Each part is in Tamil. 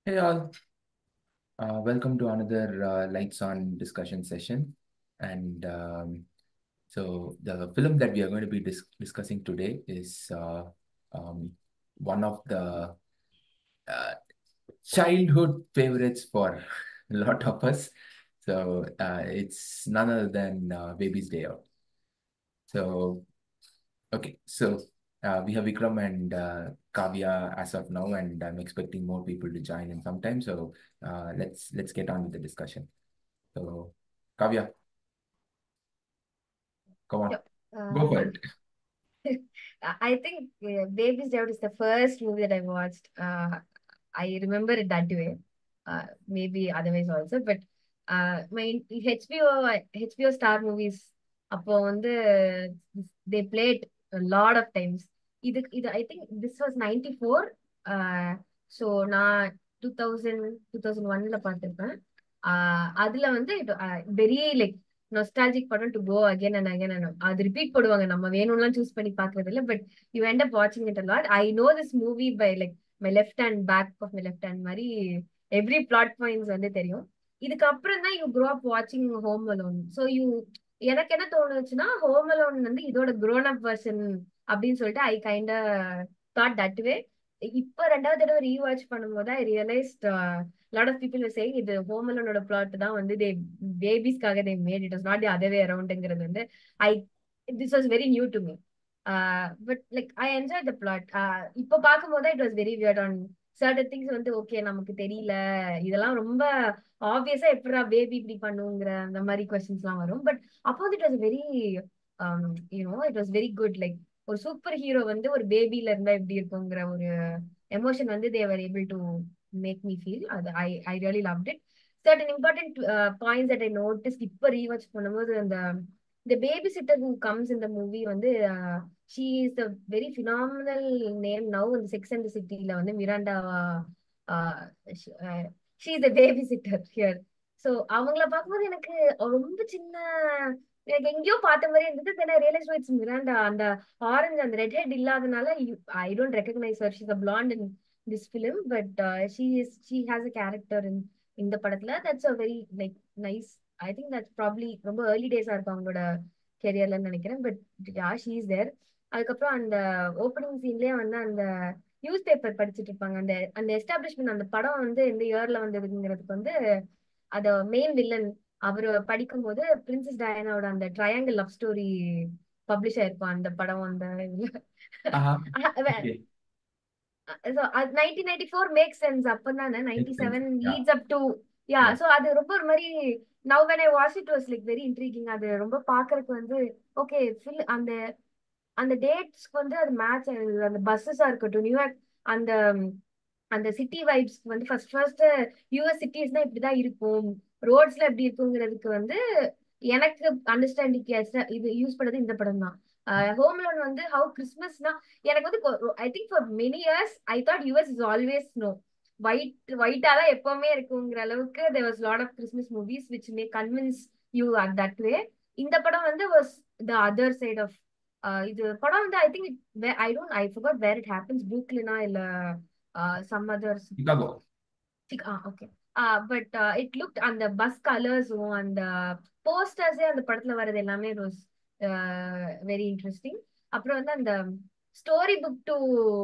Hey all, uh, welcome to another uh, Lights On discussion session. And um, so the film that we are going to be dis discussing today is uh, um, one of the uh, childhood favorites for a lot of us. So uh, it's none other than uh, Baby's Day Out. So, okay, so uh, we have Vikram and uh, Kavya as of now, and I'm expecting more people to join in sometime. So uh, let's let's get on with the discussion. So, Kavya, come on, Yep. go for Uh, it. I think uh, Baby's Day Out is the first movie that I watched. Uh, I remember it that way. Uh, maybe otherwise also, but uh, my HBO HBO Star movies அப்போ வந்து they played a lot of times. இது இது I think this was 94. Uh, so நான் 2000 2001ல பார்த்திருப்பேன். Uh, அதுல வந்து வெரி லைக் நொஸ்டாலஜிக் படம் to go again and again and அது ரிப்பீட் போடுவாங்க நம்ம வேணும்லாம் சூஸ் பண்ணி பாக்குறது இல்ல பட் யூ எண்ட் அப் வாட்சிங் it a lot I know this movie by like my left hand back of my left hand மாதிரி எவ்ரி பிளாட் பாயிண்ட்ஸ் வந்து தெரியும் இதுக்கு அப்புறம் தான் யூ க்ரோ அப் வாட்சிங் ஹோம் அலோன் ஸோ யூ எனக்கு என்ன தோணுச்சுன்னா ஹோம் அலோன் வந்து இதோட க்ரோன் அப் வெர்ஷன் அப்படின்னு சொல்லிட்டு I kind thought that way இப்ப ரெண்டாவது தடவை ரீவாட்ச் பண்ணும்போது I realised lot of people saying இது ஹோம் அலோனோட பிளாட் தான் வந்து தே பேபிஸ்க்காக they made it was not the other way அரௌண்ட்ங்கிறது வந்து I this was very new to me but like I enjoy the plot இப்போ பார்க்கும்போது it was very weird on certain things வந்து ஓகே நமக்கு தெரியல இதெல்லாம் ரொம்ப ஆப்வியஸா எப்படா பேபி இப்படி பண்ணுங்கிற அந்த மாதிரி கொஸ்டின்ஸ் எல்லாம் வரும் பட் அப்போ வந்து it was very you know it was very good like ஒரு சூப்பர் ஹீரோ வந்து ஒரு பேபில இருந்தா எப்படி இருக்குங்கிற ஒரு எமோஷன் வந்து they were able to make me feel அது I I really loved it certain important points that I notice இப்போ ரீவாச் பண்ணும்போது அந்த இந்த பேபி சிட்டர் ஹூ கம்ஸ் இந்த மூவி வந்து she is a very phenomenal name now இந்த செக்ஸ் அண்ட் சிட்டில வந்து மிராண்டாவா she is the baby sitter here so அவங்கள பார்க்கும்போது எனக்கு ரொம்ப சின்ன எனக்கு எங்கேயோ பார்த்த மாதிரி இருந்தது then I realise it's Miranda அந்த ஆரஞ்சு அந்த ரெட் ஹெட் இல்லாதனால I don't recognise her she's a blond in this film but she is she has a character in இந்த படத்துல that's a very like nice I think that's probably ரொம்ப ஏர்லி டேஸா இருக்கும் அவங்களோட கெரியர்லன்னு நினைக்கிறேன் but ya she is there அதுக்கப்புறம் அந்த ஓப்பனிங் சீன்லயே வந்து அந்த நியூஸ் பேப்பர் படிச்சுட்டு இருப்பாங்க அந்த அந்த எஸ்டாப்ளிஷ்மெண்ட் அந்த படம் வந்து எந்த இயர்ல வந்ததுங்கிறதுக்கு வந்து அத மெயின் வில்லன் அவரு படிக்கும் போது பிரின்சஸ் டயானாவோட அந்த ட்ரையாங்கிள் லவ் ஸ்டோரி பப்ளிஷ் ஆயிருக்கும் அந்த படம் அந்த nineteen ninety four make sense அப்பதானே ninety seven leads up to ya so அது ரொம்ப ஒரு மாதிரி now when I watch it was like very intriguing அது ரொம்ப பாக்குறதுக்கு வந்து ஓகே ஃபில் அந்த அந்த டேட்ஸ்க்கு வந்து அது மேட்ச் அந்த பஸ்ஸஸா இருக்கட்டும் நியூயார்க் அந்த அந்த சிட்டி வைப்ஸ்க்கு வந்து ஃபர்ஸ்ட் ஃபர்ஸ்ட் யூஎஸ் சிட்டிஸ்னா இப்படிதான் இருக்கும் ரோட்ஸ்ல எப்படி இருக்குங்கிறதுக்கு வந்து எனக்கு அண்டர்ஸ்டாண்டிங் இது யூஸ் பண்ணது இந்த படம் தான் ஹோம் லோன் வந்து ஹவு கிறிஸ்மஸ்னா எனக்கு வந்து I think for many years I thought US is always no white ஒயிட்டா தான் எப்பவுமே இருக்குங்கிற அளவுக்கு there was lot of Christmas movies which may convince you at that way இந்த படம் வந்து was the other side of இது படம் வந்து I think I don't I forgot where it happens ப்ரூக்லினா இல்ல some others Chicago okay but it look அந்த பஸ் கலர்ஸும் அந்த போஸ்டர்ஸே அந்த படத்துல வர்றது எல்லாமே இட் வாஸ் வெரி இன்ட்ரெஸ்டிங் அப்புறம் வந்து அந்த ஸ்டோரி புக் டு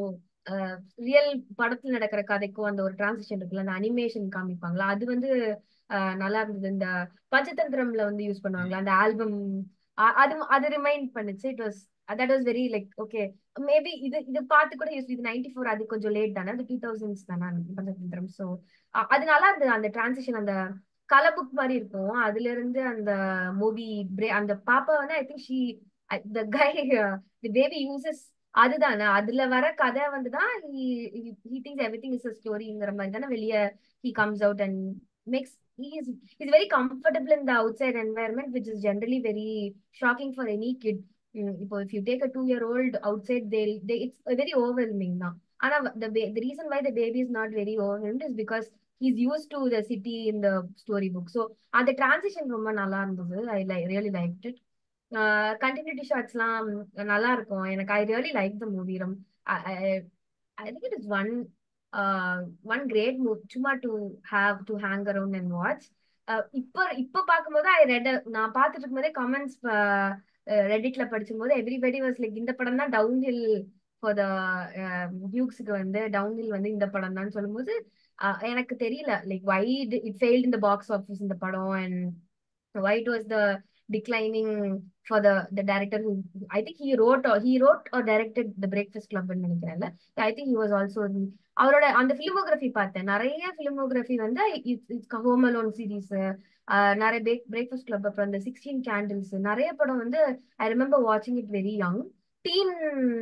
ரியல் படத்துல நடக்கிற கதைக்கும் அந்த ஒரு டிரான்சிஷன் இருக்குல்ல அந்த அனிமேஷன் காமிப்பாங்களா அது வந்து நல்லா இருந்தது இந்த பஞ்சதந்திரம்ல வந்து யூஸ் பண்ணுவாங்களா அந்த ஆல்பம் அது அது ரிமைண்ட் பண்ணுச்சு it was that was very like okay maybe இது இது பார்த்து கூட யூஸ் இது நைன்டி ஃபோர் அது கொஞ்சம் லேட் தானே அது டூ தௌசண்ட்ஸ் தானே பஞ்சதந்திரம் ஸோ அது நல்லா இருந்தது அந்த டிரான்சிஷன் அந்த கலர் புக் மாதிரி இருக்கும் அதுல இருந்து அந்த மூவி அந்த பாப்பா வந்து I think she the guy the baby uses அதுதானே அதுல வர கதை வந்துதான் he thinks everything is a ஸ்டோரிங்கிற மாதிரி தானே வெளியே he comes out and makes he is he's very comfortable in the outside environment which is generally very shocking for any kid இப்போ if you take a two year old outside they'll they it's very overwhelming now ஆனா the the reason why the baby is not very overwhelmed is because he's used to the city in the story book so அந்த transition ரொம்ப நல்லா இருந்தது I like really liked it continuity ஷார்ட்ஸ்லாம் நல்லா இருக்கும் எனக்கு I really like the movie ரம் I think it is one one great movie சும்மா to have to hang around and watch இப்போ இப்போ பார்க்கும்போது ஐ ரெட் நான் பார்த்துட்டு இருக்கும்போதே கமெண்ட்ஸ் ரெடிட்ல படிச்சும்போது எவ்ரிபடி வாஸ் லைக் இந்த படம் தான் டவுன் ஹில் ஃபார் த டியூக்ஸுக்கு வந்து டவுன் ஹில் வந்து இந்த படம் தான் சொல்லும்போது எனக்கு தெரியல லைக் வை இட் ஃபெயில்ட் இந்த பாக்ஸ் ஆஃபீஸ் இந்த படம் and why it was the declining for the the director who I think he wrote or he wrote or directed the Breakfast Club ன்னு நினைக்கிறேன்ல I think he was also அவரோட அந்த ஃபிலிமோகிராஃபி பார்த்தேன் நிறைய ஃபிலிமோகிராஃபி வந்து இட்ஸ் ஹோம் அலோன் சீரீஸ் நிறைய பிரேக் பிரேக்ஃபாஸ்ட் கிளப் அப்புறம் அந்த சிக்ஸ்டீன் கேண்டில்ஸ் நிறைய படம் வந்து ஐ ரிமெம்பர் வாட்சிங் இட் வெரி யங் டீன்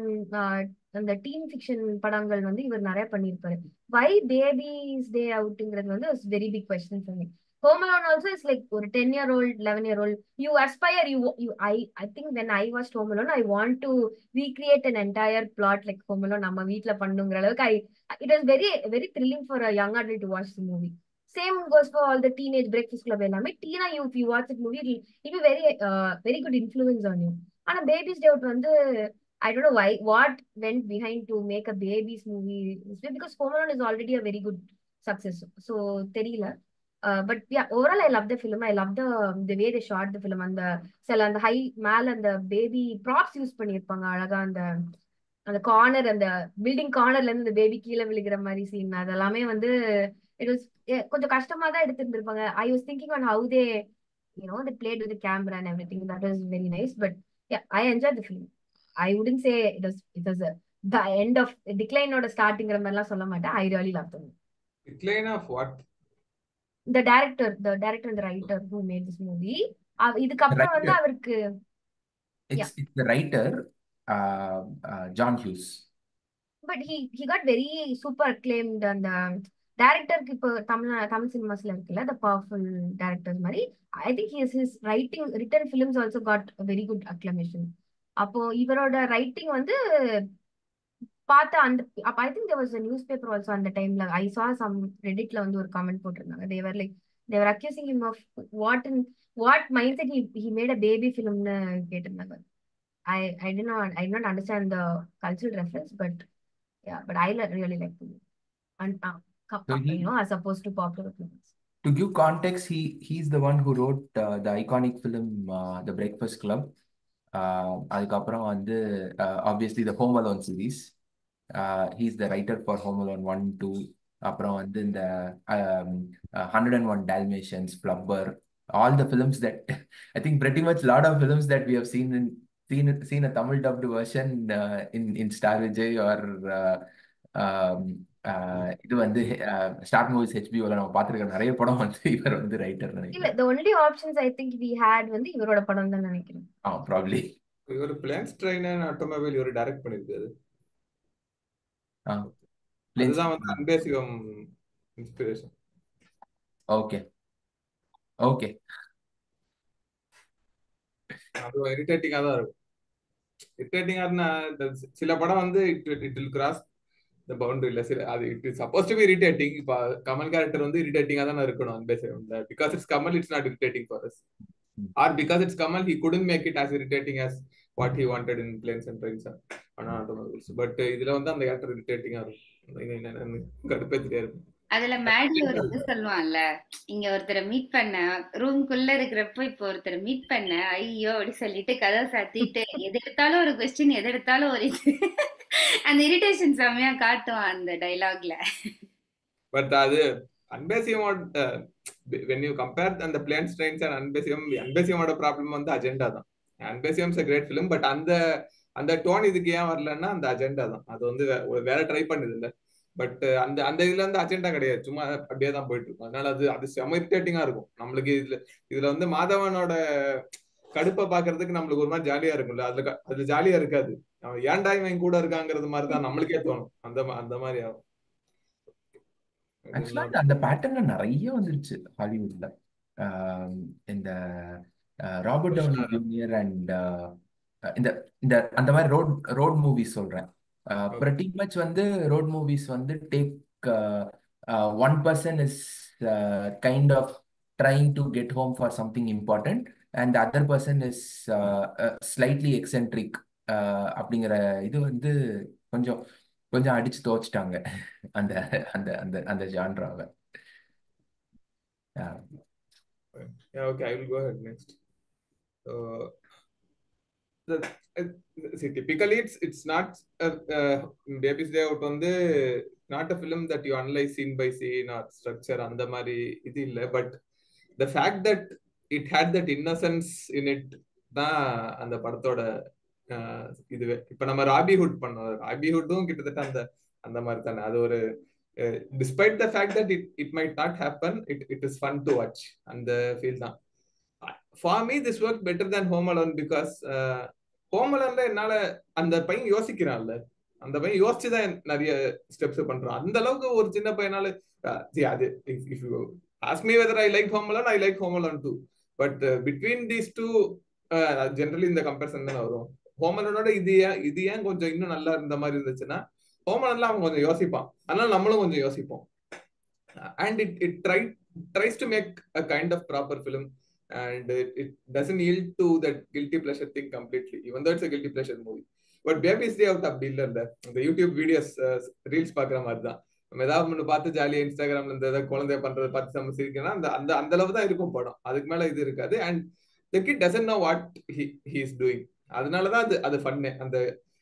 அந்த டீன் ஃபிக்ஷன் படங்கள் வந்து இவர் நிறைய பண்ணியிருப்பாரு வை பேபிஸ் டே அவுட்டுங்கிறது வந்து very big question for me home alone also is like ஒரு ten year old eleven year old you aspire you you I I think when I was home alone I want to recreate an entire plot like home alone நம்ம வீட்ல பண்ணுங்கிற அளவுக்கு I it was very very thrilling for a young adult to watch the movie same goes for all the teenage breakfast club எல்லாமே டீனா you you watch it movie it be very very good influence on you ஆனா பேபிஸ் டே அவுட் வந்து I don't know why what went behind to make a babies movie because Home Alone is already a very good success. So தெரியல but ya overall I love the film I love the the way the shot the film அந்த சில அந்த ஹை மேல அந்த பேபி ப்ராப்ஸ் யூஸ் பண்ணியிருப்பாங்க அழகா அந்த அந்த கார்னர் அந்த பில்டிங் கார்னர்ல இருந்து இந்த பேபி கீழே விழுகிற மாதிரி சீன் அதெல்லாமே வந்து இட் வாஸ் கொஞ்சம் கஷ்டமா தான் எடுத்திருந்திருப்பாங்க I was thinking on how they you know the played with camera and every thing that was very nice but I enjoy the film I wouldn't say it was it was the end of டிக்ளைனோட ஸ்டார்டிங்கிற மாதிரிலாம் சொல்ல மாட்டேன் I really love them Decline of what? the director the director and the writer who made this movie இதுக்கப்புறம் வந்து அவருக்கு It's, it's the writer, uh, uh, John Hughes. But he he got very super acclaimed அந்த டேரக்டருக்கு இப்போ தமிழ் தமிழ் சினிமாஸ்ல இருக்குல்ல த பவர்ஃபுல் டேரக்டர்ஸ் மாதிரி I think his his writing written films also got very good acclamation அப்போ இவரோட ரைட்டிங் வந்து பார்த்த அந்த I think there was a newspaper also அந்த டைம்ல ஐ சா சம் ரெடிட்ல வந்து ஒரு கமெண்ட் போட்டிருந்தாங்க they were like they were accusing him of what in what mind set he he made a baby ஃபிலிம்னு கேட்டிருந்தாங்க I I did not I not understand the cultural reference but ya but I really like and So he, you know as opposed to popular films to give context, he he's the one who wrote uh, the iconic film uh, The Breakfast Club. Uh, அதுக்கப்புறம் வந்து uh, obviously the Home Alone series. Uh, he's the writer for Home Alone 1, 2. அப்புறம் வந்து இந்த um, uh, 101 Dalmatians, Flubber, all the films that I think pretty much lot of films that we have seen in seen seen a Tamil dubbed version uh, in in Star Vijay or uh, um, uh, இது வந்து ஸ்டார்ட் மூவிஸ் ஹெச்பிஓல நம்ம பார்த்துருக்க நிறைய படம் வந்து இவர் வந்து ரைட்டர் இல்ல நினைக்கிறேன் the only options I think we had வந்து இவரோட படம் தான் நினைக்கிறேன் ஆ ப்ராப்ளி இவர் பிளான்ஸ் ட்ரெயின் அண்ட் ஆட்டோமொபைல் இவர் டைரக்ட் பண்ணிருக்காரு ஆ பிளேன்ஸ் அதுதான் வந்து அன்பே சிவம் இன்ஸ்பிரேஷன் ஓகே ஓகே அது இரிட்டேட்டிங்கா தான் இருக்கும் இரிட்டேட்டிங்கா இருந்தா இந்த சில படம் வந்து இட் இட் வில் கிராஸ் இந்த பவுண்டரி இல்ல சில அது it is suppose to be irritating இப்ப கமல் கேரக்டர் வந்து இரிட்டேட்டிங்கா தானே இருக்கணும் அன்பே சிவம்ல because it's Kamal it's not irritating for us are because it's Kamal he couldn't make it as irritating as what he wanted in planes and trains ஆனா ஆட்டோமொபைல்ஸ் பட் இதுல வந்து அந்த கேரக்டர் இரிட்டேட்டிங்கா இருக்கும் கடுப்பே தெரியாது அதுல மேடி ஒரு இது சொல்லுவான்ல இங்க ஒருத்தரை மீட் பண்ண ரூம்குள்ள இருக்கிறப்ப இப்போ ஒருத்தரை மீட் பண்ண ஐயோ அப்படி சொல்லிட்டு கதை சாத்திட்டு எது எடுத்தாலும் ஒரு கொஸ்டின் எது எடுத்தாலும் ஒரு இது அந்த இரிட்டேஷன் செம்மையா காட்டுவான் அந்த டைலாக்ல பட் அது அன்பேசியமோட வென் யூ கம்பேர் அந்த பிளேன்ஸ் ட்ரெயின்ஸ் அண்ட் அன்பேசியம் அன்பேசியமோட ப்ராப்ளம் வந்து அஜெண்டா தான் அன்பேசியம்ஸ் கிரேட் ஃபிலிம் பட் அந்த அந்த டோன் இதுக்கு ஏன் வரலன்னா அந்த அஜெண்டா தான் அது வந்து வேற ட்ரை பண்ணுது இல்ல பட் அந்த அந்த இதுல இருந்து அஜெண்டா கிடையாது சும்மா அப்படியே தான் போயிட்டு இருக்கும் அதனால அது அது செம இரிட்டேட்டிங்கா இருக்கும் நம்மளுக்கு இதுல இதுல வந்து மாதவனோட கடுப்பை பாக்குறதுக்கு நம்மளுக்கு ஒரு மாதிரி ஜாலியா இருக்கும்ல அதுல அது ஜாலியா இருக்காது அவன் ஏன்டா இவன் கூட இருக்காங்கிறது மாதிரி தான் நம்மளுக்கே தோணும் அந்த அந்த மாதிரி ஆகும் ஆக்சுவலா அந்த பேட்டர்ன்ல நிறைய வந்துருச்சு ஹாலிவுட்ல இந்த ராபர்ட் டவுனி ஜூனியர் அண்ட் இந்த இந்த அந்த மாதிரி ரோட் ரோட் மூவிஸ் சொல்றேன் pretty much வந்து ரோட் மூவிஸ் வந்து take one person is kind of trying to get home for something important and other person is slightly eccentric அப்படிங்கிற இது வந்து கொஞ்சம் கொஞ்சம் அடிச்சு துவச்சிட்டாங்க அந்த அந்த அந்த அந்த ஜான்ராவை Yeah, okay, I will go ahead next. So, the, uh, see, typically it's it's not uh, uh, Baby's Day Out வந்து not a film that you analyze scene by scene or structure அந்த மாதிரி இது இல்லை but the fact that it had that innocence in it தான் அந்த படத்தோட ஆஹ், இதுவே இப்ப நம்ம ராபிஹுட் பண்ணோம் ராபிஹுட்டும் கிட்டத்தட்ட அந்த அந்த மாதிரி தானே அது ஒரு despite the fact that it it might not happen it it is fun to watch அந்த ஃபீல் தான் for me this work better than home alone because home அலோன்ல என்னால அந்த பையன் யோசிக்கிறான்ல அந்த பையன் யோசிச்சுதான் நிறைய ஸ்டெப்ஸ் பண்றான் அந்த அளவுக்கு ஒரு சின்ன பையனால uh, see, அது if you ask me whether I like Home Alone, I like Home Alone too. But uh, between these two, uh, generally இந்த கம்பேரிசன் தானே வரும் ஹோம் அலோனோட இது ஏன் இது ஏன் கொஞ்சம் இன்னும் நல்லா இருந்த மாதிரி இருந்துச்சுன்னா ஹோம் அலோன்ல அவன் கொஞ்சம் யோசிப்பான் அதனால நம்மளும் கொஞ்சம் யோசிப்போம் and it it try tries to make a kind of proper film and it doesn't yield to that guilty pleasure thing completely இவன் தான் it's guilty pleasure movie but baby's day out அப்படி இல்லை இல்ல இந்த யூடியூப் வீடியோஸ் ரீல்ஸ் பாக்குற மாதிரி தான் நம்ம ஏதாவது ஒண்ணு பார்த்து ஜாலியா இன்ஸ்டாகிராம்ல இந்த ஏதாவது குழந்தைய பண்றதை பார்த்து நம்ம சிரிக்கணும் அந்த அந்த அந்த அளவு தான் இருக்கும் படம் அதுக்கு மேல இது இருக்காது and the kid doesn't know what he is doing அதனாலதான் அது அது ஃபன்னு அந்த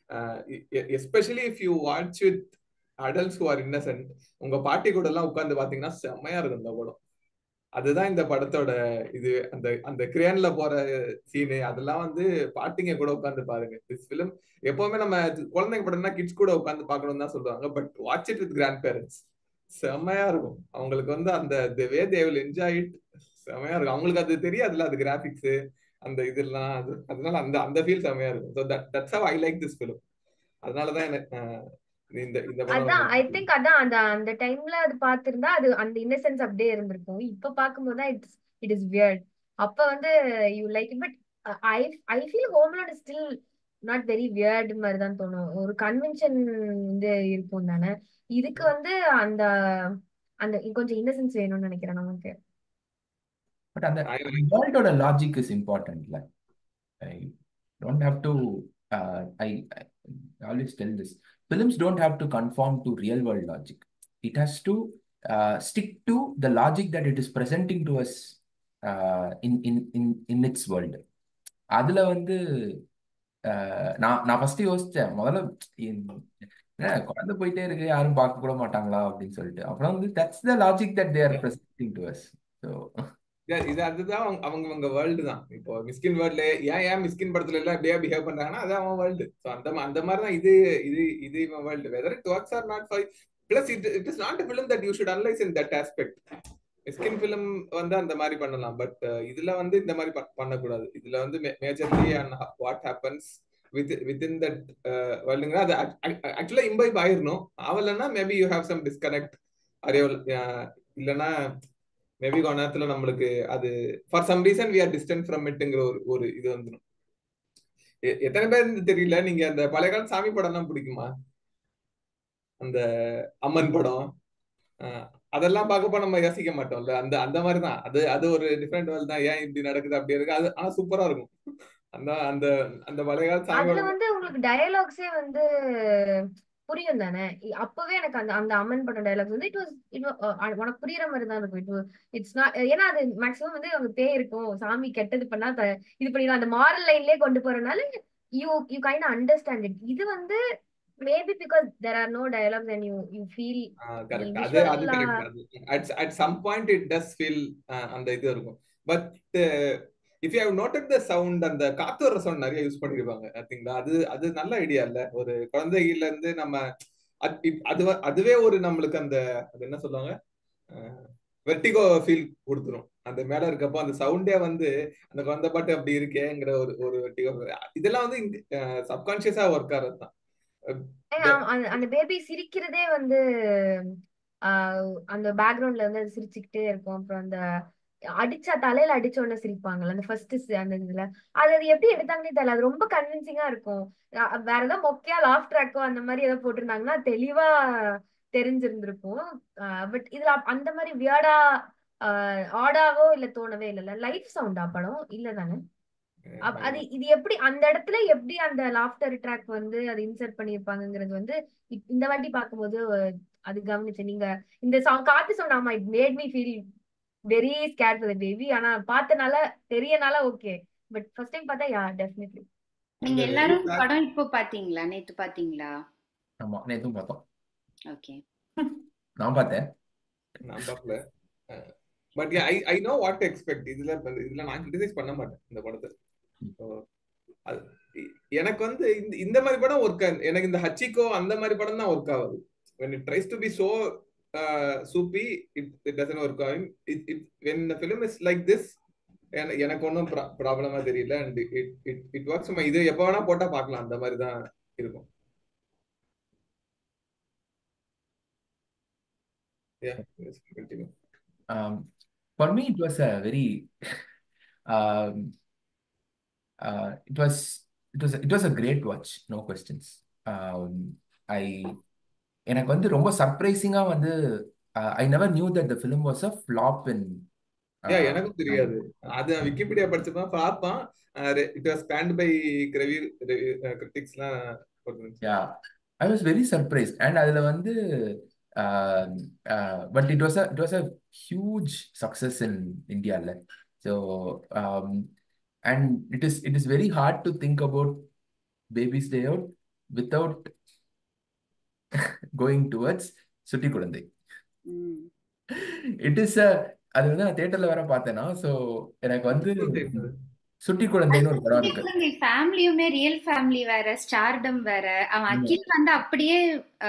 especially if you watch with adults who are innocent உங்க பாட்டி கூட எல்லாம் உட்காந்து பாத்தீங்கன்னா செம்மையா இருக்கும் இந்த படம் அதுதான் இந்த படத்தோட இது அந்த அந்த கிரேன்ல போற சீனு அதெல்லாம் வந்து பாட்டிங்க கூட உட்காந்து பாருங்க திஸ் ஃபிலிம் எப்பவுமே நம்ம குழந்தைங்க படம்னா கிட்ஸ் கூட உட்காந்து பார்க்கணும் தான் சொல்லுவாங்க but watch it with grandparents செம்மையா இருக்கும் அவங்களுக்கு வந்து அந்த way they will enjoy it செம்மையா இருக்கும் அவங்களுக்கு அது தெரியாதுல்ல அது கிராபிக்ஸ் அந்த இதெல்லாம் அது அதனால அந்த அந்த ஃபீல் செம்மையா இருக்கும் so that that's how I like this film அதனாலதான் எனக்கு இந்த இந்த அதான் ஐ திங்க் அதான் அந்த அந்த டைம்ல அது பார்த்திருந்தா அது அந்த இன்னசென்ஸ் அப்படியே இருந்திருக்கும் இப்ப பார்க்கும்போது தான் இட்ஸ் இட் இஸ் வியர்ட் அப்ப வந்து you like but I I feel home alone still not very weird மாதிரி தான் தோணும் ஒரு கன்வென்ஷன் வந்து இருக்கும் தானே இதுக்கு வந்து அந்த அந்த கொஞ்சம் இன்னசென்ஸ் வேணும்னு நினைக்கிறேன் நமக்கு பட் அந்த வேர்ல்டோட லாஜிக் இஸ் இம்பார்ட்டன்ட்ல I don't have to I always tell this films don't have to conform to real world logic. It has to uh, stick to the logic that it is presenting to us uh, in, in, in, in its world. அதுல வந்து நான் நான் ஃபர்ஸ்ட் யோசிச்சேன் முதல்ல குழந்தை போயிட்டே இருக்கு யாரும் பார்க்க கூட மாட்டாங்களா அப்படின்னு சொல்லிட்டு அப்புறம் வந்து that's the logic that they're presenting to us so இது அதுதான் அவங்க அவங்க வேர்ல்டு தான் இப்போ மிஸ்கின் வேர்ல்ட்ல ஏன் ஏன் மிஸ்கின் படத்துல எல்லாம் இப்படியா பிஹேவ் பண்றாங்கன்னா அது அவன் வேர்ல்டு ஸோ அந்த அந்த மாதிரி தான் இது இது இது இவன் world whether it works or not five plus it it is not film that you should analyse in that aspect Mysskin film வந்து அந்த மாதிரி பண்ணலாம் பட் இதுல வந்து இந்த மாதிரி பண்ணக்கூடாது இதுல வந்து majorly and what happens with within that வேர்ல்டுங்கிற அது ஆக்சுவலா இம்பைப் ஆயிரணும் ஆவலன்னா maybe you have some disconnect அரே இல்லைன்னா மேபி கொஞ்ச நேரத்துல நம்மளுக்கு அது for some reason we are distant from இட்டுங்கிற ஒரு ஒரு இது வந்துடும் எத்தனை பேர் தெரியல நீங்க அந்த பழைய கால சாமி படம் தான் பிடிக்குமா அந்த அம்மன் படம் அதெல்லாம் பார்க்கப்ப நம்ம யோசிக்க மாட்டோம்ல அந்த அந்த மாதிரி தான் அது அது ஒரு டிஃப்ரெண்ட் வேர்ல்ட் தான் ஏன் இப்படி நடக்குது அப்படி இருக்கு அது ஆனா சூப்பரா இருக்கும் அந்த அந்த அந்த பழைய கால சாமி அதுல வந்து உங்களுக்கு டயலாக்ஸே வந்து புரியும் தானே அப்பவே எனக்கு அந்த அந்த அம்மன் படம் டைலாக்ஸ் வந்து இட் வாஸ் இட் உனக்கு புரியுற மாதிரி தான் இருக்கும் இட் இட்ஸ் நாட் ஏன்னா அது மேக்ஸிமம் வந்து அவங்க பேய் இருக்கும் சாமி கெட்டது பண்ணா இது பண்ணிடலாம் அந்த மாரல் லைன்லயே கொண்டு போறதுனால you you kind understand it இது வந்து maybe because there are no dialogues and you you feel correct அது அது correct at at some point it does feel அந்த இது இருக்கும் but if you have noted the sound அந்த காத்து வர சவுண்ட் நிறைய யூஸ் பண்ணிருப்பாங்க பார்த்தீங்களா அது அது நல்ல ஐடியா இல்ல ஒரு குழந்தைகள இருந்து நம்ம அது அதுவே ஒரு நம்மளுக்கு அந்த அது என்ன சொல்லுவாங்க வெர்டிகோ ஃபீல் கொடுத்துரும் அந்த மேல இருக்கப்போ அந்த சவுண்டே வந்து அந்த குழந்தை பாட்டு அப்படி இருக்கேங்கிற ஒரு ஒரு வெர்டிகோ இதெல்லாம் வந்து சப்கான்சியஸா ஒர்க் ஆகிறது தான் அந்த பேபி சிரிக்கிறதே வந்து அந்த பேக்ரவுண்ட்ல வந்து அது சிரிச்சுக்கிட்டே இருக்கும் அப்புறம் அந்த அடிச்சா தலையில அடிச்ச உடனே சிரிப்பாங்கல்ல அந்த ஃபர்ஸ்ட் அந்த இதுல அது அது எப்படி எடுத்தாங்கன்னே தெரியல அது ரொம்ப கன்வின்சிங்கா இருக்கும் வேற ஏதாவது மொக்கையா லாஃப் ட்ராக்கோ அந்த மாதிரி ஏதாவது போட்டிருந்தாங்கன்னா தெளிவா தெரிஞ்சிருந்திருக்கும் பட் இதுல அந்த மாதிரி வியாடா ஆடாவோ இல்ல தோணவே இல்லைல்ல லைஃப் சவுண்டா படம் இல்ல தானே அப்- அது இது எப்படி அந்த இடத்துல எப்படி அந்த லாஃப்டர் ட்ராக் வந்து அதை இன்சர்ட் பண்ணியிருப்பாங்கங்கிறது வந்து இப்- இந்த வாட்டி பார்க்கும்போது அஹ், அது கவனிச்சேன் நீங்க இந்த சாங் காத்து சொன்னாமா it made me feel very scared for the baby ஆனா பார்த்தனால தெரியனால ஓகே பட் ஃபர்ஸ்ட் டைம் பார்த்தா யா டெஃபினெட்லி நீங்க அந்த எல்லாரும் review படம் இப்போ பாத்தீங்களா நேத்து பாத்தீங்களா ஆமா நேத்தும் பார்த்தோம் ஓகே நான் பார்த்தேன் நான் பார்க்கல but I I know what expect இதுல வந்து- இதுல நான் கிரிட்டிசைஸ் பண்ண மாட்டேன் இந்த படத்தை So, அது எ- எனக்கு வந்து இந்த இந்த மாதிரி படம் ஒர்க் எனக்கு இந்த ஹச்சிகோ அந்த மாதிரி படம் தான் ஒர்க் ஆகுது when it tries to be so uh, soupy it, it doesn't work out it, it, when the film is like this என- எனக்கு ஒன்றும் ப்ராப்ளமா தெரியல and it it it works இது எப்போ வேணா போட்டா பார்க்கலாம் அந்த மாதிரி தான் இருக்கும் yeah yes, continue. Um, for me, it was a very, um, uh, it was, it was, it was a great watch, no questions. Um, I, எனக்கு வந்து ரொம்ப சர்ப்ரைசிங்கா வந்து I never knew that the film was a flop in Yeah, எனக்கும் தெரியாது அது நான் விக்கிபீடியா படிச்சப்ப பார்ப்பான் இட் வாஸ் பேண்ட் பை கிரவி கிரிட்டிக்ஸ்லாம் போட்டுருந்துச்சு yeah I was very surprise and அதுல வந்து but it was it was a huge success in இந்தியாவில் so and it is it is very hard to think about baby's day out without going towards சுட்டி குழந்தை ம். இட் இஸ் அ அது வந்து நான் தியேட்டர்ல வேற பார்த்தேனா ஸோ எனக்கு வந்து சுட்டி குழந்தைன்னு ஒரு படம் இருக்கு குழந்தை ஃபேமிலியுமே ரியல் ஃபேமிலி வேற ஸ்டார்டம் வேற அவன் ஆமா. அகில் வந்து அப்படியே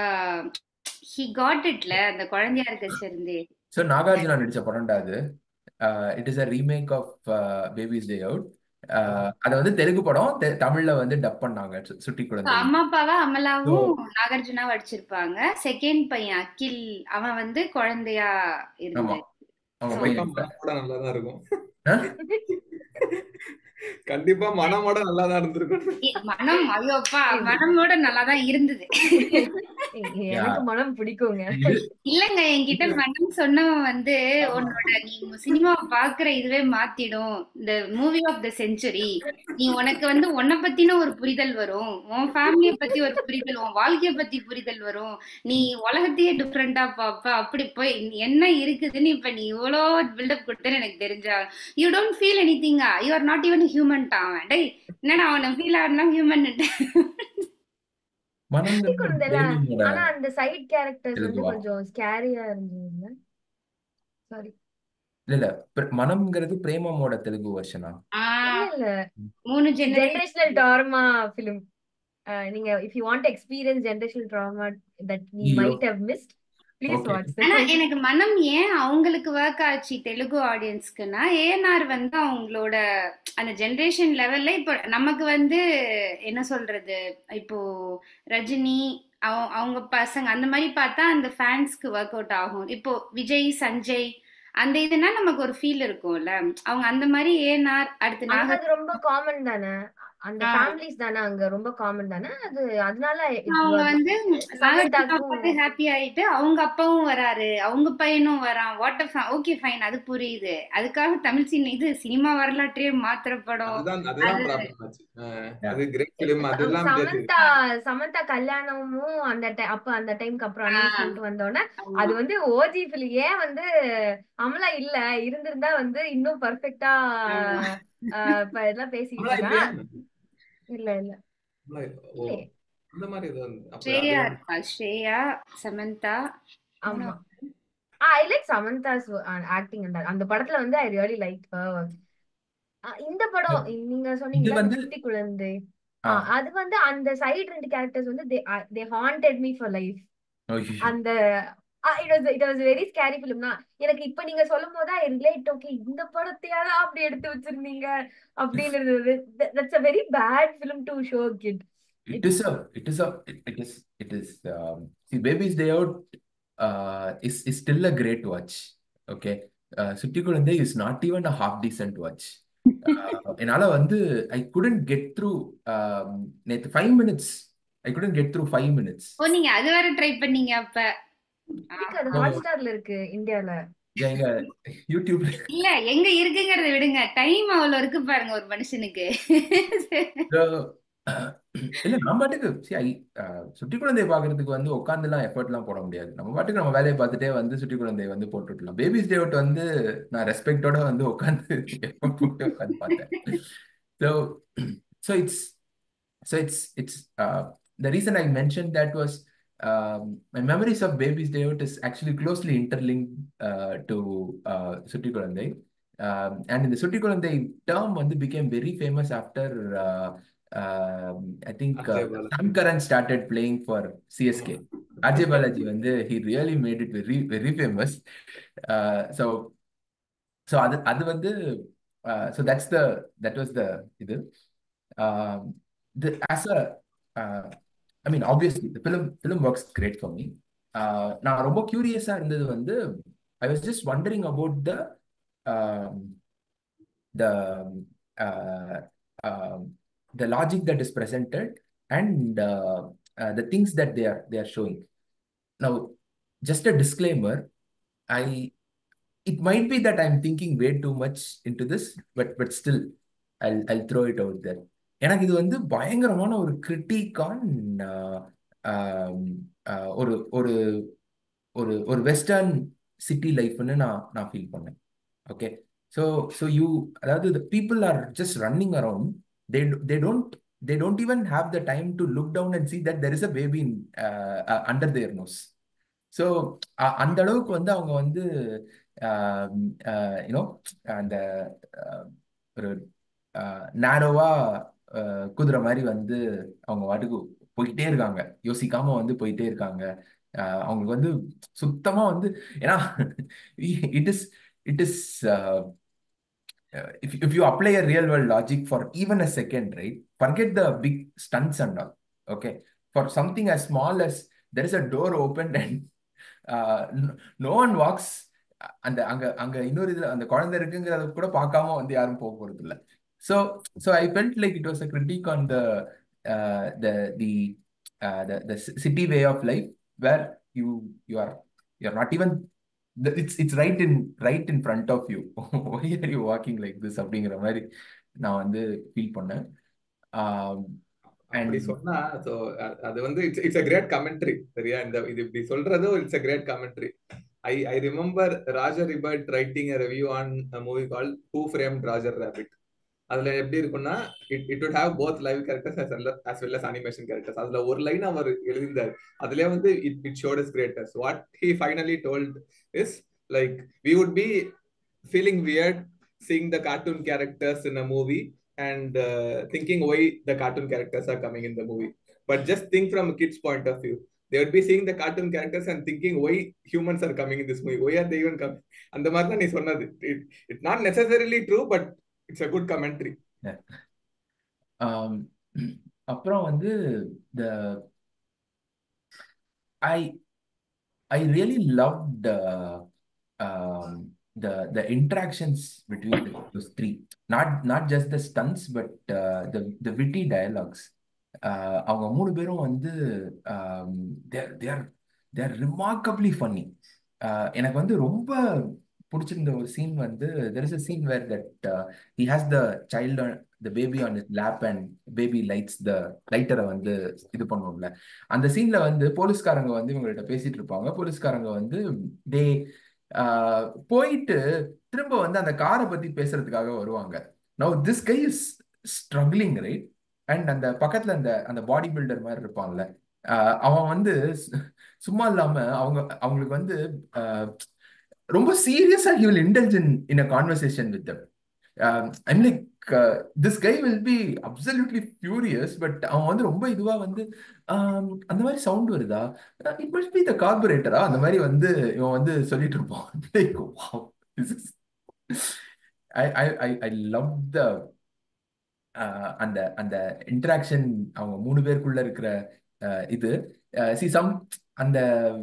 ஹி காட் இட்ல அந்த குழந்தையா இருக்க சேர்ந்து ஸோ நாகார்ஜுனா நடிச்ச படம்டா அது it is a remake of baby's day out அதை வந்து தெலுங்கு படம் தெ- தமிழ்ல வந்து டப் பண்ணாங்க சு- சுட்டி குழந்தை அம்மா அப்பாவா அமலாவும் நாகார்ஜுனா வடிச்சிருப்பாங்க செகண்ட் பையன் அகில் அவன் வந்து குழந்தையா ஆமா இருந்தான் அவங்க So, பையன் மனமோட நல்லா தான் இருக்கும் ஆ? கண்டிப்பா மனமோட நல்லா தான் இருந்திருக்கும் இ- மனம் ஐயோப்பா மனமோட நல்லாதான் இருந்தது எனக்கு மனம் பிடிக்குங்க இது இல்லங்க என்கிட்ட மனம் சொன்னவன் வந்து உன்னோட நீ சினிமா பாக்குற இதுவே மாத்திடும் இந்த மூவி ஆஃப் த செஞ்சுரி நீ உனக்கு வந்து உன்னை பத்தின ஒரு புரிதல் வரும் உன் ஃபேமிலிய பத்தி ஒரு புரிதல் உன் வாழ்க்கைய பத்தி புரிதல் வரும் நீ உலகத்தையே டிஃப்ரெண்டா பாப்ப அப்படி போய் என்ன இருக்குதுன்னு இப்ப நீ இவ்வளோ பில்டப் கொடுத்தேன்னு எனக்கு தெரிஞ்சா யூ டோன்ட் ஃபீல் எனி திங்கா you are not even human அவன் டேய் என்னடா அவனை ஃபீல் ஆனா ஹியூமன் மனம்ங்கிறது குழந்தைல பிரேமியோட ஆனா அந்த சைட் கேரக்டர்ஸ் வந்து தெலுங்குவா கொஞ்சம் ஸ்கேரியா இருந்தது சாரி இல்ல இல்ல பிர- மனம்ங்கிறது பிரேமமோட தெலுங்கு வெர்ஷனா இல்ல இல்ல மூணு ஜெனரேஷன் ஜெனரேஷனல் டார்மா ஃபிலிம் நீங்க if you want experience generational drama that we ஐயோ might have missed please okay watch ஆனா எனக்கு மனம் ஏன் அவங்களுக்கு ஒர்க் ஆச்சு தெலுங்கு ஆடியன்ஸ்க்குன்னா ஏஎன்ஆர் வந்து அவங்களோட அந்த ஜெனரேஷன் லெவல்ல இப்போ நமக்கு வந்து என்ன சொல்றது இப்போ ரஜினி அவ- அவங்க பசங்க அந்த மாதிரி பார்த்தா அந்த ஃபேன்ஸ்க்கு ஒர்க் அவுட் ஆகும் இப்போ விஜய் சஞ்சய் அந்த இதுனா நமக்கு ஒரு ஃபீல் இருக்கும்ல அவங்க அந்த மாதிரி ஏஎன்ஆர் அடுத்து அங்க நாக அது ரொம்ப காமன் தானே அந்த ஆ. ஃபேமிலிஸ் தானே அங்க ரொம்ப காமன் தானே அது அதனால it அவங்க worked. வந்து நாகார்ஜுனா சமந்தாக்கும் பார்த்து ஹாப்பி ஆயிட்டு அவங்க அப்பாவும் வராரு அவங்க பையனும் வரான் வாட்டர் ஓகே ஃபைன் அது புரியுது அதுக்காக தமிழ் சினி இது சினிமா வரலாற்றையே மாத்துற படம் அதுதான் அதுதான் அது ப்ராப்ளம் ஆச்சு அஹ் Yeah. அது கிரேட் பிலிம் அவங்க அதெல்லாம் தெரியாது சமந்தா சமந்தா கல்யாணமும் அந்த ti- அப்ப அந்த டைம்க்கு அப்புறம் ஆ, அனௌன்ஸ்மெண்ட் வந்தோடனே ஆமா. அது வந்து ஓஜி ஃபிலிம் ஏன் வந்து அமலா இல்ல இருந்திருந்தா வந்து இன்னும் பர்ஃபெக்டா ஆமா. இதெல்லாம் பேசிக்கிட்டு அமலா இருக்காங்க இல்லையா இல்ல இல்ல அமலா இல்ல. ஓ இல்லையே அந்த மாதிரி ஏதோ வந்து அப்ப ஸ்ரேயா அதுதான் இருக்கா ஸ்ரேயா சமந்தா ஆமா இன்னும் ஆ ஐ லைக் சமந்தாஸ் ஆக்டிங் அந்த அந்த படத்துல வந்து ஐ ரியலி லைக் இந்த படம் நீங்க இது சொன்னீங்கல்ல அந்த வந்து சுட்டி குழந்தை ஆ ஆ, அது வந்து அந்த சைடு ரெண்டு கேரக்டர்ஸ் வந்து they they haunted me for life ஐயோ அந்த it was it was very scary ஃபிலிம்னா எனக்கு இப்ப நீங்க சொல்லும் போது ஐ ரிலேட் ஓகே இந்த படத்தையாவது அப்படி எடுத்து வச்சிருந்தீங்க அப்படின்னு இருந்தது that's a very bad film to show kid It is a, it is a, it, it is, it is, um, see, Baby's Day Out uh, is, is still a great watch. Okay. Uh, சுட்டி குழந்தை is not even a half decent watch. Uh, என்னால வந்து I couldn't get through um, நேத்து five minutes. I couldn't get through five minutes. ஓ நீங்க அது வேற ட்ரை பண்ணீங்க அப்ப இருக்கு அது No, ஹாட் ஸ்டார்ல இருக்கு இந்தியால எங்க யூடியூப்ல இல்ல எங்க இருக்குங்கறத விடுங்க டைம் அவ்வளவு இருக்கு பாருங்க ஒரு மனுஷனுக்கு So, இல்ல நம்ம பாட்டுக்கு see, I, uh, சுட்டி குழந்தையை பாக்குறதுக்கு வந்து உட்காந்துலாம் எஃபர்ட்லாம் போட முடியாது நம்ம பாட்டுக்கு நம்ம வேலையை பார்த்துட்டே வந்து சுட்டி குழந்தையை வந்து போட்டு விடலாம் பேபிஸ் டேவட் வந்து நான் ரெஸ்பெக்டோட வந்து உட்காந்து எஃபர்ட் போட்டு உட்காந்து பார்த்தேன் so so it's so it's it's uh, the reason I mentioned that was um, my memories of Baby's Day Out is actually closely interlinked uh, to uh, Sutti Kulandai. Um, and in the Sutti Kulandai term வந்து became very famous after uh, um, I think uh, Ajay Balaji. Sam Karan started playing for CSK. Ajay Balaji வந்து he really made it very very famous. Uh, so so அது அது வந்து uh, so that's the that was the இது um, the as a uh, I mean obviously the film film works great for me. Uh, நான் ரொம்ப curious-ஆ இருந்தது வந்து I was just wondering about the um, the uh, um, the logic that is presented and uh, uh, the things that they are they are showing. Now, just a disclaimer, I it might be that I'm thinking way too much into this, but but still, I'll I'll throw it out there. எனக்கு இது வந்து பயங்கரமான ஒரு கிரிட்டிக் ஆன் ஒரு ஒரு ஒரு ஒரு வெஸ்டர்ன் சிட்டி லைஃப்னு நான் நான் ஃபீல் பண்ணேன் ஓகே ஸோ ஸோ யூ அதாவது the people are just running around they they don't they don't even have the time to look down and see that there is a baby in, uh, uh, under their nose so அந்த அளவுக்கு வந்து அவங்க வந்து யூனோ அந்த uh, ஒரு நேரோவா குதிரை மாதிரி வந்து அவங்க வாட்டுக்கு போயிட்டே இருக்காங்க யோசிக்காம வந்து போயிட்டே இருக்காங்க அஹ் அவங்களுக்கு வந்து சுத்தமா வந்து ஏன்னா it is it is if if you apply a real world logic for even a second, right? Forget the big stunts and all. Okay, for something as small as there is a door opened and uh, no, no one walks. அந்த அங்க அங்க இன்னொரு இதுல அந்த குழந்தை இருக்குங்கிறத கூட பார்க்காம வந்து யாரும் போக போறது இல்ல so so I felt like it was a critic on the the the the the city way of life where you you are you are not even the- it's it's right in right in front of you why are you walking like this அப்படிங்கிற மாதிரி நான் வந்து ஃபீல் பண்ணேன் ஆம், அப்படி and சொன்னா சோ அது வந்து it's it's a great commentary சரியா இந்த இது இப்படி சொல்றது இட்ஸ் a great commentary I I remember Roger Ebert writing a review on a movie called Who Framed Roger Rabbit அதுல எப்படி இருக்கும்னா it it would have both live characters as well as well as animation characters அதுல ஒரு லைன் அவர் எழுதியிருந்தார் அதுலயே வந்து it it shot is greatest what he finally told is like we would be feeling weird seeing the cartoon characters in a movie and uh, thinking why the cartoon characters are coming in the movie. But just think from a kid's point of view. They would be seeing the cartoon characters and thinking why humans are coming in this movie. Why are they even coming? அந்த மாதிரி தான் நீ சொன்னது it it not necessarily true but it's a good commentary yeah. um, அப்புறம் வந்து the I I really loved uh, um, the the interactions between the, those three. Not not just the stunts, but uh, the the witty dialogues. Uh, அவங்க மூணு பேரும் வந்து um, they're they're they're remarkably funny. Uh, எனக்கு வந்து ரொம்ப பிடிச்சிருந்த ஒரு சீன் வந்து there is a scene where that uh, he has the child on the baby on his lap and baby lights the லைட்டரை வந்து இது பண்ணுவோம்ல அந்த சீன்ல வந்து போலீஸ்காரங்க வந்து இவங்கள்ட்ட பேசிட்டு இருப்பாங்க போலீஸ்காரங்க வந்து தே போயிட்டு திரும்ப வந்து அந்த காரை பத்தி பேசுறதுக்காக வருவாங்க now this guy is struggling right and அந்த பக்கத்துல அந்த அந்த பாடி பில்டர் மாதிரி இருப்பான்ல ஆஹ் அவன் வந்து சு- சும்மா இல்லாம அவங்க அவங்களுக்கு வந்து ஆஹ் ரொம்ப சீரியஸா he will indulge in in a conversation with them I'm like this guy will be absolutely furious but அவன் வந்து ரொம்ப இதுவா வந்து ஆம், அந்த மாதிரி சவுண்ட் வருதா இட் மஸ்ட் பி த கார்பரேட்டரா அந்த மாதிரி வந்து இவன் வந்து சொல்லிட்டு இருப்பான் like wow this is I I I I love the அந்த அந்த இன்டராக்ஷன் அவங்க மூணு பேருக்குள்ள இருக்கிற அஹ், இது சி சம் அந்த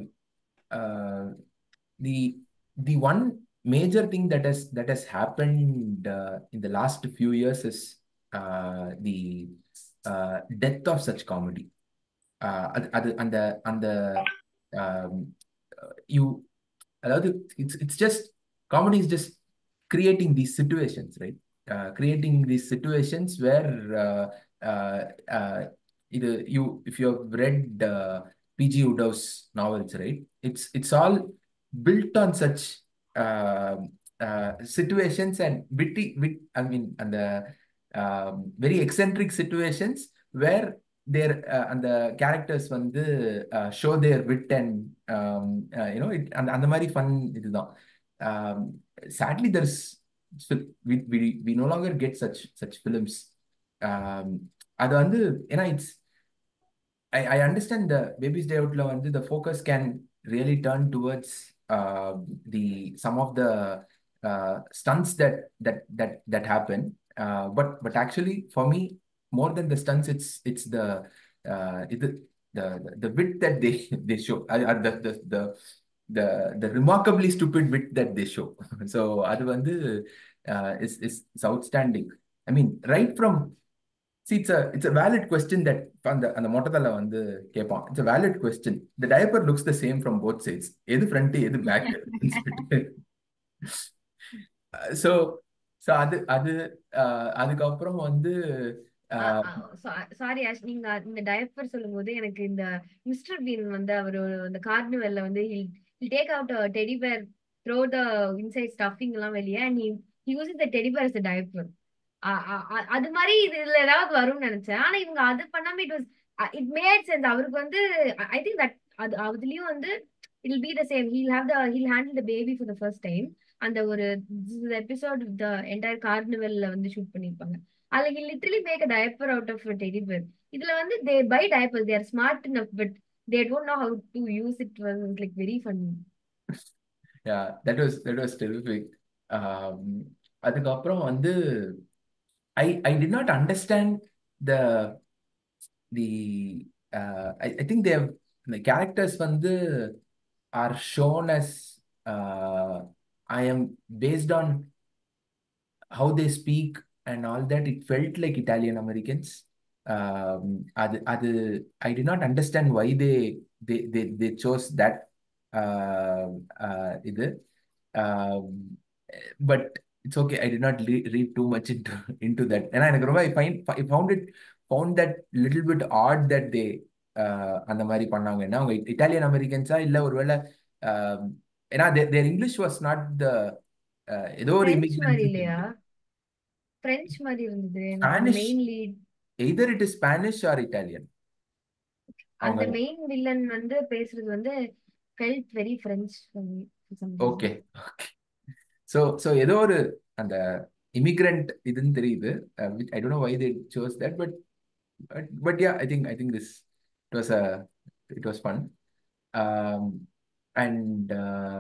the the one major thing that has that has happened uh, in the last few years is uh, the uh, death of such comedy. Uh, அது அது அந்த அந்த um, you அதாவது it's it's just comedy is just creating these situations, right? Uh, creating these situations where uh, uh, uh, either you, if you have read uh, P.G. Wodehouse novels, right? It's it's all built on such uh, uh, situations and witty, wit, I mean, and the um, very eccentric situations where their uh, and the characters வந்து uh, show their wit and um, uh, you know it, அந்த அந்த மாதிரி fun இதுதான் um, sadly there's we, we, we no longer get such such films um, அது வந்து ஏன்னா it's I, I understand the Baby's Day Outல வந்து the focus can really turn towards uh, the some of the uh, stunts that that that that happen uh, but but actually for me more than the stunts it's it's the uh, it, the, the the wit that they they show uh, uh, the, the the the the remarkably stupid wit that they show so அது வந்து uh, is is is outstanding I mean right from See, it's a it's a valid question that அந்த அந்த மொட்டத்தல வந்து கேட்பான் it's a valid question the diaper looks the same from both sides எது ஃப்ரண்ட் எது பேக் so so அது அது uh, அதுக்கப்புறம் வந்து uh, சாரி ஆஷ் நீங்க இந்த டயப்பர் சொல்லும் போது எனக்கு இந்த மிஸ்டர் பீன் வந்து அவர் அந்த கார்னிவல்ல வந்து take out teddy bear throw the inside stuffing எல்லாம் வெளியே and use the teddy bear is diaper அது மாதிரி இதுல ஏதாவது வரும்னு நினைச்சேன் ஆனா இவங்க அது பண்ணாம it was it made sense அவருக்கு வந்து ஐ திங்க் தட் அது அதுலயும் வந்து he'll be the same he'll have the he'll handle the baby for the first time அந்த ஒரு எபிசோட் த என்டையர் கார்னிவல்ல வந்து ஷூட் பண்ணிருப்பாங்க அதுல he literally make a diaper out of teddy bear இதுல வந்து they buy diaper they are smart enough but they don't know how to use it was like very funny yeah that was that was terrific அதுக்கப்புறம் வந்து I I did not understand the the uh, I, I think they have the characters வந்து are shown as uh, I am based on how they speak and all that it felt like Italian Americans um, அது அது I did not understand why they they they, they chose that uh, uh, இது um, but it's okay. I did not le- read too much into into that. And I I find I found it found that little bit odd that they uh, அந்த மாதிரி பண்ணாங்கன்னா அவங்க இட்டாலியன் அமெரிக்கன்ஸா இல்ல ஒருவேளை ஏன்னா their English was not the ஏதோ ஒரு மாதிரி இல்லையா பிரெஞ்சு மாதிரி இருந்தது Spanish main lead either it is Spanish or Italian அந்த மெயின் வில்லன் வந்து பேசுறது வந்து felt very French okay okay so so ஏதோ ஒரு அந்த இமிக்ரெண்ட் இதுன்னு தெரியுது I don't know why they chose that but but yeah I think I think this it was a it was fun and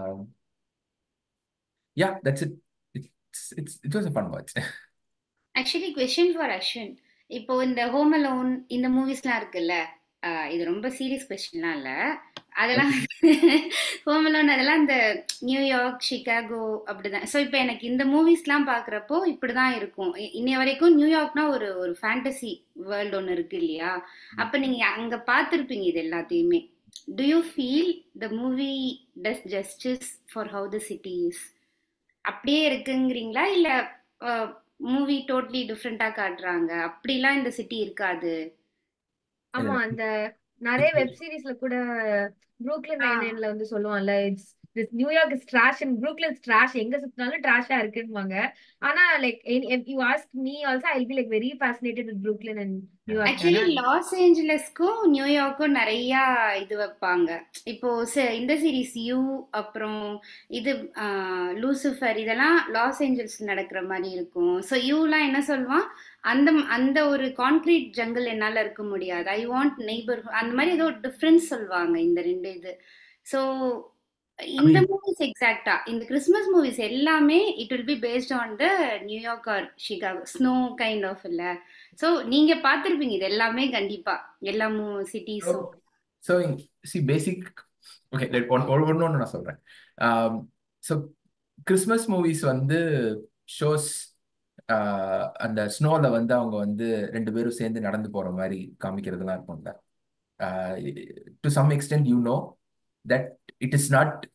yeah that's it it's it's it was a fun watch actually question for Ashwin இப்போ இந்த ஹோம் அலோன் இந்த மூவிஸ்லாம் இருக்குல்ல இது ரொம்ப சீரியஸ் கொஸ்டின்லாம் இல்ல அதெல்லாம் ஹோம் அலோன் அதெல்லாம் இந்த நியூயார்க் சிகாகோ அப்படிதான் ஸோ இப்போ எனக்கு இந்த மூவிஸ்லாம் பார்க்குறப்போ இப்படிதான் இருக்கும் இன்னைய வரைக்கும் நியூயார்க்னா ஒரு ஒரு ஃபேண்டசி வேர்ல்டு ஒன்று இருக்கு இல்லையா அப்போ நீங்க அங்க பார்த்துருப்பீங்க இது எல்லாத்தையுமே to you feel the movie does justice for how the city is அப்படியே இருக்குங்கிறீங்களா இல்ல மூவி டோட்டலி டிஃப்ரெண்டா காட்டுறாங்க அப்படிலாம் இந்த சிட்டி இருக்காது ஆமா அந்த நிறைய வெப் சீரிஸ்ல கூட ப்ரூக்லின் நைன் நைன்ல வந்து சொல்லுவான்ல it's this New York is trash and Brooklyn is trash எங்க சுத்தினாலும் ட்ராஷா இருக்குன்னுவாங்க ஆனா like you ask me also I be like very fascinated with Brooklyn and New York actually லாஸ் ஏஞ்சலஸ்க்கும் நியூயார்க்கும் நிறைய இது வைப்பாங்க இப்போ இந்த சீரிஸ் யூ அப்புறம் இது லூசிஃபர் இதெல்லாம் லாஸ் ஏஞ்சல்ஸ் நடக்கிற மாதிரி இருக்கும் ஸோ யூலாம் என்ன சொல்லுவான் அந்த அந்த ஒரு கான்கிரீட் ஜங்கிள் என்னால இருக்க முடியாது ஐ வாண்ட் நெய்பர்ஹுட் அந்த மாதிரி ஏதோ டிஃப்ரென்ஸ் சொல்லுவாங்க இந்த ரெண்டு இது ஸோ இந்த மூவிஸ் எக்ஸாக்டா இந்த கிறிஸ்மஸ் மூவிஸ் எல்லாமே it will be based on the New York or Chicago snow kind of இல்ல சோ நீங்க பாத்திருப்பீங்க இது எல்லாமே கண்டிப்பா எல்லா சிட்டிஸும் ஸோ சி பேசிக் ஓகே ஒன்று ஒன்று நான் சொல்றேன் ஸோ கிறிஸ்மஸ் மூவிஸ் வந்து ஷோஸ் அந்த ஸ்னோல வந்து அவங்க வந்து ரெண்டு பேரும் சேர்ந்து நடந்து போற மாதிரி காமிக்கிறதுலாம் இருக்கும்ல to some extent you know that it is not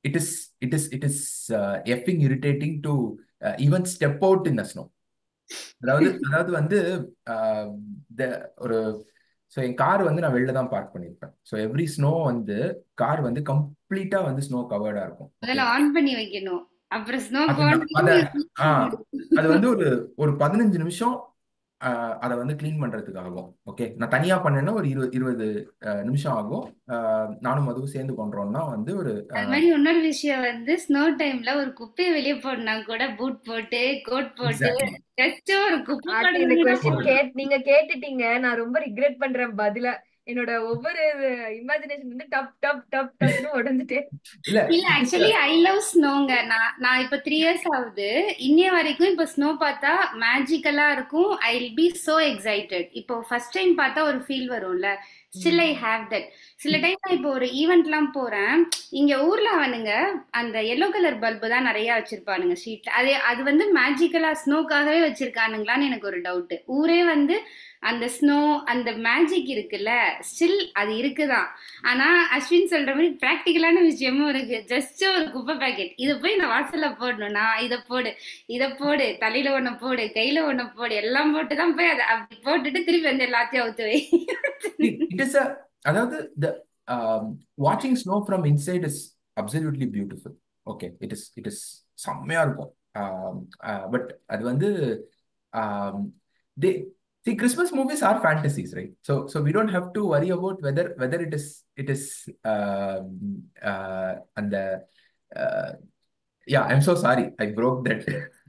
it is it is it is uh, effing irritating to uh, even step out in the snow அதாவது அதாவது வந்து ஆஹ், the- ஒரு ஸோ என் கார் வந்து நான் வெளில தான் பார்க் பண்ணியிருப்பேன் ஸோ எவ்ரி ஸ்னோ வந்து கார் வந்து கம்ப்ளீட்டா வந்து ஸ்னோ கவர்டா இருக்கும் முதல்ல ஓகே ஆன் பண்ணி வைக்கணும் அப்புறம் ஸ்னோ அது நான் அத போனதுக்கு ஆ அது வந்து ஒரு ஒரு பதினஞ்சு நிமிஷம் ஆஹ், அதை வந்து க்ளீன் பண்றதுக்கு ஆகும் ஓகே நான் தனியா பண்ணேன்னா ஒரு இருபது இருபது ஆஹ், நிமிஷம் ஆகும் ஆஹ், நானும் அதுவும் சேர்ந்து பண்றோம்னா வந்து ஒரு அது ஆஹ், மாதிரி இன்னொரு விஷயம் வந்து ஸ்னோ டைம்ல ஒரு குப்பையை வெளியே போடனா கூட பூட் போட்டு கோட் போட்டு எக்ஸாக்ட்லி ஜஸ்ட் ஒரு குப்பை ஆர்த்தி இந்த போடுறது கொஸ்டின் போடணும் கேட் நீங்க கேட்டுட்டீங்க நான் ரொம்ப ரிக்ரெட் பண்றேன் பதில என்னோட ஒவ்வொரு இமேஜினேஷன் வந்து டப் டப் டப் டப்னு உடஞ்சிட்டே இல்ல இல்ல it is a- actually I love ஸ்னோங்க நான் நான் இப்ப த்ரீ இயர்ஸ் ஆகுது இன்னைய வரைக்கும் இப்ப ஸ்னோ பார்த்தா மேஜிக்கலா இருக்கும் I will be so excited இப்போ ஃபர்ஸ்ட் டைம் பார்த்தா ஒரு ஃபீல் வரும்ல ஸ்டில் ஐ ஹேவ் தட் சில டைம் நான் இப்போ ஒரு ஈவெண்ட்லாம் போறேன் இங்க ஊர்ல அவனுங்க அந்த எல்லோ கலர் பல்பு தான் நிறைய வச்சிருப்பானுங்க ஸ்ட்ரீட்ல அது அது வந்து மேஜிக்கலா ஸ்னோக்காகவே வச்சிருக்கானுங்களான்னு எனக்கு ஒரு டவுட் ஊரே வந்து அந்த ஸ்னோ அந்த மேஜிக் இருக்குல்ல ஸ்டில் அது இருக்குதான் ஆனா அஸ்வின் சொல்ற மாதிரி பிராக்டிக்கலான விஷயமும் இருக்கு ஜஸ்ட் ஒரு குப்பை பாக்கெட் இதை போய் நான் வாசல்ல போடணும் நான் இதை போடு இதை போடு தலையில ஒண்ணு போடு கையில ஒண்ணு போடு எல்லாம் போட்டு தான் போய் அதை அப்படி போட்டுட்டு திருப்பி வந்து எல்லாத்தையும் அவுத்து வை it, it is a அதாவது the um, watching snow from inside is absolutely beautiful okay it is it is செம்மையா இருக்கும் பட் அது வந்து um, they see Christmas movies are fantasies right so so we don't have to worry about whether whether it is it is um, uh, and the uh, yeah I'm so sorry I broke that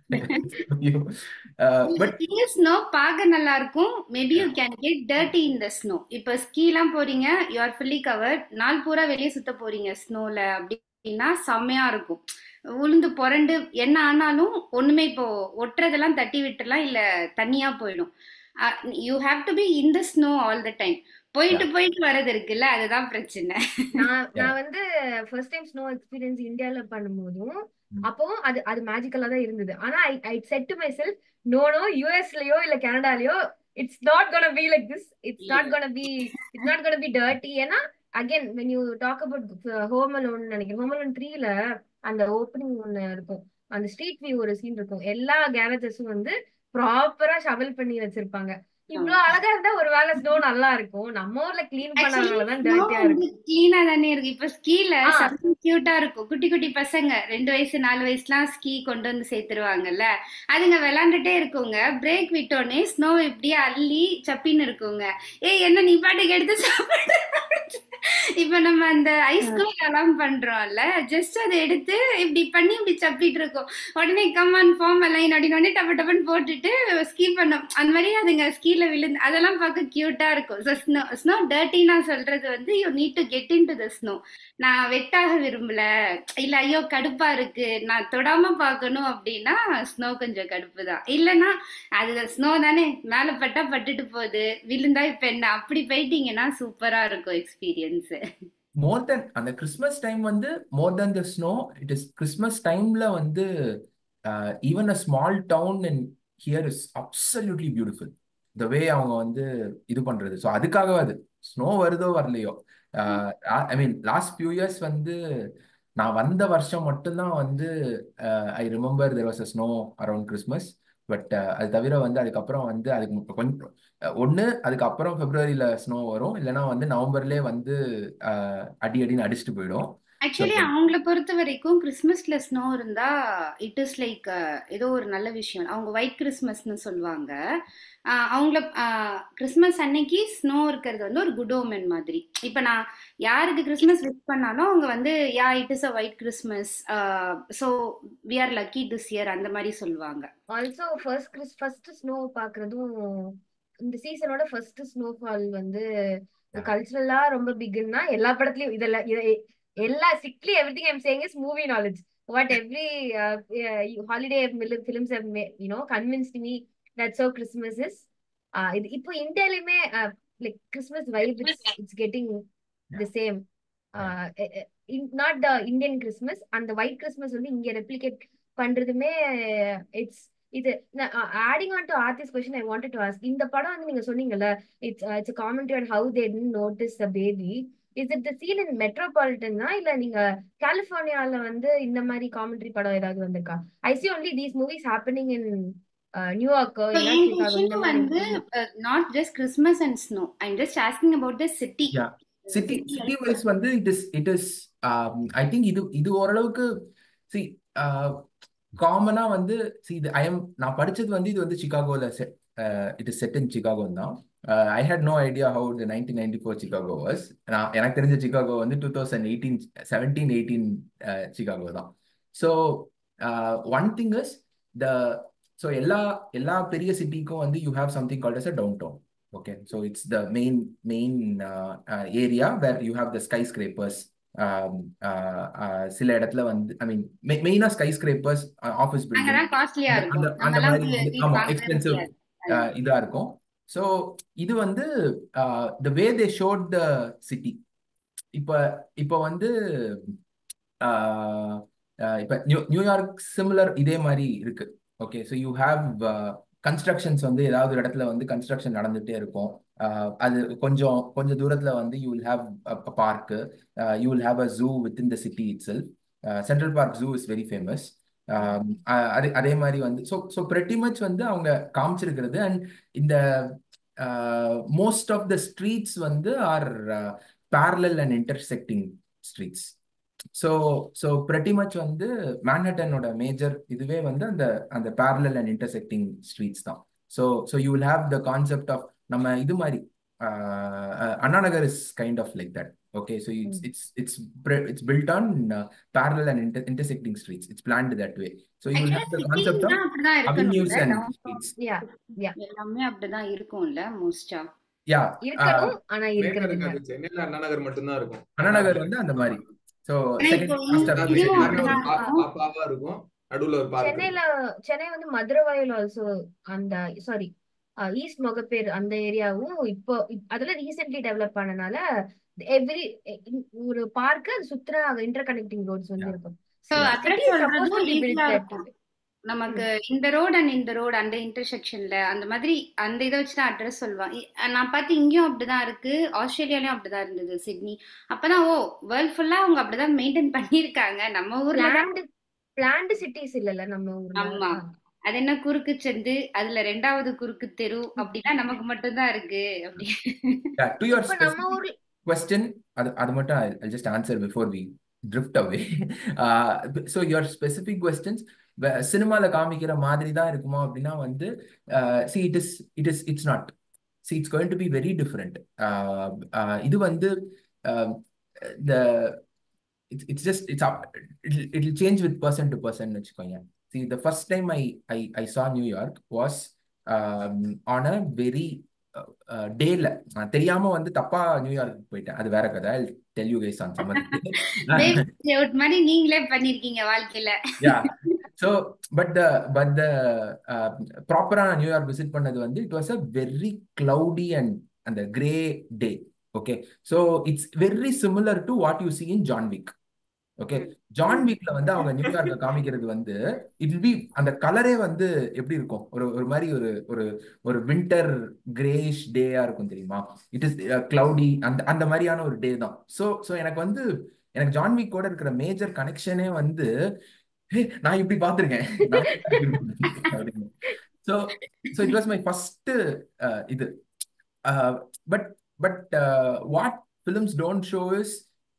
you uh, but snow பார்க்க நல்லா இருக்கும் maybe you can get dirty in the snow இப்போ ஸ்கீலாம் போறீங்க யூ ஆர் ஃபுல்லி கவர்ட் நாள் பூரா வெளியே சுத்த போறீங்க ஸ்னோல அப்படின்னா செம்மையா இருக்கும் உளுந்து புரண்டு என்ன ஆனாலும் ஒண்ணுமே இப்போ ஒட்டுறதெல்லாம் தட்டி விட்டுலாம் இல்ல தண்ணியா போயிடும் you have to be in the snow all the time போயிட்டு போயிட்டு வர்றது இருக்குல்ல அதுதான் பிரச்சனை நான் Yeah. நான் வந்து ஃபர்ஸ்ட் டைம் ஸ்னோ எக்ஸ்பீரியன்ஸ் இந்தியால பண்ணும்போதும் ம். அப்பவும் அது அது மேஜிக்கலா தான் இருந்தது ஆனா I I said to myself no no யூஎஸ்லயோ இல்ல கனடாலயோ it's not gonna be like this it's not gonna be it's not gonna be dirty ஏன்னா again when you talk about Home Alone நினைக்கிறேன் ஹோம் அலோன் த்ரீல அந்த ஓப்பனிங் ஒண்ணு இருக்கும் அந்த ஸ்ட்ரீட் வியூ ஒரு சீன் இருக்கும் எல்லா கேரேஜஸும் வந்து ப்ராப்பரா ஷவல் பண்ணி வச்சிருப்பாங்க இவ்ளோ அழகா இருந்தா ஒரு வேளை ஸ்னோ நல்லா இருக்கும் நம்ம ஊர்ல கிளீன் ஆக்சுவலி பண்ணாதனாலதான் ஸ்னோ டர்ட்டியா வந்து இருக்கு கிளீனா தானே இருக்கு இப்ப ஸ்கீல ஆ செம்ம கியூட்டா இருக்கும் குட்டி குட்டி பசங்க ரெண்டு வயசு நாலு வயசுலாம் ஸ்கீ கொண்டு வந்து சேர்த்துருவாங்கல்ல அதுங்க விளையாண்டுட்டே இருக்குங்க பிரேக் விட்டோடனே ஸ்னோ இப்படியே அள்ளி சப்பின்னு இருக்குங்க ஏய் என்ன நீ பாட்டுக்கு எடுத்து சாப்பிடு இப்ப நம்ம அந்த ஐஸ்கூல் எல்லாம் பண்றோம்ல ஜஸ்ட் அதை எடுத்து இப்படி பண்ணி இப்படி சப்பிட்டு இருக்கோம் உடனே கம்மான் ஃபார்ம் லைன் அப்படின்னு உடனே டப்ப டப்பன்னு போட்டுட்டு ஸ்கீ பண்ணோம் அந்த மாதிரி அதுங்க ஸ்கீல விழுந்து அதெல்லாம் பார்க்க கியூட்டா இருக்கும் ஸோ ஸ்னோ ஸ்னோ டர்ட்டி நான் சொல்றது வந்து you need to get into the snow நான் வெட்டாக விரும்பல இல்ல ஐயோ கடுப்பா இருக்கு நான் தொடாம பார்க்கணும் அப்படின்னா ஸ்னோ கொஞ்சம் கடுப்பு தான் இல்லைன்னா அது ஸ்னோ தானே மேல பட்டா பட்டுட்டு போகுது விழுந்தா இப்ப என்ன அப்படி போயிட்டீங்கன்னா சூப்பரா இருக்கும் எக்ஸ்பீரியன்ஸ் மோர் தென் அந்த கிறிஸ்மஸ் டைம் வந்து more than the snow it is Christmas டைம்ல வந்து even a small town and here is absolutely beautiful the way அவங்க வந்து இது பண்றது ஸோ அதுக்காகவே அது ஸ்னோ வருதோ வரலையோ I mean last few years வந்து நான் வந்த வருஷம் மட்டும்தான் வந்து I remember there was a snow around Christmas but அது தவிர வந்து அதுக்கப்புறம் வந்து அதுக்கு மு- கொஞ்சம் ஒன்று அதுக்கப்புறம் பிப்ரவரியில ஸ்னோ வரும் இல்லைன்னா வந்து நவம்பர்லேயே வந்து அஹ், அடி அடின்னு அடிச்சுட்டு போயிடும் ஸோ ஆக்சுவலி அவங்கள பொறுத்த வரைக்கும் கிறிஸ்மஸ்ல ஸ்னோ இருந்தா இட் இஸ் லைக் ஏதோ ஒரு நல்ல விஷயம் அவங்க ஒயிட் கிறிஸ்மஸ்னு சொல்லுவாங்க ஆஹ் அவங்கள கிறிஸ்மஸ் அன்னைக்கு ஸ்னோ இருக்கிறது வந்து ஒரு குட் ஓமென் மாதிரி இப்போ நான் யாருக்கு கிறிஸ்மஸ் விஷ் பண்ணாலும் அவங்க வந்து yeah it is a white Christmas so we are lucky this year அந்த மாதிரி சொல்லுவாங்க ஆல்சோ ஃபர்ஸ்ட் கிறிஸ் ஃபர்ஸ்ட் ஸ்னோ பாக்குறதும் இந்த சீசனோட ஃபர்ஸ்ட் ஸ்னோஃபால் வந்து Yeah. கல்ச்சுரலா ரொம்ப பிக்னா எல்லா படத்துலயும் இதெல்லாம் இத- எல்லா strictly everything I'm saying is movie knowledge what every holiday films have you know convinced me that's how Christmas is இது இப்போ இந்தியாலயுமே like Christmas vibe it's it's getting the same not the Indian Christmas அந்த ஒயிட் கிறிஸ்மஸ் வந்து இங்க ரெப்ளிகேட் பண்றதுமே இட்ஸ் இது adding on to Aarti's question I wanted to ask இந்த படம் வந்து நீங்க சொன்னீங்கல்ல it's it's commentary on how they notice the baby is it the scene in மெட்ரோபாலிட்டனா இல்ல நீங்க கலிபோர்னியால வந்து இந்த மாதிரி காமெண்ட்ரி படம் ஏதாவது வந்திருக்கா I see only these movies happening in நியூயார்க் So, இல்ல என் சிகாகோ இந்த கொஸ்டின் மாதிரி வந்து not just Christmas and snow I'm just asking about the city Yeah. City city city wise வந்து it is it is I think இது இது ஓரளவுக்கு சி காமனா வந்து சி இது ஐ எம் நான் படிச்சது வந்து இது வந்து சிகாகோல it is set in Chicago தான் I had no idea how the nineteen ninety four Chicago was நான் எனக்கு தெரிஞ்ச சிகாகோ வந்து two thousand eighteen seventeen eighteen Chicago தான் so one thing is the so எல்லா எல்லா பெரிய சிட்டிக்கும் வந்து you have something called as a downtown Okay, so it's the main main uh, uh, area where you have the skyscrapers. Um, uh, uh, சில இடத்துல வந்து ஐ மீன் மெயினா ஸ்கை ஸ்கிரேப்பர்ஸ் ஆஃபீஸ் பில்டிங் அங்கதான் காஸ்ட்லியா இருக்கும் அந்த அந்த நம்மலாம் மாதிரி வந்து வீடு ஆமா வாங்கவே எக்ஸ்பென்சிவ் முடியாது இதா இருக்கும் ஸோ இது வந்து த வே தே ஷோட் த சிட்டி இப்போ இப்போ வந்து ஆஹ் ஆஹ் இப்போ நியூ நியூயார்க் சிமிலர் இதே மாதிரி இருக்கு okay so you have constructions வந்து ஏதாவது ஒரு இடத்துல வந்து கன்ஸ்ட்ரக்ஷன் நடந்துகிட்டே இருக்கும் ஆஹ் அது கொஞ்சம் கொஞ்சம் தூரத்துல வந்து you will have park you will have a zoo within the city itself Central Park Zoo is very famous அதே அதே மாதிரி வந்து ஸோ ஸோ pretty மச் வந்து அவங்க காமிச்சிருக்கிறது அண்ட் இந்த மோஸ்ட் ஆஃப் த ஸ்ட்ரீட்ஸ் வந்து are parallel and intersecting streets so so pretty much வந்து மேன்ஹட்டனோட மேஜர் இதுவே வந்து அந்த அந்த parallel அண்ட் இன்டர்செக்டிங் ஸ்ட்ரீட்ஸ் தான் so so you will have the concept of நம்ம இது மாதிரி Anna Nagar is kind of like that okay so it's it's it's it's built on parallel அண்ட் inter intersecting streets it's planned that way so you will have the concept of சிட்டினா அப்படிதான் avenues இருக்கணும்ல and downtown streets யா யா எல்லாமே அப்படிதான் இருக்கும்ல மோஸ்டா yeah uh, இருக்கணும் ஆனா சென்னையில இருக்கிறது இல்ல இருக்காது சென்னையில அண்ணா நகர் மட்டும்தான் இருக்கும் அண்ணா நகர் வந்து அந்த மாதிரி ஸோ ஆனா செகண்ட் இப்போ மாஸ்டர் அது இதுவும் நடுவுல ஒரு அப்படிதான் பா- இருக்கும் பாப்பாவா இருக்கும் நடுவுல ஒரு பார்க் சென்னையில இருக்கும் சென்னை வந்து மதுரவாயல் ஆல்சோ அந்த சாரி ஈஸ்ட் மொகப்பேர் அந்த ஏரியாவும் இப்போ இப்- அதெல்லாம் ரீசென்ட்லி டெவலப் ஆனனால எவ்ரி ஒரு பார்க் அது சுத்துற இன்டர் கனெக்டிங் ரோட்ஸ் வந்து Yeah. இருக்கும் so Yeah. Address city suppose சொல்றதும் டு பி ஈஸியா பில்ட் இருக்கும் நமக்கு இந்த ரோடு அண்ட் இந்த ரோடு அந்த இன்டர்செக்ஷன்ல அந்த மாதிரி அந்த இதை வச்சு தான் அட்ரஸ் சொல்லுவான் இ- நான் பார்த்து இங்கேயும் அப்படிதான் இருக்கு ஆஸ்திரேலியாலயும் அப்படிதான் இருந்தது சிட்னி அப்பதான் ஓ வேர்ல்ட் ஃபுல்லா அவங்க அப்படிதான் மெயின்டைன் பண்ணிருக்காங்க நம்ம ஊர்ல தான் பிளான்டு பிளான்டு சிட்டிஸ் இல்லல்ல நம்ம ஊர்ல ஆமா ஆ. அது என்ன குறுக்கு சந்து அதுல ரெண்டாவது குறுக்கு தெரு அப்படின்னா நமக்கு மட்டும்தான் இருக்கு அப்படி Yeah, to your இப்ப நம்ம specific ஊர்ல question, அது அது மட்டும் I'll, I'll just answer before we drift away. Uh, so your specific questions, சினிமால காமிக்கிற மாதிரி தான் இருக்குமா அப்படின்னா வந்து uh, see it is it is it's not see it's going to be very different uh, uh, இது வந்து um, the it's, it's just it's up it'll, it'll change with person to person வச்சுக்கோங்க see the first time I I, I saw New York was um, on a very டேல தெரியாம வந்து தப்பா நியூயார்க் போயிட்டேன் அது வேற கதை tell you guys on summer out மாதிரி நீங்களே பண்ணிருக்கீங்க வாழ்க்கையில yeah so but the but the ப்ராப்பரா நான் நியூயார்க் விசிட் பண்ணது வந்து it was a very cloudy and அந்த grey day okay so it's very similar to what you see in John Wick okay John வீக்ல வந்து அவங்க நியூயார்க்க காமிக்கிறது வந்து இட் பி அந்த கலரே வந்து எப்படி இருக்கும் ஒரு ஒரு மாதிரி ஒரு ஒரு ஒரு வின்டர் கிரேஷ் டேயா இருக்கும் தெரியுமா இட் இஸ் கிளவுடி அந்த அந்த மாதிரியான ஒரு டே தான் ஸோ ஸோ எனக்கு வந்து எனக்கு ஜான் வீக் கூட இருக்கிற மேஜர் கனெக்ஷனே வந்து "ஹே, நான் இப்படி பார்த்திருக்கேன் so so it was my first இது but but what films don't show is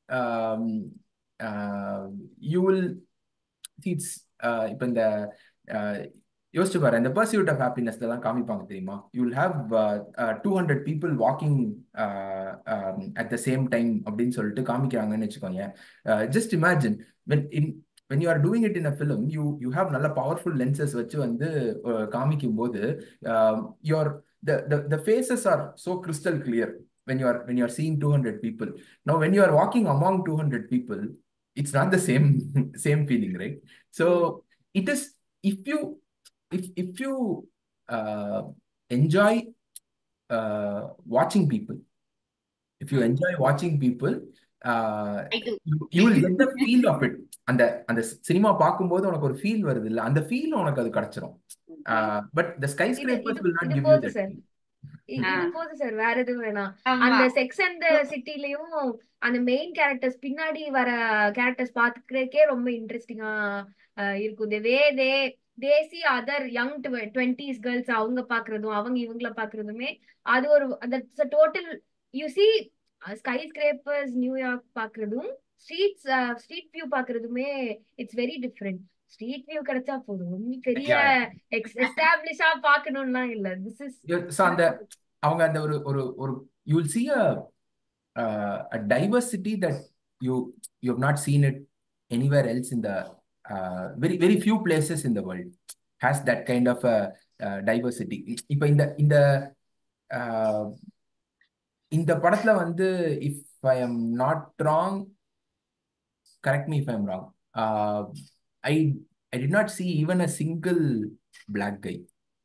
you will it's இப்போ இந்த uh, யோசிச்சு பாரு இந்த பர்சியூட் ஆஃப் ஹாப்பினஸ் எல்லாம் காமிப்பாங்க தெரியுமா you will have two hundred people walking at the same time அப்படின்னு சொல்லிட்டு காமிக்கிறாங்கன்னு வச்சுக்கோங்க just imagine when in when you are doing it in a film you you have நல்ல பவர்ஃபுல் லென்சஸ் வச்சு வந்து uh, காமிக்கும் போது your the, the the faces are so crystal clear when you are when you are seeing 200 people now when you are walking among 200 people it's not the same same feeling right so it is if you if if you uh, enjoy uh, watching people if you enjoy watching people uh, I do. you, you will get the feel of it அந்த அந்த சினிமா பார்க்கும்போது உனக்கு ஒரு ஃபீல் வருது இல்ல அந்த ஃபீல் உனக்கு அது கிடைச்சிரும் பட் த ஸ்கை இது ஸ்கிரேப்பர்ஸ் இது வில் நாட் இது கிவ் யூ போதும் தட் சார் இ- ஆ. இது போதும் சார் வேற எதுவும் வேணாம் ஆமா அந்த செக்ஸ் அண்ட் சிட்டிலயும் அந்த மெயின் கேரக்டர்ஸ் பின்னாடி வர கேரக்டர்ஸ் பாத்துக்கிறதுக்கே ரொம்ப இன்ட்ரெஸ்டிங்கா இருக்கும் இந்த way they they see other young twenties girls அவங்க பாக்குறதும் அவங்க இவங்கள பாக்குறதுமே அது ஒரு that's total you see skyscrapers New York பாக்குறதும் ஸ்ட்ரீட்ஸ் ஸ்ட்ரீட் வியூ பாக்குறதுமே it's very different street view கிடைச்சா போதும் பெரிய எஸ்டாப்ளிஷா பாக்கணும்லாம் இல்ல திஸ் இஸ் ஸோ அந்த அவங்க அந்த ஒரு ஒரு ஒரு you will see a uh, a diversity that you you have not seen it anywhere else in the uh, very very few places in the world has that kind of a uh, diversity இப்போ இந்த இந்த uh, இந்த படத்துல வந்து if I am not wrong correct me if I'm wrong uh, I I did not see even a single black guy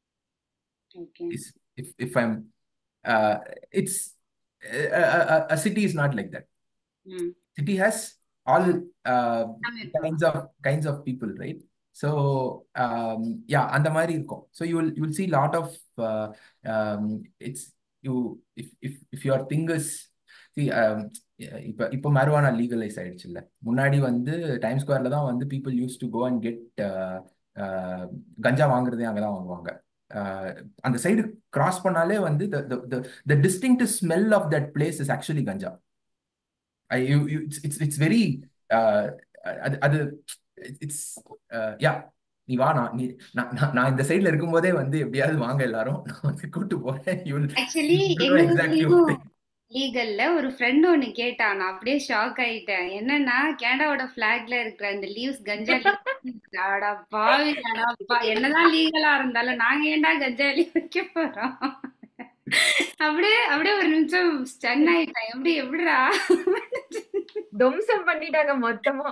okay is if if I'm uh, it's a, a, a- a city is not like that. ம் City has all uh, எல்லாமே இருக்கும் kinds of kinds of people, right? So um, yeah, அந்த மாதிரி இருக்கும். So you will you will see lot of uh, um, it's you if if if your thing is see um, இப்போ இப்போ marijuana legalize ஆயிடுச்சு இல்ல முன்னாடி வந்து டைம் ஸ்கொயர்ல தான் வந்து people used to go and get uh, uh, கஞ்சா வாங்குறதே அங்கதான் வாங்குவாங்க uh, அந்த சைடு கிராஸ் பண்ணாலே வந்து the the the the distinctive smell of that place is actually ganja I, you, you, it's, it's, it's very, uh, அது அது இட்ஸ் யா நீ வா நான் நீ நான் நான் நான் இந்த சைடுல இருக்கும்போதே வந்து எப்படியாவது வாங்க எல்லாரும் நான் வந்து கூட்டு போறேன் you will actually you know எங்க எக்ஸாக்ட்லி ஊர்லயும் லீகல்ல ஒரு ஃப்ரெண்ட் ஒன்னு கேட்டான் நான் அப்படியே ஷாக் ஆயிட்டேன் என்னன்னா கனடாவோட பிளாக்ல இருக்கிற அந்த லீவ்ஸ் கஞ்சா leaves, அடா பாவி அடா பா என்னதான் லீகலா இருந்தாலும் நாங்க ஏன்டா கஞ்சா லீவ் வைக்க போறோம் அப்படியே அப்படியே ஒரு நிமிஷம் ஸ்டன் ஆயிட்டேன் எப்படி எப்படிடா துவம்சம் பண்ணிட்டாங்க மொத்தமா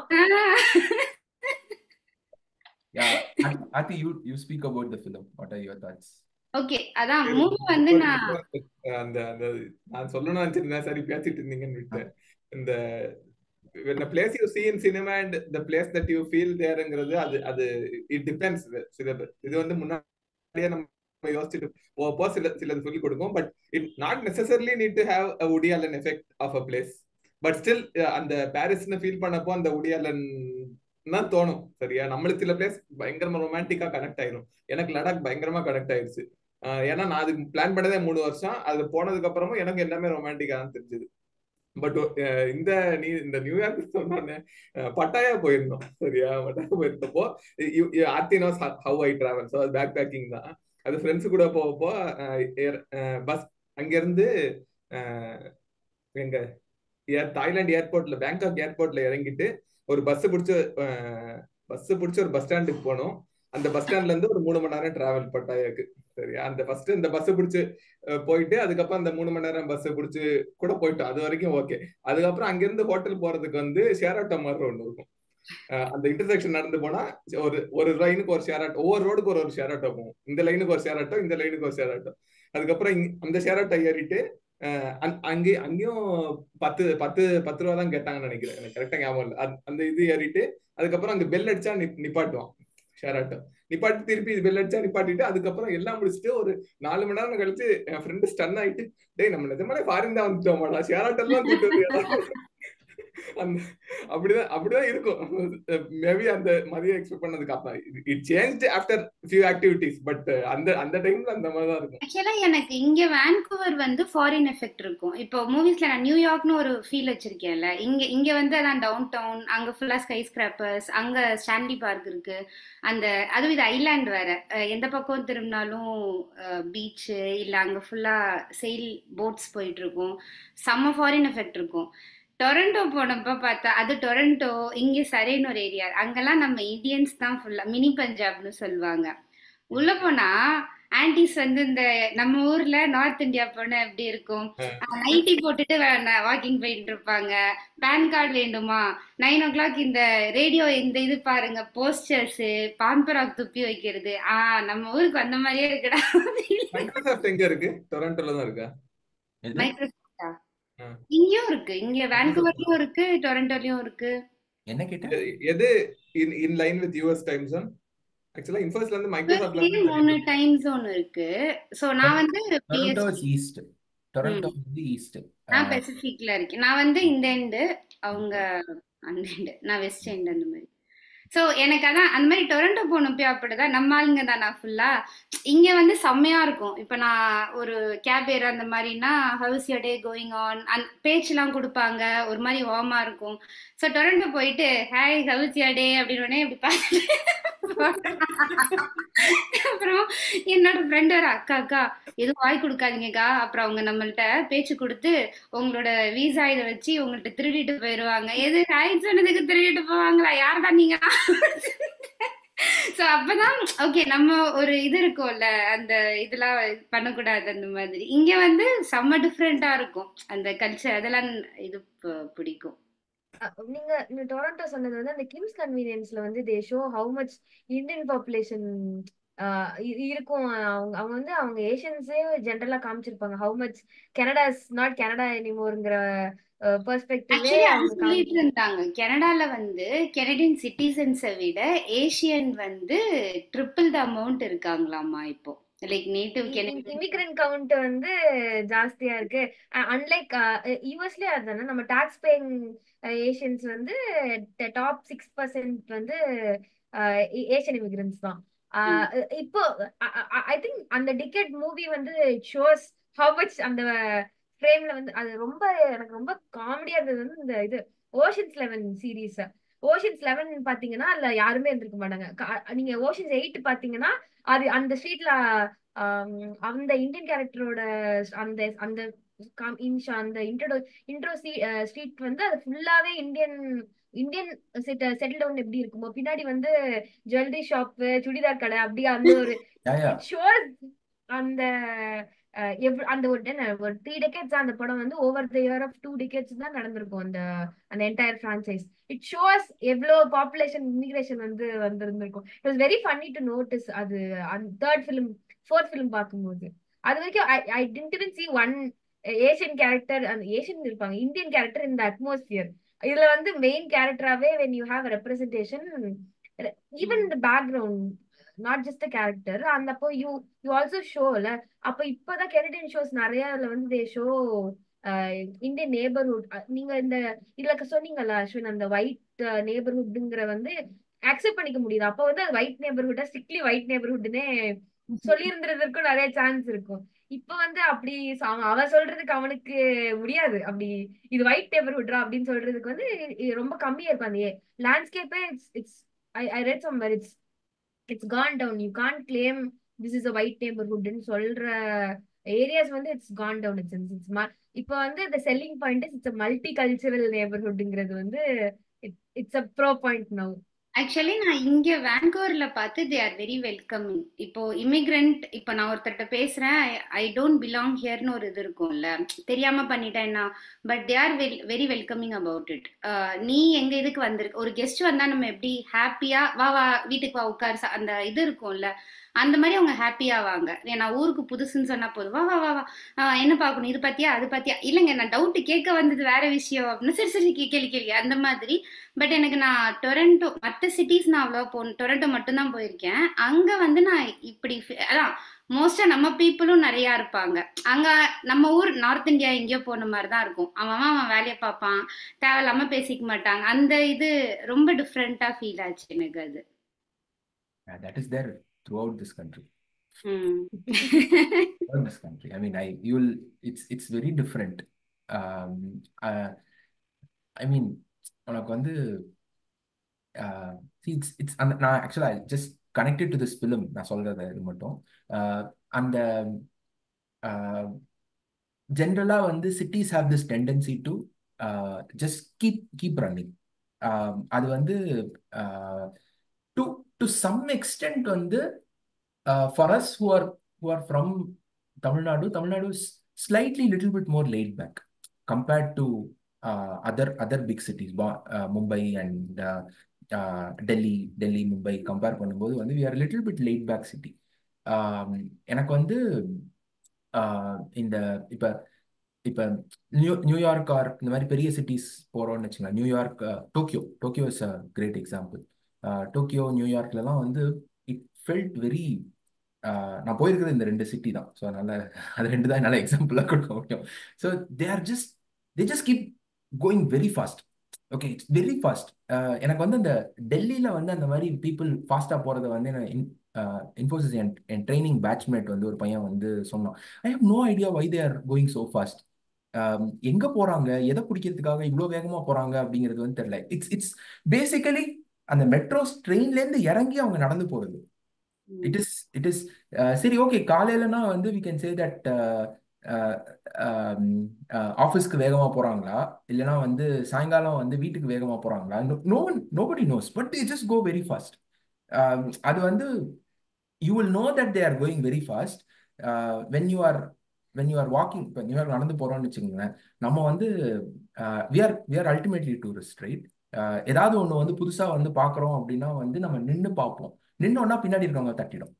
yeah Aadhi you you speak about the film what are your thoughts okay அதான் மூவி வந்து நான் அந்த அந்த நான் சொல்லணும்னு நினைச்சிருந்தேன் சரி பேசிட்டு இருந்தீங்கன்னு விட்டேன் இந்த when a place you see in cinema and the place that you feel thereங்கிறது அது அது it depends சில பேர் இது வந்து முன்னாடியே நம்ம யோசிச்சுட்டு போப்போ சில சிலது சொல்லி கொடுக்கும் but it not necessarily need to have a Woody Allen effect of a place but still அந்த பாரிஸ்னு ஃபீல் பண்ணப்போ அந்த உடி ஆலன் தான் தோணும் சரியா நம்மளுக்கு சில பிளேஸ் பயங்கரமா ரொமான்டிக்கா கனெக்ட் ஆயிரும் எனக்கு லடாக் பயங்கரமா கனெக்ட் ஆயிருச்சு ஆஹ் ஏன்னா நான் அதுக்கு பிளான் பண்ணதே மூணு வருஷம் அது போனதுக்கு அப்புறமும் எனக்கு எல்லாமே ரொமான்டிக்கா தான் தெரிஞ்சது பட் இந்த நீ இந்த நியூயார்க் சொன்னோடனே அஹ் பட்டாயா போயிருந்தோம் சரியா பட்டாயா போயிருந்தப்போ Aarti knows how I travel so அது பேக் பேக்கிங் தான் அது ஃப்ரெண்ட்ஸ் கூட போகப்போ பஸ் அங்கிருந்து அஹ், எங்க ஏர் தாய்லாந்து ஏர்போர்ட்ல பேங்காக் ஏர்போர்ட்ல இறங்கிட்டு ஒரு பஸ் பிடிச்சு பஸ் பிடிச்சி ஒரு பஸ் ஸ்டாண்டுக்கு போனோம் அந்த பஸ் ஸ்டாண்ட்ல இருந்து ஒரு மூணு மணி நேரம் டிராவல் பட்டாயாக்கு சரியா அந்த ஃபர்ஸ்ட் இந்த பஸ் பிடிச்சு அஹ், போயிட்டு அதுக்கப்புறம் அந்த மூணு மணி நேரம் பஸ் பிடிச்சு கூட போயிட்டோம் அது வரைக்கும் ஓகே அதுக்கப்புறம் அங்கிருந்து ஹோட்டல் போறதுக்கு வந்து ஷேர் ஆட்டோ மாதிரி ஒன்று இருக்கும் அஹ், அந்த இன்டர்செக்ஷன் நடந்து போனா ஒரு ஒரு லைனுக்கு ஒரு ஷேர் ஆட்டோ ஒவ்வொரு ரோடுக்கு ஒரு ஒரு ஷேர் ஆட்டோ போகும் இந்த லைனுக்கு ஒரு ஷேர் ஆட்டோ இந்த லைனுக்கு ஒரு ஷேர் ஆட்டோ அதுக்கப்புறம் இங்க- அந்த ஷேர் ஆட்டோ ஏறிட்டு அஹ், அங்க- அங்கே அங்கேயும் பத்து பத்து பத்து ரூபா தான் கேட்டாங்கன்னு நினைக்கிறேன் எனக்கு கரெக்டா ஞாபகம் இல்லை அந்த- அந்த இது ஏறிட்டு அதுக்கப்புறம் அங்க பெல் அடிச்சா நிப்- நிப்பாட்டுவான் ஷேர் ஆட்டோ நிப்பாட்டி திருப்பி இது பெல் அடிச்சா நிப்பாட்டிட்டு அதுக்கப்புறம் எல்லாம் முடிச்சுட்டு ஒரு நாலு மணி நேரம் கழிச்சு என் ஃப்ரெண்டு ஸ்டன் ஆயிட்டு டேய் நம்ம நிஜமாலே ஃபாரின் தான் வந்துட்டோமாடா ஷேர் ஆட்டோ எல்லாம் கூட்டு வந்தியாடா?" அந்த அப்படிதான் அப்படிதான் இருக்கும் மேபி அந்த மதியம் எக்ஸ்பெக்ட் பண்ணதுக்கு அப்புறம் it change after few activities but அந்த அந்த டைம்ல அந்த மாதிரி தான் இருக்கும் ஆக்சுவலா எனக்கு இங்க வான்கூவர் வந்து ஃபாரின் எஃபெக்ட் இருக்கும் இப்போ மூவிஸ்ல நான் நியூயார்க்னு ஒரு ஃபீல் வச்சிருக்கேன்ல இங்க இங்க வந்து அதான் டவுன் டவுன் அங்க ஃபுல்லா ஸ்கை ஸ்கிராப்பர்ஸ் அங்க ஸ்டான்லி பார்க் இருக்கு அந்த அதுவும் இது ஐலாண்ட் வேற அஹ் எந்த பக்கம் திரும்பினாலும் பீச் இல்ல அங்க ஃபுல்லா செயில் போட்ஸ் போயிட்டு இருக்கும் செம்ம ஃபாரின் எஃபெக்ட் இருக்கும் டொரண்டோ போனப்ப பார்த்தா அது டொரண்டோ இங்க சரேன்னு ஒரு ஏரியா அங்கெல்லாம் நம்ம இந்தியன்ஸ் தான் ஃபுல்லா மினி பஞ்சாப்னு சொல்லுவாங்க உள்ள போனா ஆன்டிஸ் வந்து இந்த நம்ம ஊர்ல நார்த் இந்தியா போனா எப்படி இருக்கும் நைட்டி போட்டுட்டு வாக்கிங் போயிட்டு இருப்பாங்க பேன் கார்டு வேண்டுமா நைன் ஓ கிளாக் இந்த ரேடியோ இந்த இது பாருங்க போஸ்டர்ஸ் பான்பராக் துப்பி வைக்கிறது ஆஹ் நம்ம ஊருக்கு அந்த மாதிரியே இருக்குடா மைக்ரோசாஃப்ட் எங்க இருக்கு டொரண்டோல தான் இருக்கா மைக்ரோசாஃப்டா ஆ. இங்கேயும் இருக்கு இங்க வேன்கூவர்லயும் இருக்கு டொரண்டோலயும் இருக்கு என்ன கேட்டேன் எ- எது in in line with US time zone ஆக்சுவலா இன்ஃபோஸ்ல இருந்து யூஎஸ்லயே மைக்ரோசாஃப்ட்ல மூணு டைம் ஜோன் இருக்கு சோ நான் வந்து Toronto PST is east Toronto வந்து ஈஸ்ட் நான் பெசிபிக்ல இருக்கேன் நான் வந்து இந்த எண்டு அவங்க அந்த எண்டு நான் வெஸ்ட் எண்டு அந்த மாதிரி சோ எனக்கு அதான் அந்த மாதிரி டொரண்டோ போனப்போ அப்படிதான் நம்ம ஆளுங்க தான் நான் ஃபுல்லா இங்க வந்து செம்மையா இருக்கும் இப்ப நான் ஒரு கேப் ஏற அந்த மாதிரினா how's your day going on அந் பேச்செல்லாம் கொடுப்பாங்க ஒரு மாதிரி வார்மா இருக்கும் சோ டொரண்டோ போயிட்டு ஹாய் ஹவுஸ் யர் டே அப்படின்னு உடனே இப்படி பார்த்துட்டு அப்புறம் என்னோட ஃப்ரெண்ட் வர அக்கா அக்கா எதுவும் வாய் கொடுக்காதீங்கக்கா அப்புறம் அவங்க நம்மள்ட்ட பேச்சு கொடுத்து உங்களோட வீசா இதை வச்சு உங்கள்ட்ட திருடிட்டு போயிடுவாங்க எது ஹாய் சொன்னதுக்கு திருடிட்டு போவாங்களா யார்டா நீங்க சோ அப்பதான் ஓகே நம்ம ஒரு இது இருக்கும்ல அந்த இதெல்லாம் பண்ணக்கூடாது அந்த மாதிரி இங்க வந்து செம்ம டிஃப்ரெண்டா இருக்கும் அந்த கல்ச்சர் அதெல்லாம் இது ப- பிடிக்கும் அஹ் நீங்க இந்த டொரண்டோ சொன்னது வந்து அந்த கிம்ஸ் கன்வீனியன்ஸ்ல வந்து they show how much Indian population இருக்கும் அவங்க அவங்க வந்து அவங்க ஏஷியன்ஸே ஜென்ரலா காமிச்சிருப்பாங்க how much Canada is not Canada எனிமோருங்கிற பெர்ஸ்பெக்டிவே ஆக்சுவலி அது அவங்க சொல்லிட்டு காமிச்சு இருந்தாங்க கனடால வந்து கெனடியன் சிட்டிசன்ஸை விட ஏசியன் வந்து ட்ரிபிள் த அமௌண்ட் இருக்காங்களாமா இப்போ like native Canadian immigrant count வந்து ஜாஸ்தியா இருக்கு அன்லைக் யூஎஸ்லயே அதுதானே நம்ம டாக்ஸ் பேயிங் ஏஷியன்ஸ் வந்து டாப் சிக்ஸ் பர்சன்ட் வந்து ஏஷியன் இமிகிரன்ஸ் தான் ம். அஹ் இப்போ ஐ திங்க் அந்த டிக்கெட் மூவி வந்து ஷோஸ் ஹவு மச் அந்த ஃப்ரேம்ல வந்து அது ரொம்ப எனக்கு ரொம்ப காமெடியா இருந்தது வந்து இந்த இது Ocean's Eleven series Ocean's Eleven பாத்தீங்கன்னா அதுல யாருமே இருந்திருக்க மாட்டாங்க கா- நீங்க ஓஷன்ஸ் எயிட் பாத்தீங்கன்னா அது அந்த ஸ்ட்ரீட்ல அந்த இந்தியன் கேரக்டரோட அந்த அந்த காம்- இன்ஷா அந்த இன்ட்ரோ இன்ட்ரோ ஸ்ட்ரீட் வந்து அது ஃபுல்லாவே இந்தியன் இந்தியன் செட்டில் டவுன் எப்படி இருக்குமோ பின்னாடி வந்து ஜுவல்லரி ஷாப் சுடிதார் கடை அப்படி அந்த ஒரு யா யா இட் ஷோஸ் அந்த அஹ், எவ்வ- அந்த ஒரு என்ன ஒரு த்ரீ டெக்கேட்ஸ் அந்த படம் வந்து over the year of two decades தான் நடந்திருக்கும் அந்த அந்த என்டையர் franchise இட் ஷோஸ் எவ்வளோ பாப்புலேஷன் இமிகிரேஷன் வந்து வந்திருந்திருக்கும் it was very funny to notice அது அந்த தேர்ட் ஃபிலிம் ஃபோர்த் ஃபிலிம் பார்க்கும்போது அது வரைக்கும் I I didn't even see one Asian character அந்த ஏஷியன் இருப்பாங்க இந்தியன் கேரக்டர் இந்த அட்மாஸ்பியர் இதுல வந்து மெயின் கேரக்டராகவே when you have representation even இந்த background not just a character அந்த அப்போ யூ யூ ஆல்சோ ஷோல அப்ப இப்பதான் கெனடியன் ஷோஸ் நிறைய அதுல வந்து தே ஷோ இந்தியன் நேபர்ஹுட் நீங்க இந்த இதுல சொன்னீங்கல்ல அஸ்வின் அந்த ஒயிட் நேபர்ஹுட்ங்கிற வந்து அக்செப்ட் பண்ணிக்க முடியுது அப்ப வந்து அது ஒயிட் நேபர்ஹுட்டா ஸ்ட்ரிக்ட்லி ஒயிட் நேபர்ஹுட்னு சொல்லி இருந்திருக்கும் நிறைய சான்ஸ் இருக்கும் இப்ப வந்து அப்படி ச- அவன் அவன் சொல்றதுக்கு அவனுக்கு முடியாது அப்படி இது ஒயிட் நேபர்ஹுட்ரா அப்படின்னு சொல்றதுக்கு வந்து இது ரொம்ப கம்மியா இருக்கும் அந்த லேண்ட்ஸ்கேப்பே it's it's I I read somewhere it's it's gone down you can claim this is a white நேபர்ஹுட்னு சொல்ற ஏரியாஸ் வந்து it's gone down it's it's இப்போ வந்து இந்த selling point it's multicultural நேபர்ஹுட்ங்கிறது வந்து it's a pro point now actually நான் இங்க வேங்கூவர்ல பார்த்து தே ஆர் வெரி வெல்கமிங் இப்போ இமிகிரண்ட் இப்போ நான் ஒருத்தர்கிட்ட பேசுறேன் ஐ டோன்ட் பிலாங் ஹியர்னு ஒரு இது இருக்கும்ல தெரியாம பண்ணிட்டேன்னா but they are well very welcoming about it நீ எங்க இதுக்கு வந்திருக்க ஒரு கெஸ்ட் வந்தா நம்ம எப்படி ஹாப்பியா வா வா வீட்டுக்கு வா உட்காரு சா- அந்த இது இருக்கும்ல அந்த மாதிரி அவங்க ஹாப்பியா வாங்க நான் ஊருக்கு புதுசுன்னு சொன்னா போதும் வா வா வா வா ஆஹ் என்ன பார்க்கணும் இது பத்தியா அது பத்தியா இல்லைங்க நான் டவுட் கேட்க வந்தது வேற விஷயம் அப்படின்னு சரி சரி கே- கேளு கேள்வி அந்த மாதிரி பட் எனக்கு நான் டொரண்டோ மற்ற சிட்டிஸ் நான் அவ்வளோ போ டொரண்டோ மட்டும்தான் போயிருக்கேன் அங்க வந்து நான் இப்படி fe- அதான் மோஸ்டா நம்ம பீப்புளும் நிறைய இருப்பாங்க அங்க நம்ம ஊர் நார்த் இந்தியா எங்கேயோ போன மாதிரி தான் இருக்கும் அவன் அவன் அவன் வேலையை பார்ப்பான் தேவையில்லாம பேசிக்க மாட்டாங்க அந்த இது ரொம்ப டிஃப்ரெண்டா ஃபீல் ஆச்சு எனக்கு அது that is there throughout this country ம். throughout this country. I mean, I you'll it's it's very different. Um, uh, I mean, உனக்கு வந்து uh, see it's it's அந்த நான் ஆக்சுவலா just connected to this film நான் சொல்றது இது மட்டும் Uh, அந்த ஜென்ரலா வந்து cities have this tendency to just keep keep running அது வந்து டு டு சம் எக்ஸ்டென்ட் வந்து far as who are who are from Tamil Nadu, Tamil Nadu is slightly little bit more laid back compared to uh, other other big cities, Bo- uh, Mumbai and uh, uh, Delhi, Delhi, Mumbai compare பண்ணும்போது வந்து we are a little bit laid back city. Um, எனக்கு வந்து uh, இந்த இப்ப இப்ப நியூ நியூயார்க் ஆர் இந்த மாதிரி பெரிய சிட்டிஸ் போறோம்னு வச்சுக்கலாம் New York Tokyo Tokyo is a great example Tokyo நியூயார்க்லலாம் வந்து இட் ஃபெல்ட் வெரி நான் போயிருக்கிறது இந்த ரெண்டு சிட்டி தான் ஸோ அதனால அது ரெண்டு தான் என்னால் எக்ஸாம்பிளாக கொடுக்க முடியும் so they are just they just keep going very fast okay it's very fast எனக்கு வந்து அந்த டெல்லியில் வந்து அந்த மாதிரி பீப்புள் ஃபாஸ்ட்டாக போகிறத வந்து நான் இன்ஃபோசிஸ் என் என் ட்ரைனிங் பேட்ச்மேட் வந்து ஒரு பையன் வந்து சொன்னான் I have no idea why they are going so fast எங்க போறாங்க எதை பிடிக்கிறதுக்காக இவ்வளோ வேகமா போறாங்க அப்படிங்கிறது வந்து தெரியல இட்ஸ் இட்ஸ் பேசிக்கலி அந்த மெட்ரோ ட்ரெயின்ல இருந்து இறங்கி அவங்க நடந்து போறது இட் இஸ் இட் இஸ் சரி ஓகே காலையிலனா வந்து வி கேன் சே தட் ஆஃபீஸ்க்கு வேகமா போறாங்களா இல்லைனா வந்து சாயங்காலம் வந்து வீட்டுக்கு வேகமா போறாங்களா no one nobody knows but it just go very fast அது வந்து you will know that they are going very fast when you are when you are walking இப்போ நியூயார்க் நடந்து போறோம்னு வச்சுக்கோங்களேன் நம்ம வந்து we are we are ultimately tourist right ஏதாவது ஒன்று வந்து புதுசாக வந்து பார்க்குறோம் அப்படின்னா வந்து நம்ம நின்று பார்ப்போம் நின்னோன்னா பின்னாடி இருக்கவங்க தட்டிடும்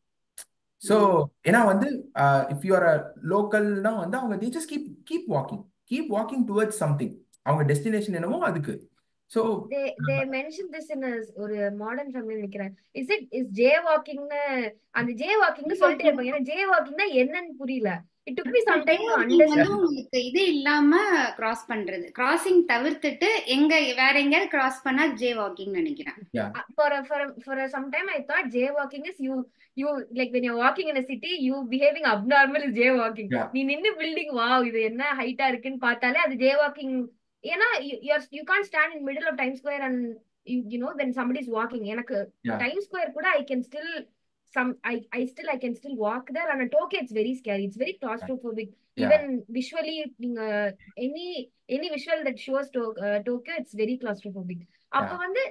ஸோ ஏன்னா வந்து இஃப் யூ ஆர் லோக்கல்னா வந்து அவங்க they just keep keep walking keep walking towards something அவங்க டெஸ்டினேஷன் என்னமோ அதுக்கு so they they mentioned this in a ஒரு மாடர்ன் ஃபேமிலி நினைக்கிறேன் இஸ் இட் இஸ் ஜே வாக்கிங்னு அந்த ஜே வாக்கிங்னு சொல்லிட்டே இருப்பாங்க ஏன்னா ஜே வாக்கிங்னா என்னன்னு புரியல it took me some time to வந்து அண்டர்ஸ்டாண்ட் உங்களுக்கு இது இல்லாம கிராஸ் பண்றது கிராசிங் தவிர்த்துட்டு எங்க வேற எங்கேயாவது கிராஸ் பண்ணா ஜே வாக்கிங் நினைக்கிறேன் for a, for a, for a, some time I thought jaywalking is you you like when you're walking in a city you behaving abnormal is jaywalking Yeah. நீ நின்னு பில்டிங் வாவ் இது என்ன ஹைட்டா இருக்குன்னு பார்த்தாலே அது jaywalking ஏன்னா you- you're you can't stand in middle of Times Square and you, you know when somebody is walking எனக்கு Yeah. Times Square கூட I can still some I I still I can still walk there and at Tokyo it's very scary it's very claustrophobic Yeah. even visually நீங்க any any visual that shows to, uh, Tokyo it's very claustrophobic அப்ப Yeah. வந்து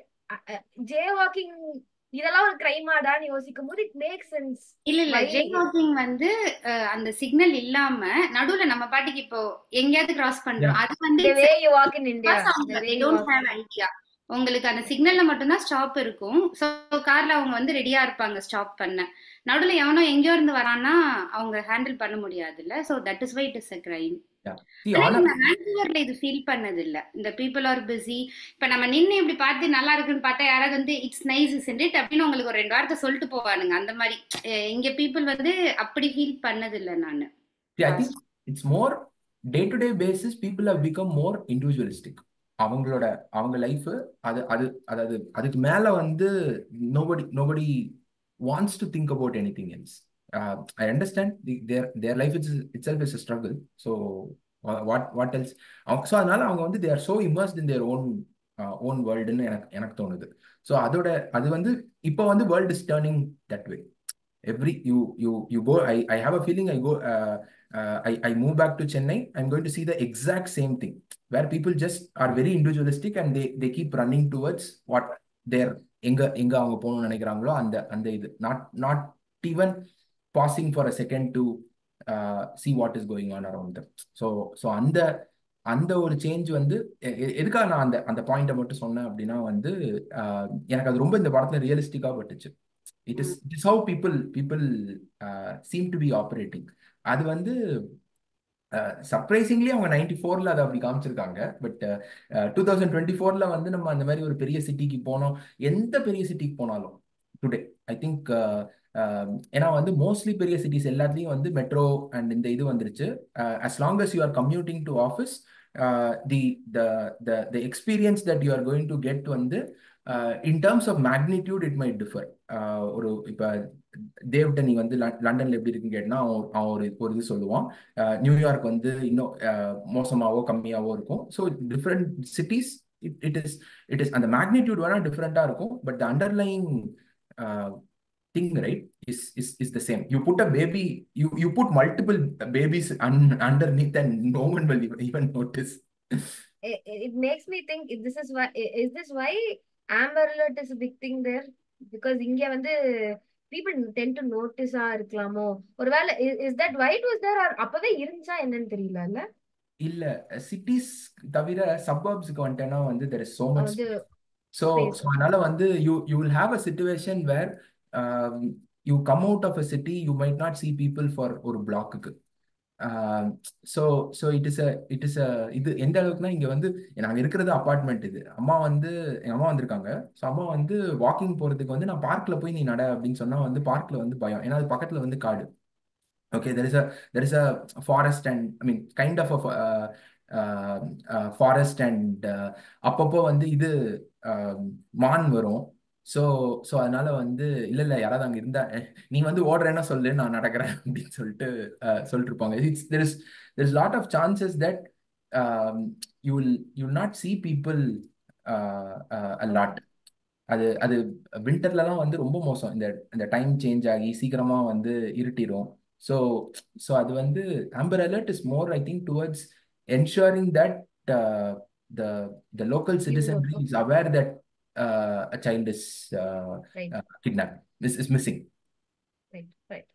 ஜே வாக்கிங் இதெல்லாம் ஒரு கிரைமாடான்னு யோசிக்கும் போது இட் மேக் சென்ஸ் இல்ல இல்ல Why? ஜே வாக்கிங் வந்து அஹ், அந்த சிக்னல் இல்லாம நடுவுல நம்ம பாட்டுக்கு இப்போ எங்கேயாவது கிராஸ் பண்றோம் அது வந்து the way you walk in India because அவங்க the way they you don't walk have idea உங்களுக்கு அந்த சிக்னல்ல மட்டும்தான் ஸ்டாப் இருக்கும் ஸோ கார்ல அவங்க வந்து ரெடியா இருப்பாங்க ஸ்டாப் பண்ண நடுவுல எவனோ எங்கேயோ இருந்து வரான்னா அவங்க ஹேண்டில் பண்ண முடியாதுல்ல so that is why it is a crime See, ஆனா honor- நம்ம வேன்கூவர்ல இது ஃபீல் பண்ணது இல்ல இந்த பீப்புள் ஆர் பிஸி இப்ப நம்ம நின்னு இப்படி பார்த்து நல்லா இருக்குன்னு பார்த்தா யாராவது வந்து இட்ஸ் நைஸ் இஸ் இட் அப்படின்னு உங்களுக்கு ஒரு ரெண்டு வார்த்தை சொல்லிட்டு போவானுங்க அந்த மாதிரி அஹ் இங்க பீப்புள் வந்து அப்படி ஃபீல் பண்ணது இல்ல நானு Yeah, I think it's more day to day basis people have become more individualistic அவங்களோட அவங்க லைஃப் அது அது அதாவது அதுக்கு மேல வந்து nobody nobody wants to think about anything else I understand their their life it's itself is struggle so what what else so அதனால அவங்க வந்து their so immersed in their own own வேர்ல்டுன்னு எனக்கு எனக்கு தோணுது ஸோ அதோட அது வந்து இப்போ வந்து world is turning that way every you you you go i i have a feeling i go uh, uh, i i move back to chennai i'm going to see the exact same thing where people just are very individualistic and they they keep running towards what their எங்க எங்க அவங்க போகணும்னு நினைக்கிறாங்களோ அந்த அந்த இது not not even passing for a second to see what is going on around them so so அந்த அந்த ஒரு சேஞ்ச் வந்து எ- எ- எதுக்காக நான் அந்த அந்த பாயிண்ட்டை மட்டும் சொன்னேன் அப்படின்னா வந்து ஆஹ், எனக்கு அது ரொம்ப இந்த படத்துல ரியலிஸ்டிக்கா பட்டுச்சு it is it is how people people seem to be operating அது வந்து சர்ப்ரைசிங்லி அவங்க நைன்டி ஃபோர்ல அதை அப்படி காமிச்சிருக்காங்க பட் டூ தௌசண்ட் டுவெண்ட்டி ஃபோர்ல வந்து நம்ம அந்த மாதிரி ஒரு பெரிய சிட்டிக்கு போனோம் எந்த பெரிய சிட்டிக்கு போனாலும் டுடே ஐ திங்க் ஏன்னா வந்து மோஸ்ட்லி பெரிய சிட்டிஸ் எல்லாத்துலேயும் வந்து மெட்ரோ அண்ட் இந்த இது வந்துருச்சு as long as you are commuting to office the the the the experience that you are going to get வந்து in terms of magnitude it might differ ஒரு இப்போ தேவ்ட்ட நீ வந்து லண்- லண்டன்ல எப்படி இருக்குன்னு கேட்டனா அவன் அவன் ஒரு ஒரு இது சொல்லுவான் அஹ் நியூயார்க் வந்து இன்னும் அஹ், மோசமாவோ கம்மியாவோ இருக்கும் so different cities it it is it is அந்த மேக்னிடியூட் வேணா டிஃப்ரெண்டா இருக்கும் but the underlying thing right is is is the same you put a baby you you put multiple babies un- underneath and no one will even, even notice it, it makes me think if this is why i- is this why Amber Alert is a big thing there because இங்க வந்து people tend to notice ஆ இருக்கலாமோ ஒருவேளை is, is that why it was there or அப்பவே இருந்துச்சா என்னன்னு தெரியல இல்ல இல்ல சிட்டிஸ் தவிர சப்பர்ப்ஸ்க்கு வந்துட்டேன்னா வந்து there is so much அது So, space so அதனால வந்து you you will have a situation where um, you come out of a city, you might not see people for ஒரு பிளாக்குக்கு so so it is a it is a இது எந்த அளவுக்குனா இங்கே வந்து நாங்கள் இருக்கிறது அப்பார்ட்மெண்ட் இது அம்மா வந்து எங்கள் அம்மா வந்திருக்காங்க ஸோ அம்மா வந்து வாக்கிங் போகிறதுக்கு வந்து நான் பார்க்கில் போய் நீ நட அப்படின்னு சொன்னால் வந்து பார்க்கில் வந்து பயம் ஏன்னா அது பக்கத்தில் வந்து காடு okay there is a there is a forest and i mean kind of a uh, uh, uh, forest and uh, அப்பப்போ வந்து இது uh, மான் வரும் ஸோ ஸோ அதனால வந்து இல்லை இல்லை யாராவது அங்கே இருந்தா "அஹ், நீ வந்து ஓடுறேன்னா சொல்லு நான் நடக்கிறேன் அப்படின்னு சொல்லிட்டு uh, சொல்லிட்டு இருப்பாங்க it's there is there is lot of chances that you will you not see people a lot அது அது வின்டர்லலாம் வந்து ரொம்ப மோசம் இந்த இந்த டைம் சேஞ்ச் ஆகி சீக்கிரமா வந்து இருட்டிடும் ஸோ ஸோ அது வந்து amber alert is more I think towards ensuring that the the local citizenry also. Is aware that a child is Right, kidnap is is missing right, right.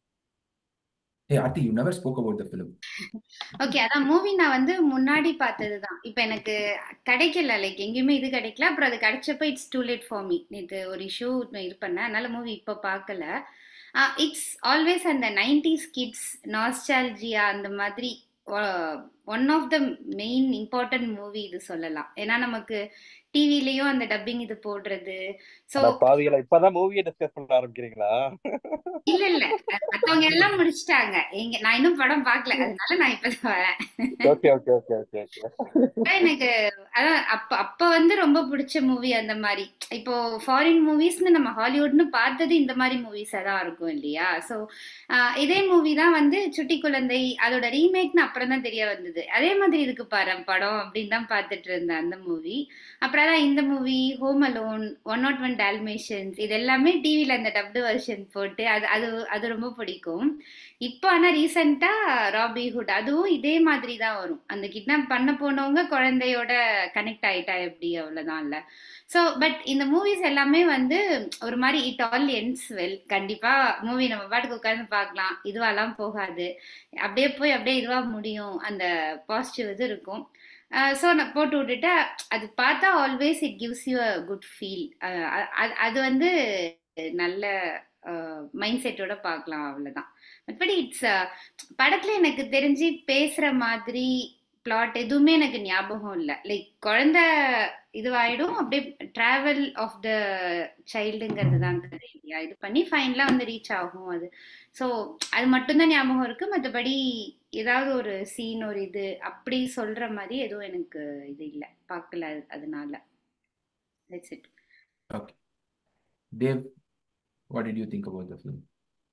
Hey, Aarti, you never spoke about the film. Okay அதான் மூவி நான் வந்து முன்னாடி பார்த்ததுதான் இப்போ எனக்கு கிடைக்கல லைக் எங்கேயுமே இது கிடைக்கல அப்புறம் அது கிடைச்சப்ப it's too late for me நேற்று ஒரு இஷ்யூ இது பண்ணேன் அதனால மூவி இப்போ பார்க்கல இட்ஸ் ஆல்வேஸ் அந்த நைன்டிஸ் கிட்ஸ் நாஸ்டாலஜியா அந்த மாதிரி one of the main important movie இது சொல்லலாம் ஏன்னா நமக்கு டிவிலையும் அந்த டப்பிங் இது போடுறது ஸோ அட பாவிகளா இப்பதான் மூவியை டிஸ்கஸ் பண்ண ஆரம்பிக்கிறீங்களா இல்ல இல்ல மத்தவங்க எல்லாம் முடிச்சிட்டாங்க எங்க நான் இன்னும் படம் பார்க்கல அதனால நான் இப்பதான் வரேன் okay okay okay okay okay அதான் எனக்கு அதான் அப்ப அப்ப வந்து ரொம்ப பிடிச்ச மூவி அந்த மாதிரி இப்போ ஃபாரின் மூவிஸ்னு நம்ம ஹாலிவுட்னு பார்த்தது இந்த மாதிரி மூவிஸா தான் இருக்கும் இல்லையா ஸோ இதே மூவி தான் வந்து சுட்டி குழந்தை அதோட ரீமேக்னு அப்புறம் தான் தெரிய வந்தது அதே மாதிரி இருக்கு பாரு படம் அப்படின்னு தான் பார்த்துட்டு இருந்தேன் அந்த மூவி அப்புறம் தான் இந்த movie Home Alone one not one Dalmatians இது எல்லாமே டிவியில் அந்த டப்டு வெர்ஷன் போட்டு அது அது அது ரொம்ப பிடிக்கும் இப்போ ஆனால் ரீசெண்டாக ராபிஹுட் அதுவும் இதே மாதிரி தான் வரும் அந்த கிட்னாப் பண்ண போனவங்க குழந்தையோட கனெக்ட் ஆயிட்டா எப்படி அவ்வளோதான் இல்லை ஸோ பட் இந்த மூவிஸ் எல்லாமே வந்து ஒரு மாதிரி இட் ஆல் என்ஸ் வெல் கண்டிப்பாக மூவி நம்ம பாட்டுக்கு உட்காந்து பார்க்கலாம் இதுவாலாம் போகாது அப்படியே போய் அப்படியே இதுவாக முடியும் அந்த பாசிட்டிவ் இது இருக்கும் ஸோ நான் போட்டு விட்டுட்டு அது பார்த்தா always it gives you a good feel அது வந்து நல்ல மைண்ட் செட்டோட பார்க்கலாம் அவ்வளோதான் மற்றபடி இட்ஸ் படத்தில் எனக்கு தெரிஞ்சு பேசுகிற மாதிரி பிளாட் எதுவுமே எனக்கு ஞாபகம் இல்லை லைக் குழந்த இதுவாயிடும் அப்படியே ட்ராவல் ஆஃப் த சைல்டுங்கிறது தான் கதை இல்லையா இது பண்ணி ஃபைனலாக வந்து ரீச் ஆகும் அது ஸோ அது மட்டும்தான் ஞாபகம் இருக்கு மற்றபடி ஏதாவது ஒரு சீன் ஒரு இது அப்படி சொல்ற மாதிரி எதுவும் எனக்கு இது இல்லை பார்க்கல அது- அதனால that's it Okay. Dave, what did you think about the film?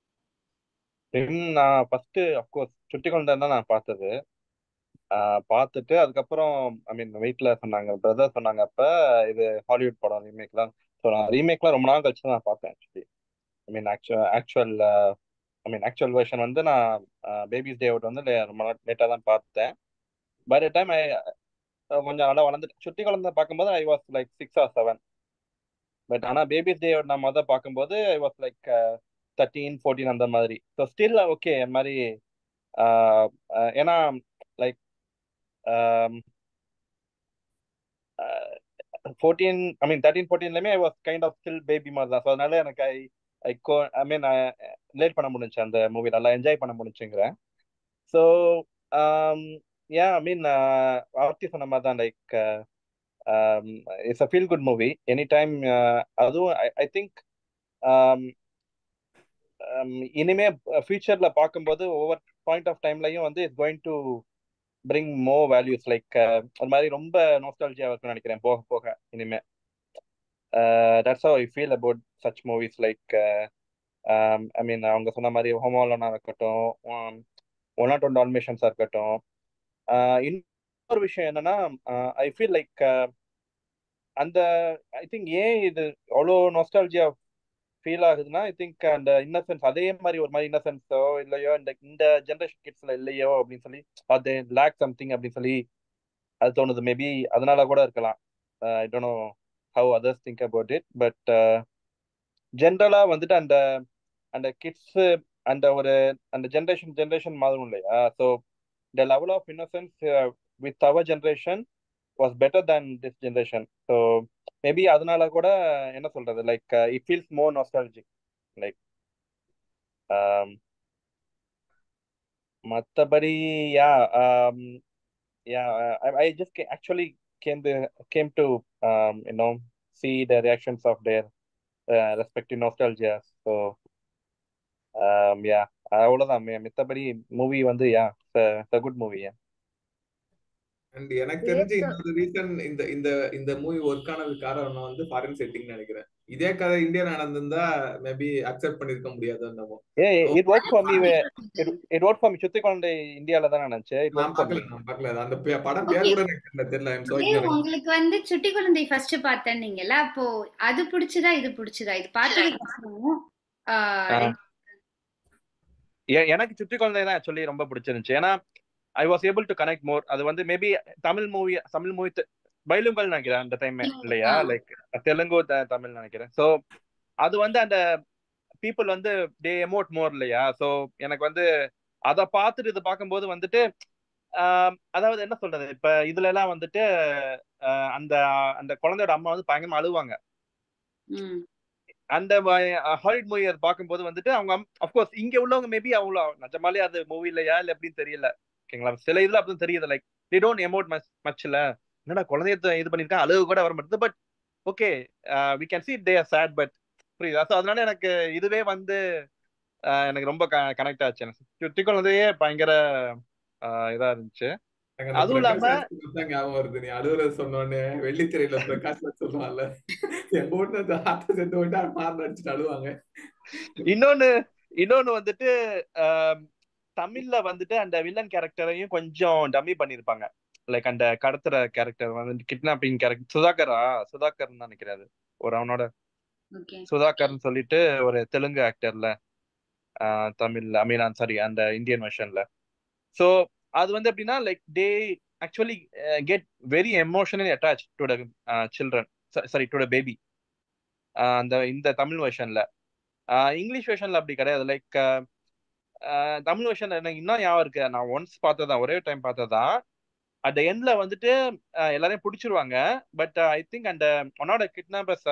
Then நான் ஃபர்ஸ்ட் அஃப்கோர்ஸ் சுட்டி குழந்தை தான் நான் பார்த்தது ஆஹ் பார்த்துட்டு அதுக்கப்புறம் ஐ மீன் வீட்டில் சொன்னாங்க பிரதர் சொன்னாங்க அப்ப இது ஹாலிவுட் படம் ரீமேக் தான் ஸோ நான் ரீமேக்லாம் ரொம்ப நாள் கழிச்சு தான் நான் பார்த்தேன் actually I mean actual actual I mean actual version வந்து நான் பேபிஸ் டே அவுட் வந்து லே- ரொம்ப லேட்டாக தான் பார்த்தேன் பை த டைம் ஐ கொஞ்சம் நல்லா வளர்ந்துட்டு சுட்டி குழந்தை பார்க்கும்போது I was like six or seven but ஆனால் பேபிஸ் டே நான் மொதல் பார்க்கும்போது I was like thirteen fourteen அந்த மாதிரி ஸோ ஸ்டில் ஓகே அந்த மாதிரி ஆஹ் ஆஹ் ஏன்னா like fourteen I mean thirteen ஃபோர்டீன்லேயுமே I was kind of still baby மாதிரி தான் ஸோ அதனால எனக்கு ஐ ஐ கோ ஐ மீன் ரிலேட் பண்ண முடிஞ்சு அந்த மூவி நல்லா என்ஜாய் பண்ண முடிஞ்சுங்கிறேன் ஸோ ஏன் ஐ மீன் ஆர்த்தி சொன்ன மாதிரி தான் like it's a feel good movie any time அதுவும் ஐ திங்க் இனிமே ஃபியூச்சர்ல பார்க்கும்போது ஒவ்வொரு பாயிண்ட் ஆஃப் டைம்லயும் வந்து it's going to bring more values like அது மாதிரி ரொம்ப நோஸ்டாலஜியா இருக்கும்னு நினைக்கிறேன் போக போக இனிமே that's how I feel about such movies like I mean அவங்க சொன்ன மாதிரி ஹோமோலனா இருக்கட்டும் ஒன் நாட் ஒன் டால்மேஷன்ஸா இருக்கட்டும் இன்னொரு விஷயம் என்னன்னா ஐ ஃபீல் லைக் அந்த ஐ திங்க் ஏன் இது அவ்வளோ நொஸ்டாலஜியா ஃபீல் ஆகுதுன்னா ஐ திங்க் அந்த இன்னசென்ஸ் அதே மாதிரி ஒரு மாதிரி இன்னசென்ஸோ இல்லையோ இந்த இந்த ஜென்ரேஷன் கிட்ஸ்ல இல்லையோ அப்படின்னு சொல்லி அது லேக் சம்திங் அப்படின்னு சொல்லி அது தோணுது மேபி அதனால கூட இருக்கலாம் I don't know how others think about it but ஜென்ரலா வந்துட்டு அந்த அந்த கிட்ஸ் அந்த ஒரு அந்த ஜென்ரேஷன் ஜென்ரேஷன் மாறும் இல்லையா so the level of innocence with our generation was better than this generation so maybe அதனால கூட என்ன சொல்றது like it feels more nostalgic like மத்தபடி yeah yeah I, I just ca- actually came the came to um you know see the reactions of their uh, respective nostalgia so um yeah அவ்வளவுதான் மி- மித்தபடி மூவி வந்து yeah it's a good movie yeah and எனக்கு தெரிஞ்சு Great. இன்னொரு ரீசன் இந்த இந்த இந்த மூவி ஒர்க் ஆனது காரணம் வந்து ஃபாரின் செட்டிங் நினைக்கிறேன் இதே கதை இந்தியா நடந்திருந்தா மேபி அக்செப்ட் பண்ணிருக்க முடியாது என்னமோ yeah it, it worked for me where it, it worked for me சுத்தி குழந்தை இந்தியால தான் நினைச்சேன் it நான் worked for me பார்க்கல நான் பார்க்கல அது அந்த பே- படம் பேர் Okay. கூட எனக்கு தெரியல தெரியல ஐம் சோ ஏய், ignorant உங்களுக்கு வந்து சுட்டி குழந்தை ஃபர்ஸ்ட் பார்த்தேன்னீங்கல்ல அப்போ அது பிடிச்சதா இது பிடிச்சதா இது பார்த்ததுக்கு அப்புறம் ஆஹ், ஆ. எ- எனக்கு சுத்தி குழந்தை தான் ஆக்சுவலி ரொம்ப பிடிச்சிருந்துச்சு ஏன்னா I was able to connect more அது வந்து maybe Tamil movie Tamil movie bilingual நினைக்கிறேன் அந்த டைம் இல்லையா ஆ. லைக் தெலுங்கு த- தமிழ் நினைக்கிறேன் ஸோ அது வந்து அந்த பீப்புள் வந்து டே எமோட் மோர் இல்லையா ஸோ எனக்கு வந்து அதை பார்த்துட்டு இது பார்க்கும்போது வந்துட்டு ஆம், அதாவது என்ன சொல்றது இப்ப இதுல எல்லாம் வந்துட்டு ஆஹ், அந்த அந்த குழந்தையோட அம்மா வந்து பயங்கரமா அழுவாங்க ம், அந்த ஹாலிவுட் மூவி அதை பார்க்கும்போது வந்துட்டு அவங்க அஃப்கோர்ஸ் இங்க உள்ளவங்க மேபி அவ்வளோ நிஜமாலே அது மூவி இல்லையா இல்ல எப்படின்னு தெரியல ஓகேங்களா சில இதுல அப்படி தெரியுது like they don't emote much மச்ல என்னடா குழந்தைய த- இது பண்ணிருக்காங்க அழுகு கூட வர மாட்டேது but okay we can see they are sad but புரியுதா ஸோ அதனால எனக்கு இதுவே வந்து ஆஹ், எனக்கு ரொம்ப கனெக்ட் ஆச்சு எனக்கு சுத்தி குழந்தையே பயங்கர ஆஹ், இதா இருந்துச்சு எனக்கு அந்த அதுவும் பிரகாஷ் இல்லாம ராஜ் தான் ஞாபகம் வருது நீ அழுவுறது சொன்னோடனே வெள்ளித்திரையில பிரகாஷ் ராஜ் சொல்லுவான்ல எங்க வீட்டுல ஆத்த செத்து விட்டு மாறு அடிச்சுட்டு அழுவாங்க இன்னொன்னு இன்னொன்னு வந்துட்டு ஆம், தமிழ்ல வந்துட்டு அந்த வில்லன் கேரக்டரையும் கொஞ்சம் டம்மி பண்ணிருப்பாங்க லைக் அந்த கடத்துற கேரக்டர் வந்து கிட்னாப்பிங் கேரக்டர் சுதாகரா சுதாகர் நினைக்கிறாரு ஒரு அவனோட ஓகே சுதாகர்னு சொல்லிட்டு ஒரு தெலுங்கு ஆக்டர்ல தமிழ்ல ஐ மீன் சாரி அந்த இந்தியன் வெர்ஷன்ல ஸோ அது வந்து எப்படின்னா like they actually get very emotionally attach to the children sorry to the baby அந்த இந்த தமிழ் வெர்ஷன்ல இங்கிலீஷ் வெர்ஷன்ல அப்படி கிடையாது லைக் தமிழ் வெர்ஷன் எனக்கு இன்னும் ஞாபகம் இருக்கு நான் ஒன்ஸ் பார்த்ததான் ஒரே டைம் பார்த்ததான் அட் எண்ட்ல வந்துட்டு அஹ், எல்லாரையும் பிடிச்சிருவாங்க பட் ஐ திங்க் அந்த ஒன்னோட kidnappers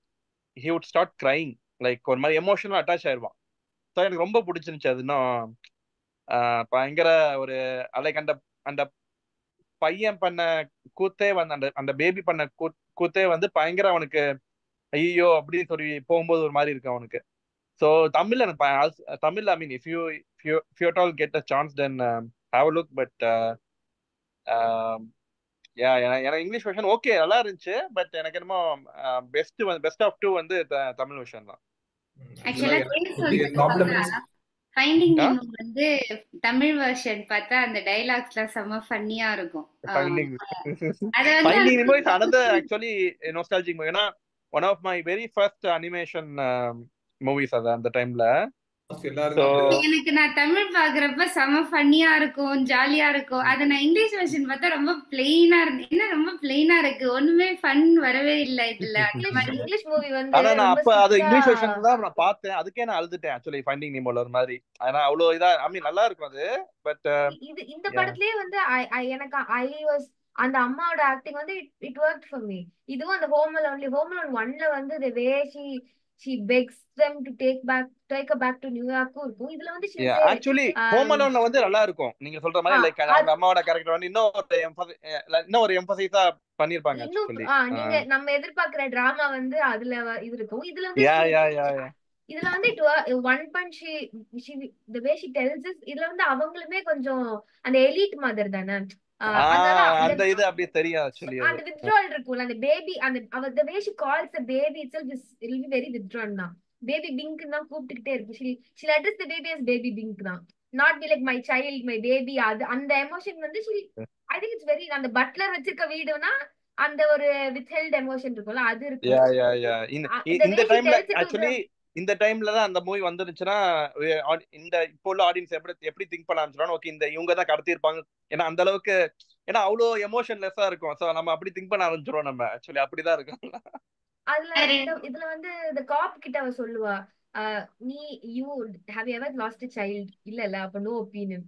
he would start crying like ஒரு மாதிரி எமோஷனல் அட்டாச் ஆயிடுவான் ஸோ எனக்கு ரொம்ப பிடிச்சிருந்துச்சு அது இன்னும் அஹ், பயங்கர ஒரு லைக் அந்த அந்த பையன் பண்ண கூத்தே வந்து அந்த அந்த பேபி பண்ண கூத் கூத்தே வந்து பயங்கர அவனுக்கு ஐயோ அப்படின்னு சொல்லி போகும்போது ஒரு மாதிரி இருக்கு அவனுக்கு ஸோ தமிழ்ல எனக்கு ப- as- தமிழ்ல I mean if you if you all get a chance then have look but yeah எனக்கு இங்கிலீஷ் வெர்ஷன் ஓகே நல்லா இருந்துச்சு பட் எனக்கு என்னமோ பெஸ்ட் பெஸ்ட் ஆஃப் டூ வந்து த- தமிழ் வெர்ஷன் தான் ஆக்சுவலா எனக்கு ப்ராப்ளம் இஸ் ஃபைண்டிங் ஆ? நிமோ வந்து தமிழ் வெர்ஷன் பார்த்தா அந்த டைலாக்ஸ்லாம் செம்ம ஃபன்னியா இருக்கும் ஆ, ஃபைண்டிங் அத வந்து finding Nemo is another actually nostalgic movie ஏன்னா one of my very first animation movies அது அந்த டைம்ல எல்லாருக்கும் So- அப்படிதான். எனக்கு நான் தமிழ் பாக்குறப்ப செம ஃபன்னியா இருக்கும் ஜாலியா இருக்கும் அத நான் இங்கிலீஷ் வெர்ஷன் பார்த்தா ரொம்ப பிளெயினா இருந்து என்ன ரொம்ப பிளெயினா இருக்கு ஒண்ணுமே ஃபன் வரவே இல்ல இதுல அந்த இங்கிலீஷ் மாதிரி இங்கிலீஷ் மூவி வந்து ஆனா நான் ரொம்ப அப்ப அது இங்கிலீஷ் ஸ்ட்ரிக்டா வெர்ஷன் தான் நான் பார்த்தேன் அதுக்கே நான் அழுதுட்டேன் ஆக்சுவலி ஃபைண்டிங் நிமோல ஒரு மாதிரி ஆனா அவ்வளவு இதா ஐ மீன் நல்லா இருக்கும் அது பட் இது இந்த Yeah. படத்துலயே வந்து I- I- எனக்கு ஐ வாஸ் அந்த அம்மாவோட ஆக்டிங் வந்து இட் ஒர்க் ஃபார் மீ இதுவும் அந்த ஹோம் அலோன்லி ஹோம் அலோன் ஒன்ல வந்து the way she she begs them to take back take her back to நியூயார்க்கும் இருக்கும் இதுல வந்து she say actually um, Home அலோன்ல வந்து நல்லா இருக்கும் நீங்க சொல்ற மாதிரி ஆ, லைக் அது- அவங்க அம்மாவோட கேரக்டர் வந்து இன்னும் ஒரு emphasis- அஹ் இன்னும் ஒரு எம்பசைஸா பண்ணிருப்பாங்க இன்னும் ஆக்சுவலி ஆ, நீங்க நம்ம எதிர்பார்க்கிற டிராமா வந்து அதுல வ- இது இருக்கும் இதுல வந்து யா she- யா யா யா இதுல வந்து one punch she the way she tells இதுல வந்து அவங்களுமே கொஞ்சம் அந்த எலிட் மதர் தானே ஆஹ் அதனால ஆஹ் அந்த அந்த இது அப்படியே தெரியும் ஆக்சுவலி அந்த withdrawal இருக்கும்ல அந்த பேபி அந்த அவ the way she calls the baby itself is it will be very withdrawn தான் பேபி பிங்க் தான் கூப்பிட்டுக்கிட்டே இருக்கு she she'll address the baby as baby pink தான் not be like my child my baby அது அந்த எமோஷன் வந்து she I think it's very அந்த பட்லர் வச்சிருக்க வீடுனா அந்த ஒரு withheld எமோஷன் இருக்கும்ல அது யா இருக்கும் யா யா இந்த அ- இ- the இந்த way she டைம்ல tells it to ஆக்சுவலி இந்த டைம்ல தான் அந்த மூவி வந்துருச்சுன்னா வே- ஆடி- இந்த இப்போ உள்ள ஆடியன்ஸ் எப்படி எப்படி திங்க் பண்ண ஆரம்பிச்சிடும் ஓகே இந்த இவங்க தான் கடத்திருப்பாங்க ஏன்னா அந்த அளவுக்கு ஏன்னா அவ்வளோ எமோஷன்லெஸ்ஸா இருக்கும் ஸோ நம்ம அப்படி திங்க் பண்ண ஆரம்பிச்சிடும் நம்ம ஆக்சுவலி அப்படிதான் இருக்கும் அதுல வேற இந்த இதுல வந்து இந்த காப் கிட்ட அவ சொல்லுவா ஆஹ் நீ you have ever lost a child இல்ல இல்ல அப்ப நோ ஒப்பீனியன்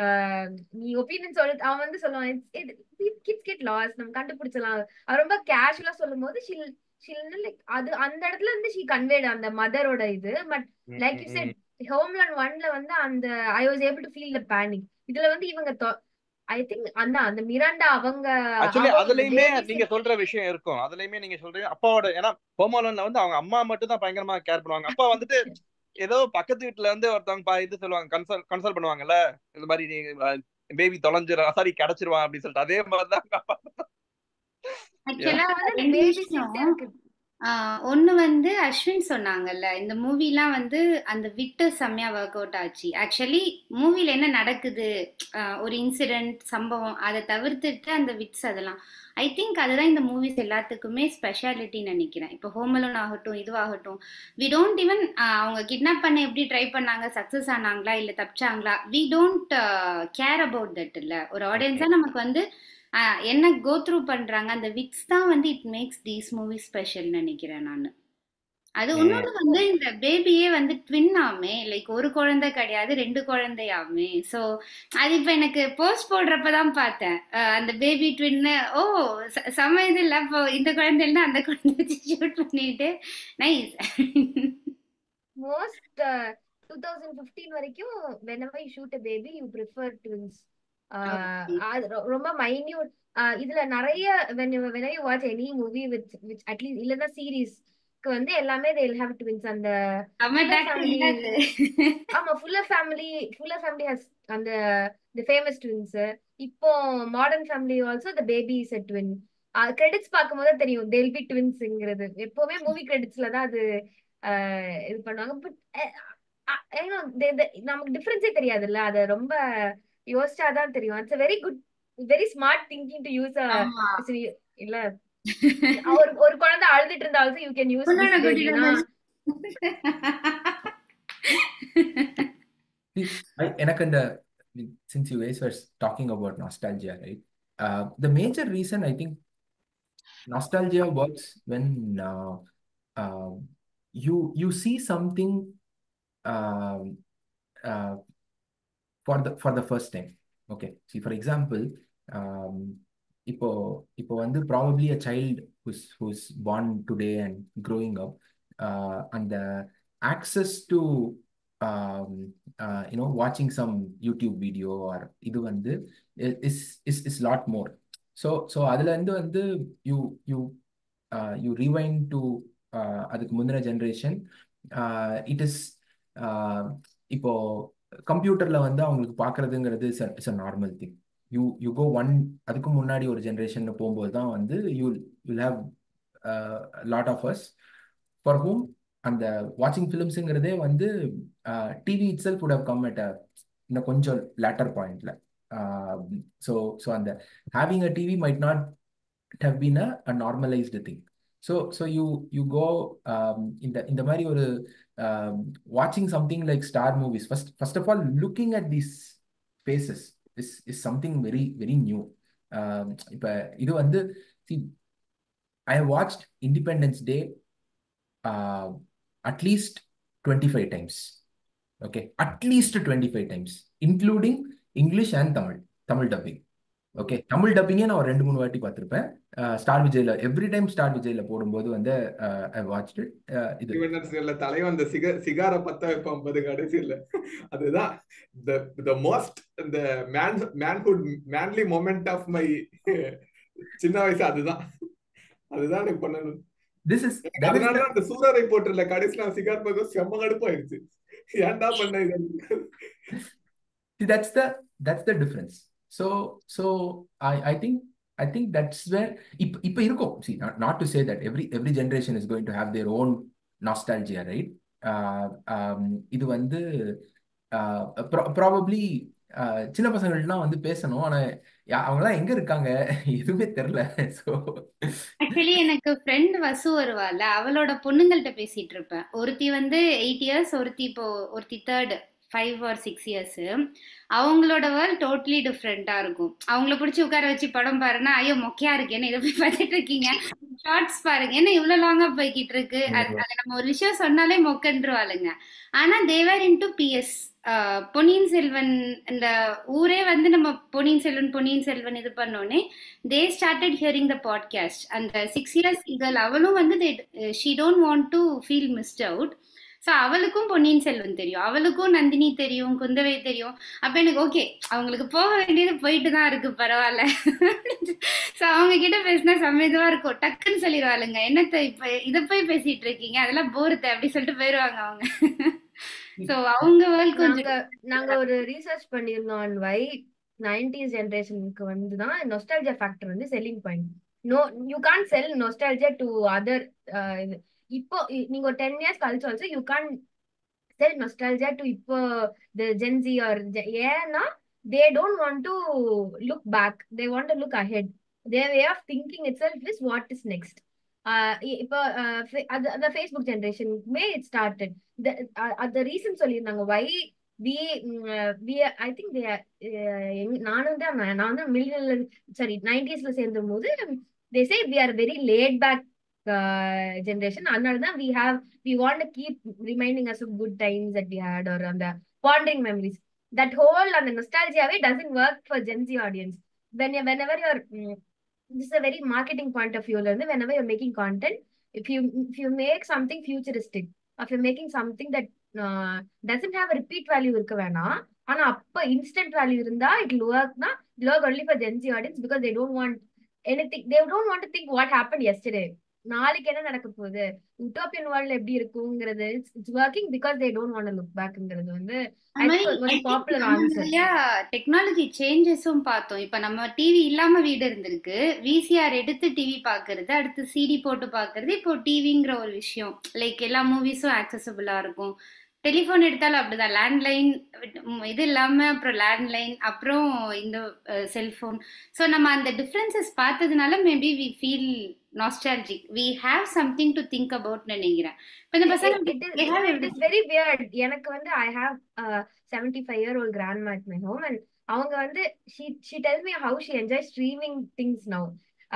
நீ ஒப்பீனியன் சொல்லு அவன் வந்து சொல்லுவான் கிட்ஸ் கெட் லாஸ் நம்ம கண்டுபிடிச்சலாம் அவன் ரொம்ப கேஷுவலா சொல்லும் போது ஷில் ஷில் லைக் அது அந்த இடத்துல இருந்து ஷி கன்வேட் அந்த மதரோட இது but like you said homeland ஒன்ல வந்து அந்த I was able to feel the panic இதுல வந்து இவங்க ஐ திங்க் அந்த அந்த மிராண்டா அவங்க ஆக்சுவலி அவங்க அதுலயுமே babies நீங்க சொல்ற விஷயம் இருக்கும் அதுலயுமே நீங்க சொல்றீங்க அப்பாவோட ஏன்னா ஹோமோலன்ல வந்து அவங்க அம்மா மட்டும் தான் பயங்கரமா கேர் பண்ணுவாங்க அப்பா வந்துட்டு ஏதோ பக்கத்து வீட்டுல இருந்து ஒருத்தவங்க பா- இது சொல்லுவாங்க கன்சல் கன்சல்ட் பண்ணுவாங்கல்ல இந்த மாதிரி நீ பேபி தொலைஞ்சிரும் சாரி கிடைச்சிருவான் அப்படின்னு சொல்லிட்டு அதே மாதிரிதான் அவங்க அப்பா ஆக்சுவலா வந்து அந்த ரெண்டு பேபி விஷயம் இருக்கு ஆஹ் ஒண்ணு வந்து அஸ்வின் சொன்னாங்கல்ல இந்த மூவிலாம் வந்து அந்த விட்டு செம்மையா ஒர்க் அவுட் ஆச்சு ஆக்சுவலி மூவில என்ன நடக்குது ஆஹ் ஒரு இன்சிடென்ட் சம்பவம் அதை தவிர்த்துட்டு அந்த விட்ஸ் அதெல்லாம் ஐ திங்க் அதுதான் இந்த மூவிஸ் எல்லாத்துக்குமே ஸ்பெஷாலிட்டின்னு நினைக்கிறேன் இப்போ ஹோமலோன் ஆகட்டும் இதுவாகட்டும் வி டோன்ட் ஈவன் அவங்க கிட்னாப் பண்ண எப்படி ட்ரை பண்ணாங்க சக்ஸஸ் ஆனாங்களா இல்லை தப்பிச்சாங்களா we don't care about that இல்லை ஒரு ஆடியன்ஸாக நமக்கு வந்து ஆஹ் என்ன கோ த்ரூ பண்றாங்க அந்த விக்ஸ் தான் வந்து it makes these movie special நினைக்கிறேன் நான் அது இன்னொன்று வந்து இந்த பேபியே வந்து ட்வின் ஆமே லைக் ஒரு குழந்தை கிடையாது ரெண்டு குழந்தையாமே ஸோ அது இப்போ எனக்கு போஸ்ட் போடுறப்ப தான் பார்த்தேன் அஹ் அந்த பேபி ட்வின்னு ஓ ச- செம இது இல்லை அப்போ இந்த குழந்தை இல்லைன்னா அந்த குழந்தை வச்சு ஷூட் பண்ணிட்டு nice most two thousand fifteen வரைக்கும் whenever you shoot a baby you prefer twins ஆஹ் Okay. அது ரொ- ரொம்ப மைன்யூட் இதுல நிறைய when you whenever you watch any movie with which at least இல்லைன்னா சீரீஸ்க்கு வந்து எல்லாமே they'll have twins அந்த செம fuller டாக்டர் family இல்லை அது ஆமா fuller family fuller family has அந்த தி ஃபேமஸ் ட்வின்ஸ் இப்போ modern family also the baby is a twin credits பார்க்கும்போது தான் தெரியும் தேல் பி ட்வின்ஸ்ங்கிறது எப்பவுமே மூவி கிரெடிட்ஸ்ல தான் அது ஆஹ் இது பண்ணுவாங்க பட் நமக்கு டிஃபரன்ஸே தெரியாதுல்ல அது ரொம்ப யோசிச்சாதான் தெரியும் it's very good very smart thinking to use ஆமா இல்ல ஒரு ஒரு குழந்தை அழுதுட்டு இருந்தா ஆல்சோ யூ கேன் யூஸ் உன்னோட குட்டில See, I, எனக்கு அந்த since you guys were talking about nostalgia, right? Uh, the major reason I think nostalgia works when uh, uh, you you see something um, uh, for the for the first time. Okay. See, for example, um, இப்போ இப்போ வந்து probably a child who's who's born today and growing up, uh, and the access to um, uh, you know watching some YouTube video or இது வந்து i- is is is lot more. So so அதுல இருந்து வந்து you you uh, you rewind to uh, அதுக்கு முந்தின ஜென்ரேஷன் இட் இஸ் இப்போ கம்ப்யூட்டர்ல வந்து அவங்களுக்கு பார்க்கறதுங்கிறது it's a normal thing you you go on அதுக்கு முன்னாடி ஒரு ஜென்ரேஷன் போகும்போது தான் வந்து you you'll have lot of as for whom அந்த வாட்சிங் ஃபிலிம்ஸுங்கிறதே வந்து TV itself would have come at இன்னும் கொஞ்சம் லேட்டர் பாயிண்ட்ல ஸோ ஸோ அந்த having a TV might not have been a, a normalized thing. So so you you go um, in the in the மாதிரி ஒரு um, watching something like Star movies. First first of all, looking at these faces is is something very very new. Um, இப்ப இது வந்து see I watched Independence Day uh, at least 25 times. Okay, at least 25 times, including English and Tamil, Tamil dubbing. Okay Tamil டப்பிங்கே நான் ஒரு ரெண்டு மூணு வாட்டி பார்த்துருப்பேன் ஸ்டார் விஜய்ல எவ்ரி டைம் ஸ்டார் விஜய்ல போடும்போது வந்து ஐ வாட்ச் இது இண்டிபெண்டன்ஸ் டேல தலைவன் அந்த சிக சிகார பத்த வைப்பான் பாரு கடைசியில அதுதான் the the most the man manhood manly moment of my சின்ன வயசு அதுதான் அதுதான் எனக்கு பண்ணணும் திஸ் இஸ் எனக்கு அதனாலதான் அந்த சூரரை போட்டுல கடைசியில நான் சிகார் பார்க்க செம்ம கடுப்பாயிருச்சு ஏன்டா பண்ண இது that's the that's the difference so so i i think i think that's where இப்ப இப்ப இருக்கும் see not, not to say that every every generation is going to have their own nostalgia right uh, um, இது வந்து uh, pro- probably uh, சின்ன பசங்கள்லாம் வந்து பேசணும் ஆனா யா- அவங்கெல்லாம் எங்க இருக்காங்க எதுவுமே தெரியல ஸோ ஆக்சுவலி எனக்கு ஃப்ரெண்ட் வசு வருவாள் அவளோட பொண்ணுங்கள்ட்ட பேசிட்டு இருப்பேன் ஒருத்தி வந்து எயிட் இயர்ஸ் ஒருத்தி இப்போ ஒருத்தி third five or six years அவங்களோட வேர்ல்ட் டோட்டலி டிஃப்ரெண்டா இருக்கும் அவங்கள பிடிச்சி உட்கார வச்சு படம் பாருன்னா ஐயோ மொக்கையா இருக்கு என்ன இதை போய் பார்த்துட்டு இருக்கீங்க ஷார்ட்ஸ் பாருங்க என்ன இவ்வளவு லாங்கா போய்கிட்டு இருக்கு அது அது நம்ம ஒரு விஷயம் சொன்னாலே மொக்கன்றுவாளுங்க ஆனா they were into PS Ponniyin Selvan இந்த ஊரே வந்து நம்ம பொன்னியின் செல்வன் பொன்னியின் செல்வன் இது பண்ணோன்னே they started hearing the podcast அந்த சிக்ஸ் இயர்ஸ் கேர்ள் அவளும் வந்து she don't want to feel missed out so அவளுக்கும் பொன்னியின் செல்வன் தெரியும் அவளுக்கும் நந்தினி தெரியும் குந்தவை தெரியும் அப்ப எனக்கு ஓகே அவங்களுக்கு போக வேண்டியது போயிட்டு தான் இருக்கு பரவாயில்ல ஸோ அவங்க கிட்ட பேசினா சமயதுவா இருக்கும் டக்குன்னு சொல்லிடுவாளுங்க என்னத்த இப்ப இதை போய் பேசிட்டு இருக்கீங்க அதெல்லாம் போருத்த அப்படி சொல்லிட்டு போயிடுவாங்க அவங்க ஸோ அவங்க வேர்ல்ட் கொஞ்சம் நாங்க நாங்க ஒரு ரீசர்ச் பண்ணியிருந்தோம் ஆன் வை நைன்டிஸ் ஜென்ரேஷனுக்கு வந்து தான் நொஸ்டாலஜியா ஃபேக்டர் வந்து selling point no you can sell nostalgia to other இது இப்போ இ- நீங்க ஒரு டென் இயர்ஸ் கழிச்சு also you can sell nostalgia to இப்போ த ஜென்சி ஆர் ஏன்னா they don't want to look back they want to look ahead the way of thinking itself is what is next இப்போ uh, fe- அது அந்த ஃபேஸ்புக் ஜென்ரேஷனுக்குமே இட் ஸ்டார்டட் அந்த ரீசன் சொல்லியிருந்தாங்க why we we I think நானும் தான் நான் நான் வந்து மில்லியன்ல சாரி நைன்டிஸ்ல சேர்ந்த போது they say we are very laid back generation அதனால தான் we have we want keep reminding us good times that we had ஒரு அந்த பாண்டிங் மெமரிஸ் தட் ஹோல் அந்த நொஸ்டாலஜியாவே doesn't work for Gen Z audience when whenever your this is a very marketing point of view ல இருந்து whenever you're making content if you if you make something futuristic if you're making something that uh, doesn't have a repeat value இருக்க வேணாம் ஆனா அப்ப instant value இருந்தா it will work னா it will work only for Gen Z audience because they don't want anything they don't want to think what happened yesterday நாளைக்கு என்ன நடக்க போகுது யூட்டோப்பியன் வேர்ல்ட்ல எப்படி இருக்குங்கிறது it's working because they don't want look பேக்ங்கிறது வந்து ஐ திங்க் ஒரு பாப்புலர் ஆன்சர் நிறைய டெக்னாலஜி சேஞ்சஸும் பார்த்தோம் இப்ப நம்ம டிவி இல்லாம வீடு இருந்திருக்கு விசிஆர் எடுத்து டிவி பாக்குறது அடுத்து சிடி போட்டு பாக்குறது இப்போ டிவிங்கிற ஒரு விஷயம் லைக் எல்லா மூவிஸும் ஆக்சசபிளா இருக்கும் டெலிஃபோன் எடுத்தாலும் அப்படிதான் லேண்ட்லைன் இது இல்லாம அப்புறம் லேண்ட்லைன் அப்புறம் இந்த செல்போன் ஸோ நம்ம அந்த டிஃப்ரென்சஸ் பார்த்ததுனால maybe we feel nostalgic we have something to think about நினைக்கிறேன் இப்போ இந்த பசங்க it is they have it is very weird எனக்கு வந்து I have seventy five year old grandma my home and அவங்க வந்து she she tell me how she enjoy streaming things now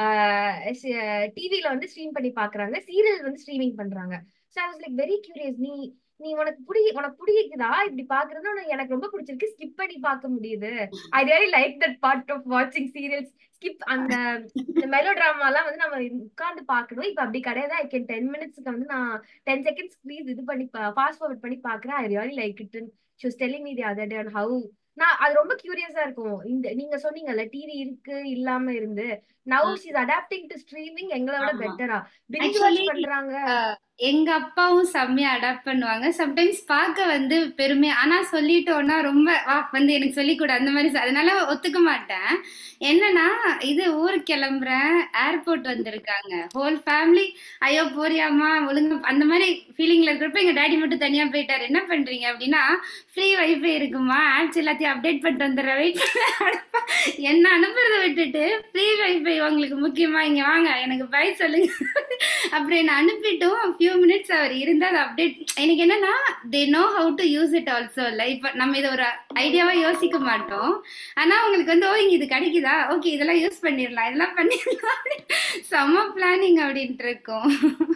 டிவில வந்து ஸ்ட்ரீம் பண்ணி பாக்குறாங்க சீரியல் வந்து ஸ்ட்ரீமிங் பண்றாங்க so I was like very curious நீ நீ உனக்கு பிடி உனக்கு பிடிக்குதா இப்படி பாக்குறது உனக்கு எனக்கு ரொம்ப பிடிச்சிருக்கு ஸ்கிப் பண்ணி பார்க்க முடியுது I really like that part of வாட்சிங் சீரியல்ஸ் ஸ்கிப் அந்த இந்த மெலோ ட்ராமாலாம் வந்து நம்ம உட்கார்ந்து பார்க்கணும் இப்ப அப்படி கிடையாது ஐ கேன் டென் மினிட்ஸ்க்கு வந்து நான் டென் செகண்ட்ஸ் ப்ளீஸ் இது பண்ணி ஃபாஸ்ட் ஃபார்வர்ட் பண்ணி பாக்குறேன் I really like it she was telling me the other day how நான் அது ரொம்ப கியூரியஸா இருக்கும் இந்த நீங்க சொன்னீங்கல்ல டிவி இருக்கு இல்லாம இருந்து now she's adapting to streaming எங்களை விட ஆமா. பெட்டரா பிரிஞ்ச் வாட்ச் Actually, பண்றாங்க எங்க அப்பாவும் செம்மையா அடாப்ட் பண்ணுவாங்க சம்டைம்ஸ் பார்க்க வந்து பெருமை ஆனா சொல்லிட்டோம்னா ரொம்ப வா வந்து எனக்கு சொல்லி கொடு அந்த மாதிரி சொ- அதனால ஒத்துக்க மாட்டேன் என்னன்னா இது ஊருக்கு கிளம்புறேன் ஏர்போர்ட் வந்திருக்காங்க ஹோல் ஃபேமிலி ஐயோ போறியாமா ஒழுங்கா அந்த மாதிரி ஃபீலிங்ல இருக்கிறப்ப எங்க டாடி மட்டும் தனியா போயிட்டாரு என்ன பண்றீங்க அப்படின்னா ஃப்ரீ வைஃபை இருக்குமா ஆட்ஸ் எல்லாத்தையும் அப்டேட் பண்ணிட்டு வந்துடுறேன் வெயிட் என்ன அனுப்புறத விட்டுட்டு ஃப்ரீ வைஃபை உங்களுக்கு முக்கியமா இங்க வாங்க எனக்கு பை சொல்லுங்க அப்புறம் என்ன அனுப்பிட்டும் ஃபியூ மினிட்ஸ் அவர் இருந்தா அதை அப்டேட் எனக்கு என்னன்னா they know how to use it also இல்லை இப்போ நம்ம இதை ஒரு ஐடியாவா யோசிக்க மாட்டோம் ஆனா உங்களுக்கு வந்து ஓ இங்க இது கிடைக்குதா ஓகே இதெல்லாம் யூஸ் பண்ணிடலாம் இதெல்லாம் பண்ணிடலாம் செம்ம பிளானிங் அப்படின்ட்டு இருக்கும்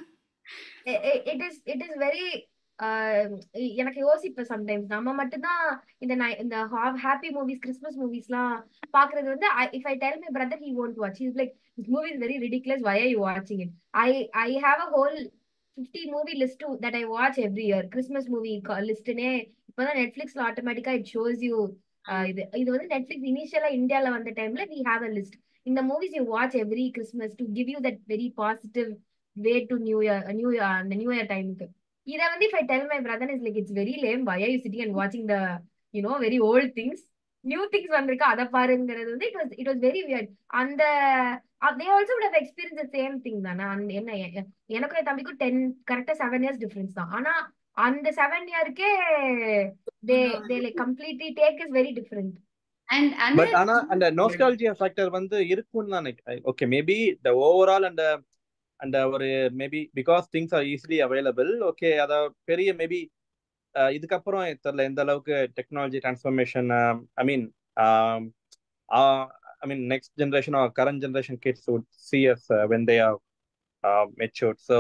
it is it is very எனக்கு யோசிப்பேன் சம்டைம்ஸ் நம்ம மட்டும்தான் இந்த நை- இந்த ஹாப்பி மூவிஸ் கிறிஸ்மஸ் மூவிஸ்லாம் பாக்குறது வந்து if I tell my brother he won't watch he's like this movie is very ridiculous why are you watching it i i have a whole 50 movie list too that i watch every year christmas movie லிஸ்ட்னே இப்பதான் நெட்ஃபிளிக்ஸ்ல ஆட்டோமேட்டிக்கா இட் ஷோஸ் யூ இது இது வந்து நெட்ஃபிளிக்ஸ் இனிஷியலா இந்தியால வந்த டைம்ல we have a list இந்த movies you watch every Christmas to give you that very positive way to new year new year அந்த நியூ இயர் டைமுக்கு இத வந்து if I tell my brother is like it's very lame why are you sitting and watching the you know very old things new things வந்திருக்கு அத பாருங்கிறது வந்து it was it was very weird அந்த they also would have experienced the same thing தானே அந்த என்ன எ- எ- எனக்கும் என் தம்பிக்கும் டென் கரெக்டா செவன் இயர்ஸ் டிஃபரன்ஸ் தான் ஆனா அந்த செவன் இயர்க்கே they they like completely take is very different and but அந்த ஆனா அந்த நோஸ்டாலஜியா ஃபேக்டர் வந்து இருக்கும்னு தான் ஓகே மேபி த ஓவரால் அந்த அந்த ஒரு maybe because things are easily available okay அத பெரிய மேபி இதுக்கப்புறம் தெரியல எந்த அளவுக்கு technology transformation I mean I mean next generation or current generation kids would see us uh, when they are uh, matured so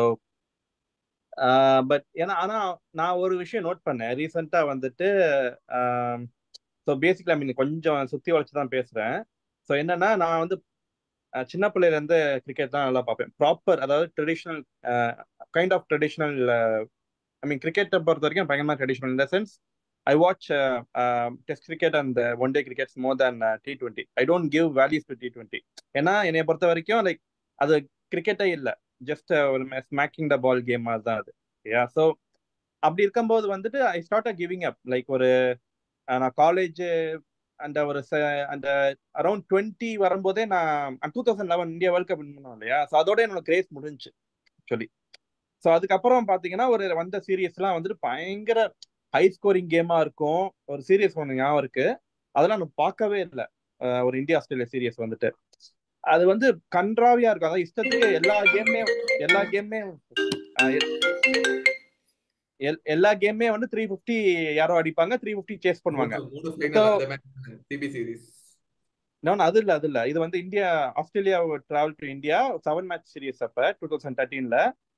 but ஏன்னா ஆனா நான் ஒரு விஷயம் நோட் பண்ணேன் ரீசெண்டா வந்துட்டு ஸோ பேசிக்கலி ஐ மீன் கொஞ்சம் சுத்தி வளைச்சு தான் பேசுறேன் ஸோ என்னன்னா நான் வந்து அஹ், சின்ன பிள்ளையில இருந்து கிரிக்கெட் தான் நல்லா பார்ப்பேன் ப்ராப்பர் அதாவது traditional kind of traditional I mean கிரிக்கெட்டை பொறுத்த வரைக்கும் பயங்கரமா ட்ரெடிஷனல் இந்த sense I watch test cricket and one day crickets more than T twenty I don't give values to T twenty ஏன்னா என்னை பொறுத்த வரைக்கும் லைக் அது கிரிக்கெட்டே இல்லை ஜஸ்ட் ஒரு ஸ்மாக்கிங் த பால் கேம் மாதிரி தான் அது யா ஸோ அப்படி இருக்கும்போது வந்துட்டு I start a giving up like ஒரு நான் காலேஜ் அந்த ஒரு அந்த அரௌண்ட் டுவெண்ட்டி வரும்போதே நான் two thousand eleven India world cup win பண்ணோம் இல்லையா ஸோ அதோட என்னோட கிரேஸ் முடிஞ்சு ஆக்சுவலி ஸோ அதுக்கப்புறம் பார்த்தீங்கன்னா ஒரு வந்த சீரியஸ்லாம் வந்துட்டு பயங்கர ஹை ஸ்கோரிங் கேமா இருக்கும் ஒரு சீரியஸ் ஒன்று ஞாபகம் இருக்கு அதெல்லாம் நான் பார்க்கவே இல்லை ஒரு இந்தியா ஆஸ்திரேலியா சீரியஸ் வந்துட்டு அது வந்து கன்றாவியா இருக்கும் அதாவது இஷ்டத்துக்கு எல்லா கேமுமே எல்லா கேமுமே எல்லா கேமுமே வந்து த்ரீ ஃபிஃப்டி யாரோ அடிப்பாங்க த்ரீ ஃபிஃப்டி சேஸ் பண்ணுவாங்க அது இல்ல அது இல்ல இது வந்து India Australia travel to India seven match series அப்ப டூ தௌசண்ட் தேர்ட்டீன்ல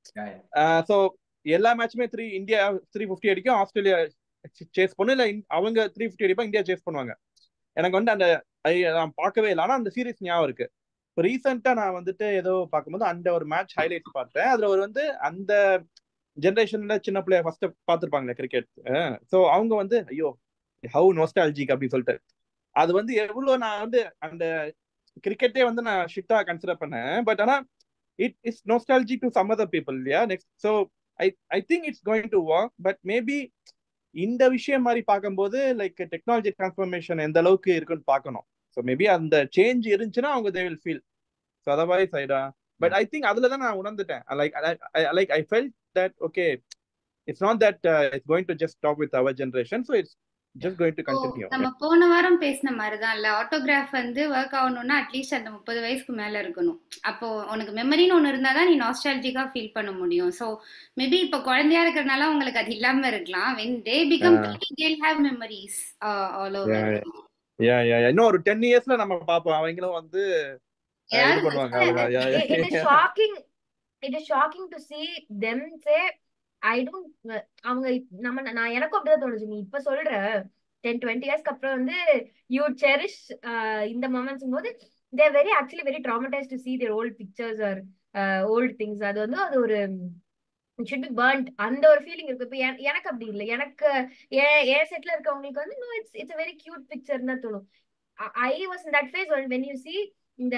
ஸோ எல்லா மேட்சுமே த்ரீ இந்தியா த்ரீ ஃபிஃப்டி அடிக்கும் ஆஸ்திரேலியா சேஸ் பண்ணும் இல்ல அவங்க த்ரீ ஃபிஃப்டி அடிப்பா இந்தியா சேஸ் பண்ணுவாங்க எனக்கு வந்து அந்த நான் பார்க்கவே இல்லை ஆனா அந்த சீரியஸ் ஞாபகம் இருக்கு இப்போ ரீசெண்டா நான் வந்துட்டு ஏதோ பார்க்கும்போது அந்த ஒரு மேட்ச் ஹைலைட்ஸ் பார்த்தேன் அதுல ஒரு வந்து அந்த ஜென்ரேஷன்ல சின்ன பிள்ளைய ஃபர்ஸ்ட் பார்த்துருப்பாங்களே கிரிக்கெட் ஸோ அவங்க வந்து ஐயோ ஹவு நோஸ்டாலஜிக் அப்படின்னு சொல்லிட்டு அது வந்து எவ்வளவு நான் வந்து அந்த கிரிக்கெட்டே வந்து நான் ஷிட்டா கன்சிடர் பண்ணேன் பட் ஆனா it is nostalgia to some other people இல்லையா next so I I think it's going to work but maybe இந்த விஷயம் மாதிரி பார்க்கும்போது லைக் டெக்னாலஜி டிரான்ஸ்ஃபர்மேஷன் எந்த அளவுக்கு இருக்குன்னு பார்க்கணும் ஸோ மேபி அந்த சேஞ்ச் இருந்துச்சுன்னா அவங்க they will feel so otherwise idea but I think அதுல தான் நான் உணர்ந்துட்டேன் like like I felt that okay it's not that it's going to just stop with our generation so it's just going to continue நம்ம போன வாரம் பேசின மாதிரி தான் இல்ல ஆட்டோகிராஃப் வந்து ஒர்க் ஆகணும்னா அட்லீஸ்ட் அந்த முப்பது வயசுக்கு மேல இருக்கணும் அப்போ உனக்கு மெமரின்னு ஒன்று இருந்தா தான் நீ நாஸ்டாலஜிக்கா ஃபீல் பண்ண முடியும் ஸோ மேபி இப்போ குழந்தையா இருக்கிறனால உங்களுக்கு அது இல்லாம இருக்கலாம் when they become they'll have memories all over yeah yeah இன்னும் ஒரு டென் இயர்ஸ்ல நம்ம பாப்போம் அவங்களும் வந்து இது பண்ணுவாங்க it is shocking it is shocking to see them say I don't அவங்க நம்ம நான் எனக்கும் அப்படிதான் தோணுச்சு நீ இப்ப சொல்ற டென் டுவெண்ட்டி இயர்ஸ்க்கு அப்புறம் வந்து யூ செரிஷ் இந்த மொமெண்ட்ஸ் போது they're very actually very traumatize to see their old pictures or old things அது வந்து அது ஒரு ஷுட் பி பர்ன்ட் அந்த ஒரு ஃபீலிங் இருக்கு இப்போ எனக்கு அப்படி இல்லை எனக்கு ஏன் செட்ல இருக்கவங்களுக்கு வந்து no it's it's very cute picture தான் தோணும் I was in that phase when you see இந்த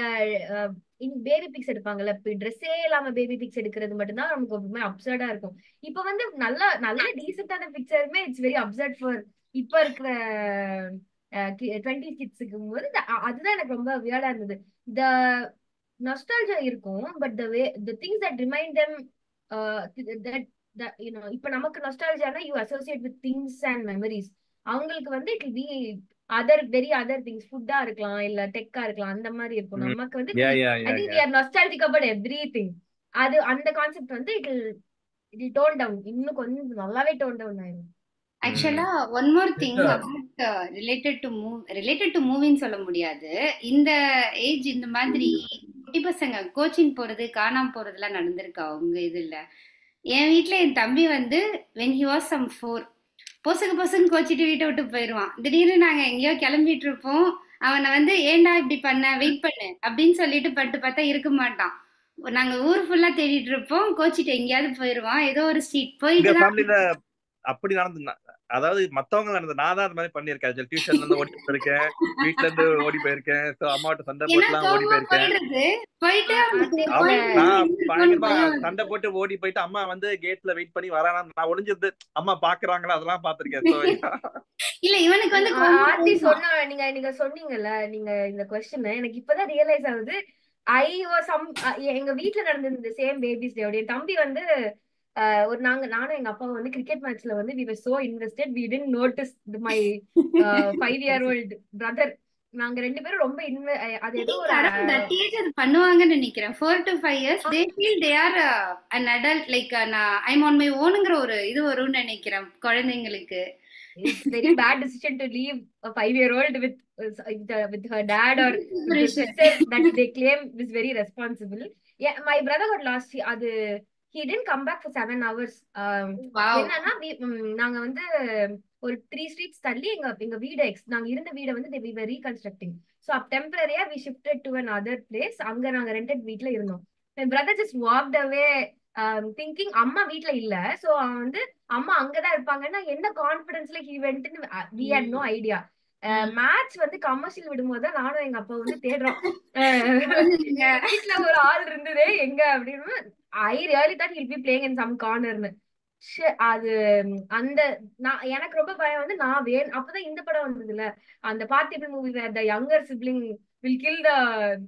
பேபி பிக்ஸ் எடுப்பாங்கல்ல இப்போ ட்ரெஸ்ஸே இல்லாம பேபி பிக்ஸ் எடுக்கிறது மட்டும்தான் நமக்கு ஒரு அப்சர்டா இருக்கும் இப்போ வந்து நல்ல நல்ல டீசென்டான பிக்சருமே இட்ஸ் வெரி அப்சர்ட் ஃபார் இப்ப இருக்கிற டுவெண்ட்டி கிட்ஸுக்கு போது அதுதான் எனக்கு ரொம்ப வியர்டா இருந்தது த நொஸ்டாலஜா இருக்கும் but the way the things that remind them that you know இப்ப நமக்கு நொஸ்டாலஜியானா you associate with things and memories அவங்களுக்கு வந்து it be other very other things ஃபுட்டா இருக்கலாம் இல்ல டெக்கா இருக்கலாம் அந்த மாதிரி இருக்கும் நமக்கு வந்து I think we are nostalgic about everything அது அந்த கான்செப்ட் வந்து இட் இட் டோன் டவுன் இன்னும் கொஞ்சம் நல்லாவே டோன் டவுன் ஆயிரும் ஆக்சுவலா one more thing about related to move related to மூவின்னு சொல்ல முடியாது இந்த ஏஜ் இந்த மாதிரி குட்டி பசங்க கோச்சிங் போறது காணாம போறதுலாம் நடந்திருக்கா உங்க இதுல என் வீட்டுல என் தம்பி வந்து when he was some four பொசுக்கு பொசுக்கு கோச்சிட்டு வீட்டை விட்டு போயிடுவான் திடீர்னு நாங்க எங்கேயோ கிளம்பிட்டு இருப்போம் அவனை வந்து ஏண்டா இப்படி பண்ண வெயிட் பண்ணு அப்படின்னு சொல்லிட்டு பட்டு பார்த்தா இருக்க மாட்டான் நாங்க ஊர் ஃபுல்லா தேடிட்டு இருப்போம் கோச்சிட்டு எங்கேயாவது போயிருவான் ஏதோ ஒரு ஸ்ட்ரீட் போயிட்டு அப்படி நடந்து அதாவது மத்தவங்க நடந்த நான் தான் அந்த மாதிரி பண்ணிருக்கேன் டியூஷன்ல இருந்து ஓடி போயிருக்கேன் வீட்ல இருந்து ஓடி போயிருக்கேன் சோ அம்மாட்ட சண்டை போட்டுலாம் ஓடி போயிருக்கேன் சண்டை போட்டு ஓடி போயிட்டு அம்மா வந்து கேட்ல வெயிட் பண்ணி வரானா நான் ஒளிஞ்சிருந்து அம்மா பாக்குறாங்களா அதெல்லாம் பாத்திருக்கேன் சோ இல்ல இவனுக்கு வந்து ஆர்த்தி சொன்ன நீங்க நீங்க சொன்னீங்கல்ல நீங்க இந்த கொஸ்டின் எனக்கு இப்பதான் ரியலைஸ் ஆகுது ஐ சம் எங்க வீட்ல நடந்திருந்த சேம் பேபிஸ் டே என் தம்பி வந்து ஒரு நாங்க நானும் எங்க அப்பா வந்து கிரிக்கெட் மேட்ச்ல வந்து we were so invested we didn't notice my five year old brother நாங்க ரெண்டு பேரும் ரொம்ப இன்வெ அது ஏதோ ஒரு அது பண்ணுவாங்கன்னு நினைக்கிறேன் four to five years they feel they are an adult like நான் ஐம் ஆன் மை ஓனுங்கிற ஒரு இது வரும்னு நினைக்கிறேன் குழந்தைங்களுக்கு it's very bad decision to leave a five year old with uh, with her dad or with the sister that they claim is very responsible yeah my brother got lost அது he didn't come back for seven hours என்னன்னா நாங்க வந்து ஒரு த்ரீ ஸ்ட்ரீட்ஸ் தள்ளி எங்க எங்க வீடு எக்ஸ் நாங்க இருந்த வீடை வந்து we were reconstructing so up டெம்பரரியா we shifted to another place அங்க நாங்க ரெண்டட் வீட்ல இருந்தோம் என் brother just walked away thinking அம்மா வீட்ல இல்ல சோ அவன் வந்து அம்மா அங்கதான் இருப்பாங்கன்னா என்ன கான்பிடன்ஸ்ல ஹி வென்ட்னு we had no idea match வந்து கமர்ஷியல் விடும்போது தான் நானும் எங்க அப்பா வந்து தேடுறோம் அஹ் வீட்ல ஒரு ஆள் இருந்ததே எங்க அப்படின்னு I really thought he'll be playing in some கார்னர்னு அது ம், அந்த நான் எனக்கு ரொம்ப பயம் வந்து நான் வேணும் அப்பதான் இந்த படம் வந்ததுல அந்த Parthiban movie the younger sibling will kill the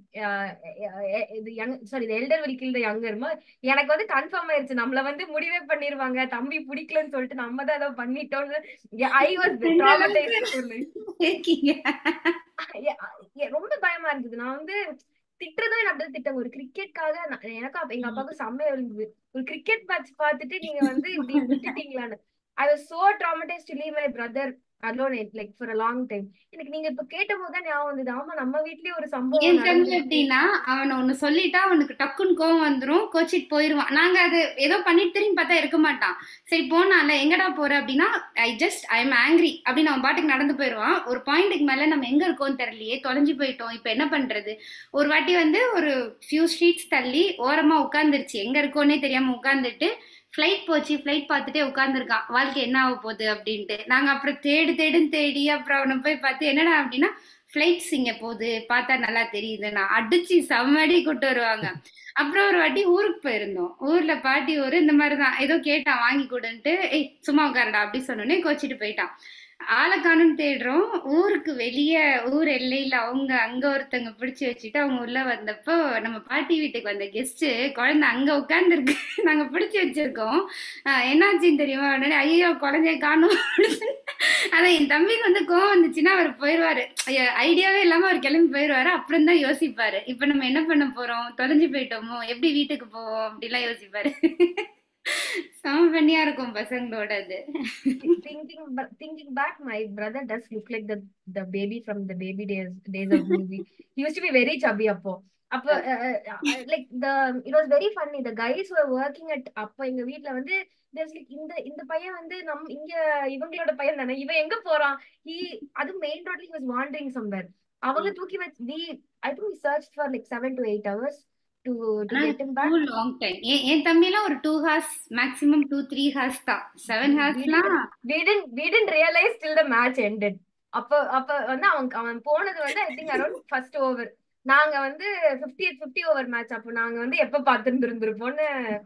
இது young sorry the elder will kill the younger எனக்கு வந்து கன்ஃபார்ம் ஆயிருச்சு நம்மள வந்து முடிவே பண்ணிருவாங்க தம்பி பிடிக்கலன்னு சொல்லிட்டு நம்ம தான் ஏதோ பண்ணிட்டோம்னு ஐ வாஸ் எந்த அளவுக்கு ட்ராமடைஸ் இருக்கீங்க ஏ- ஏ- ரொம்ப பயமா இருந்தது நான் வந்து திட்டுறதும் என்ன அப்படிதான் திட்டம் ஒரு கிரிக்கெட்காக எனக்கும் அப்ப- எங்க அப்பாவுக்கும் செம்மையா இருந்தது ஒரு கிரிக்கெட் மேட்ச் பார்த்துட்டு நீங்க வந்து இப்படி விட்டுட்டீங்களான்னு I was so traumatize to leave my brother alone like for a long time எனக்கு நீங்க இப்ப கேட்ட போது தான் ஞாபகம் வந்தது ஆமா நம்ம வீட்லயே ஒரு சம்பவம் என் தம்பி நடந்துச்சு எப்படின்னா அவனை ஒண்ணு சொல்லிட்டா அவனுக்கு டக்குன்னு கோவம் வந்துரும் கோச்சிட்டு போயிருவான் நாங்க அது ஏதோ பண்ணிட்டு திரும்பி பார்த்தா இருக்க மாட்டான் சரி போனால எங்கடா போற அப்படின்னா I just I am angry அப்படின்னு அவன் பாட்டுக்கு நடந்து போயிடுவான் ஒரு பாயிண்ட்டுக்கு மேல நம்ம எங்க இருக்கோம்னு தெரியலையே தொலைஞ்சு போயிட்டோம் இப்ப என்ன பண்றது ஒரு வாட்டி வந்து ஒரு ஃபியூ ஸ்ட்ரீட்ஸ் தள்ளி ஓரமா உட்காந்துருச்சு எங்க இருக்கோன்னே தெரியாம உட்காந்துட்டு ஃப்ளைட் போச்சு ஃப்ளைட் பார்த்துட்டே உட்காந்துருக்கான் வாழ்க்கை என்ன ஆக போகுது அப்படின்ட்டு நாங்க அப்புறம் தேடு தேடுன்னு தேடி அப்புறம் அவனை போய் பார்த்து என்னடா அப்படின்னா ஃப்ளைட்ஸ் இங்க போகுது பார்த்தா நல்லா தெரியுது நான் அடிச்சு செம்மடி கூட்டு வருவாங்க அப்புறம் ஒரு வாட்டி ஊருக்கு போயிருந்தோம் ஊர்ல பாட்டி ஊரு இந்த மாதிரிதான் ஏதோ கேட்டான் வாங்கி கொடுன்ட்டு ஏய் சும்மா உட்காருடா அப்படி சொன்னோடனே கோச்சிட்டு போயிட்டான் ஆளை காணும் தேடுறோம் ஊருக்கு வெளியே ஊர் எல்லையில அவங்க அங்க ஒருத்தங்க பிடிச்சு வச்சுட்டு அவங்க உள்ள வந்தப்போ நம்ம பாட்டி வீட்டுக்கு வந்த கெஸ்ட் குழந்தை அங்க உட்கார்ந்துருக்கு நாங்க பிடிச்சு வச்சிருக்கோம் ஆஹ் என்னாச்சுன்னு தெரியுமா உடனே ஐயோ குழந்தைய காணும் அதான் என் தம்பிக்கு வந்து கோவம் வந்துச்சுன்னா அவர் போயிடுவாரு ஐடியாவே இல்லாம அவர் கிளம்பி போயிடுவாரு அப்புறம் தான் யோசிப்பாரு இப்ப நம்ம என்ன பண்ண போறோம் தொலைஞ்சு போயிட்டோமோ எப்படி வீட்டுக்கு போவோம் அப்படிலாம் யோசிப்பாரு செம பண்ணியா இருக்கும் பசங்களோட அது thinking ba- thinking back, my brother does look like the the baby from the baby days days of movie. He used to be very chubby அப்போ அப்போ like the it was very funny the guys who were working at அப்போ எங்க வீட்ல வந்து there's like இந்த இந்த பையன் வந்து நம் இங்க இவங்களோட பையன் தானே இவன் எங்க போறான் he அது மெயின் ரோட்ல he was wandering somewhere அவங்க தூக்கி வச்சு we I think we searched for like seven to eight hours to to ஆனா get him back too long time என் தம்பி எல்லாம் ஒரு two hours maximum two three hours தான் செவன் we ஹார்ஸ்லாம் didn't we didn't we didn't realize till the match ended அப்ப அப்ப வந்து அவன் அவன் போனது வந்து I think around first over நாங்க வந்து 50 ஃபிஃப்டி ஓவர் மேட்ச் அப்போ நாங்க வந்து எப்ப பார்த்துருந்துருப்போம்னு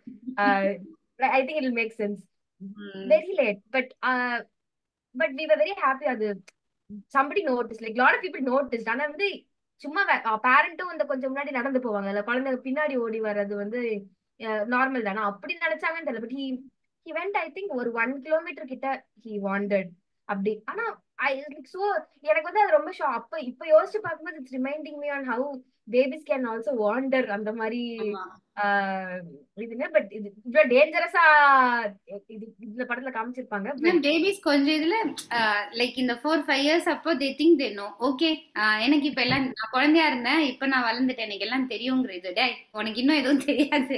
I think it make sense very late but but we very happy அது somebody notice like lot of people notice ஆனா வந்து சும்மா பேரண்ட்டும் இந்த கொஞ்சம் முன்னாடி நடந்து போவாங்க இல்ல குழந்தைங்க பின்னாடி ஓடி வர்றது வந்து நார்மல் தானே அப்படி நினைச்சாங்கன்னு தெரியல but he he went I think ஒரு ஒன் கிலோமீட்டர் கிட்ட ஹி வாண்டட் அப்படி ஆனா ஐ லைக் சோ எனக்கு வந்து அது ரொம்ப ஷோ அப்ப இப்ப யோசிச்சு பார்க்கும்போது it's reminding me on how babies can also wander அந்த மாதிரி ஆமா ஆஹ் இதுங்க பட் இது இவ்வளவு டேஞ்சரஸா இது இந்த படத்துல காமிச்சிருப்பாங்க ஏன்னா பட் பேபிஸ் கொஞ்சம் இதுல லைக் இந்த ஃபோர் ஃபைவ் இயர்ஸ் அப்போ they think they know okay எனக்கு இப்ப எல்லாம் நான் குழந்தையா இருந்தேன் இப்ப நான் வளர்ந்துட்டேன் எனக்கு எல்லாம் தெரியுங்கிற இது டேய் உனக்கு இன்னும் எதுவும் தெரியாது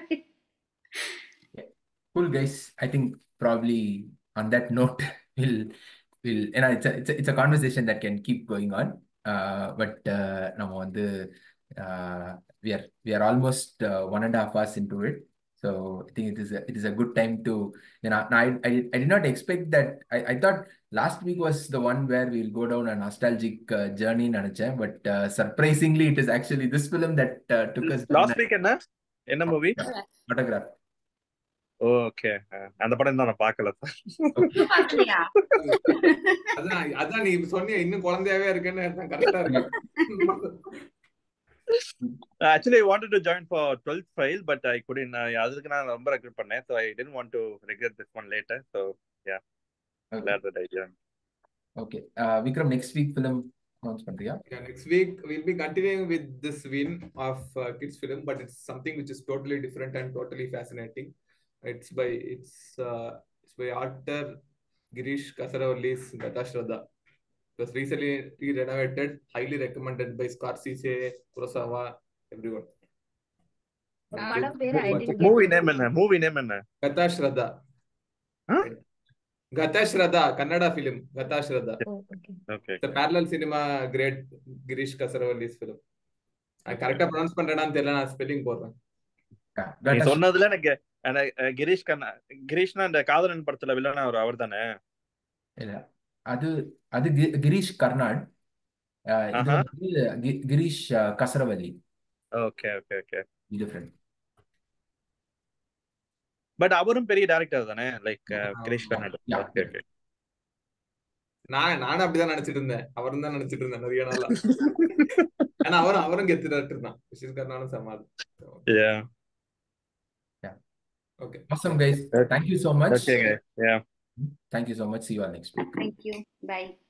Cool, guys. I think probably on that note, we'll we'll you know it's a it's a, it's a conversation that can keep going on. Uh, but uh, நம்ம வந்து uh, we are we are almost uh, one and a half hours into it. So I think it is a, it is a good time to you know I I, I did not expect that I, I thought last week was the one where we'll go down a nostalgic uh, journey நினைச்சேன் but uh, surprisingly it is actually this film that uh, took us down last week என்ன என்ன மூவி autograph. ஓகே அந்த படம் தான் நான் பார்க்கல இன்னும் பாக்கலையா அதான் அதான் நீ சொன்னிய இன்னும் குழந்தையாவே இருக்கேன்னு கரெக்டா இருக்கு actually wanted to join for twelfth fail but I couldn't அதுக்கு நான் ரொம்ப ரெக்ரூட் பண்ணேன் so I didn't want to regret this one later so yeah Okay. glad that I joined. Okay. Uh, Vikram, next week film announce பண்றியா? Yeah, next week we'll be continuing with this win of uh, kids film, but it's something which is totally different and totally fascinating. It's by it's uh, it's by actor Girish Kasaravalli's Gata Shraddha. It was recently renovated, highly recommended by Scorsese, Kurosawa, everyone. படம் பேரு ஐ டென்ட் மூவி நேம் என்ன மூவி நேம் என்ன Gata Shraddha. Huh? Gata Shraddha, Kannada film. Gata Shraddha. Okay okay The parallel cinema great Girish Kasaravalli's film. I கரெக்டா ப்ரொனவுன்ஸ் பண்றேனான்னு தெரியல நான் ஸ்பெல்லிங் போடுறேன் Yeah, நீ Gata சொன்னதுல எனக்கு அந்த அஹ், கிரீஷ் கண்ணா கிரீஷ்னா அந்த காதலன் படத்துல வில்லனா அவர் அவர் தானே இல்ல அது அது கி- கிரீஷ் கர்னாட் அஹ் இது ஆஹா வந்து கி- கிரீஷ் அஹ், Kasaravalli okay okay okay different but அவரும் பெரிய டேரக்டர் தானே லைக் கிரீஷ் ஆமா. கர்நாட் யா ஓகே ஓகே நான் நானும் அப்படிதான் நினைச்சிட்டு இருந்தேன் அவரும் தான் நினைச்சிட்டு இருந்தேன் நிறைய நாளா ஆனா அவரும் அவரும் கெத்து டேரக்டர் தான் விஷயம் கர்னாலும் சமாளி yeah yeah okay awesome guys thank you so much ஓகேங்க yeah thank you so much see you all next week thank you by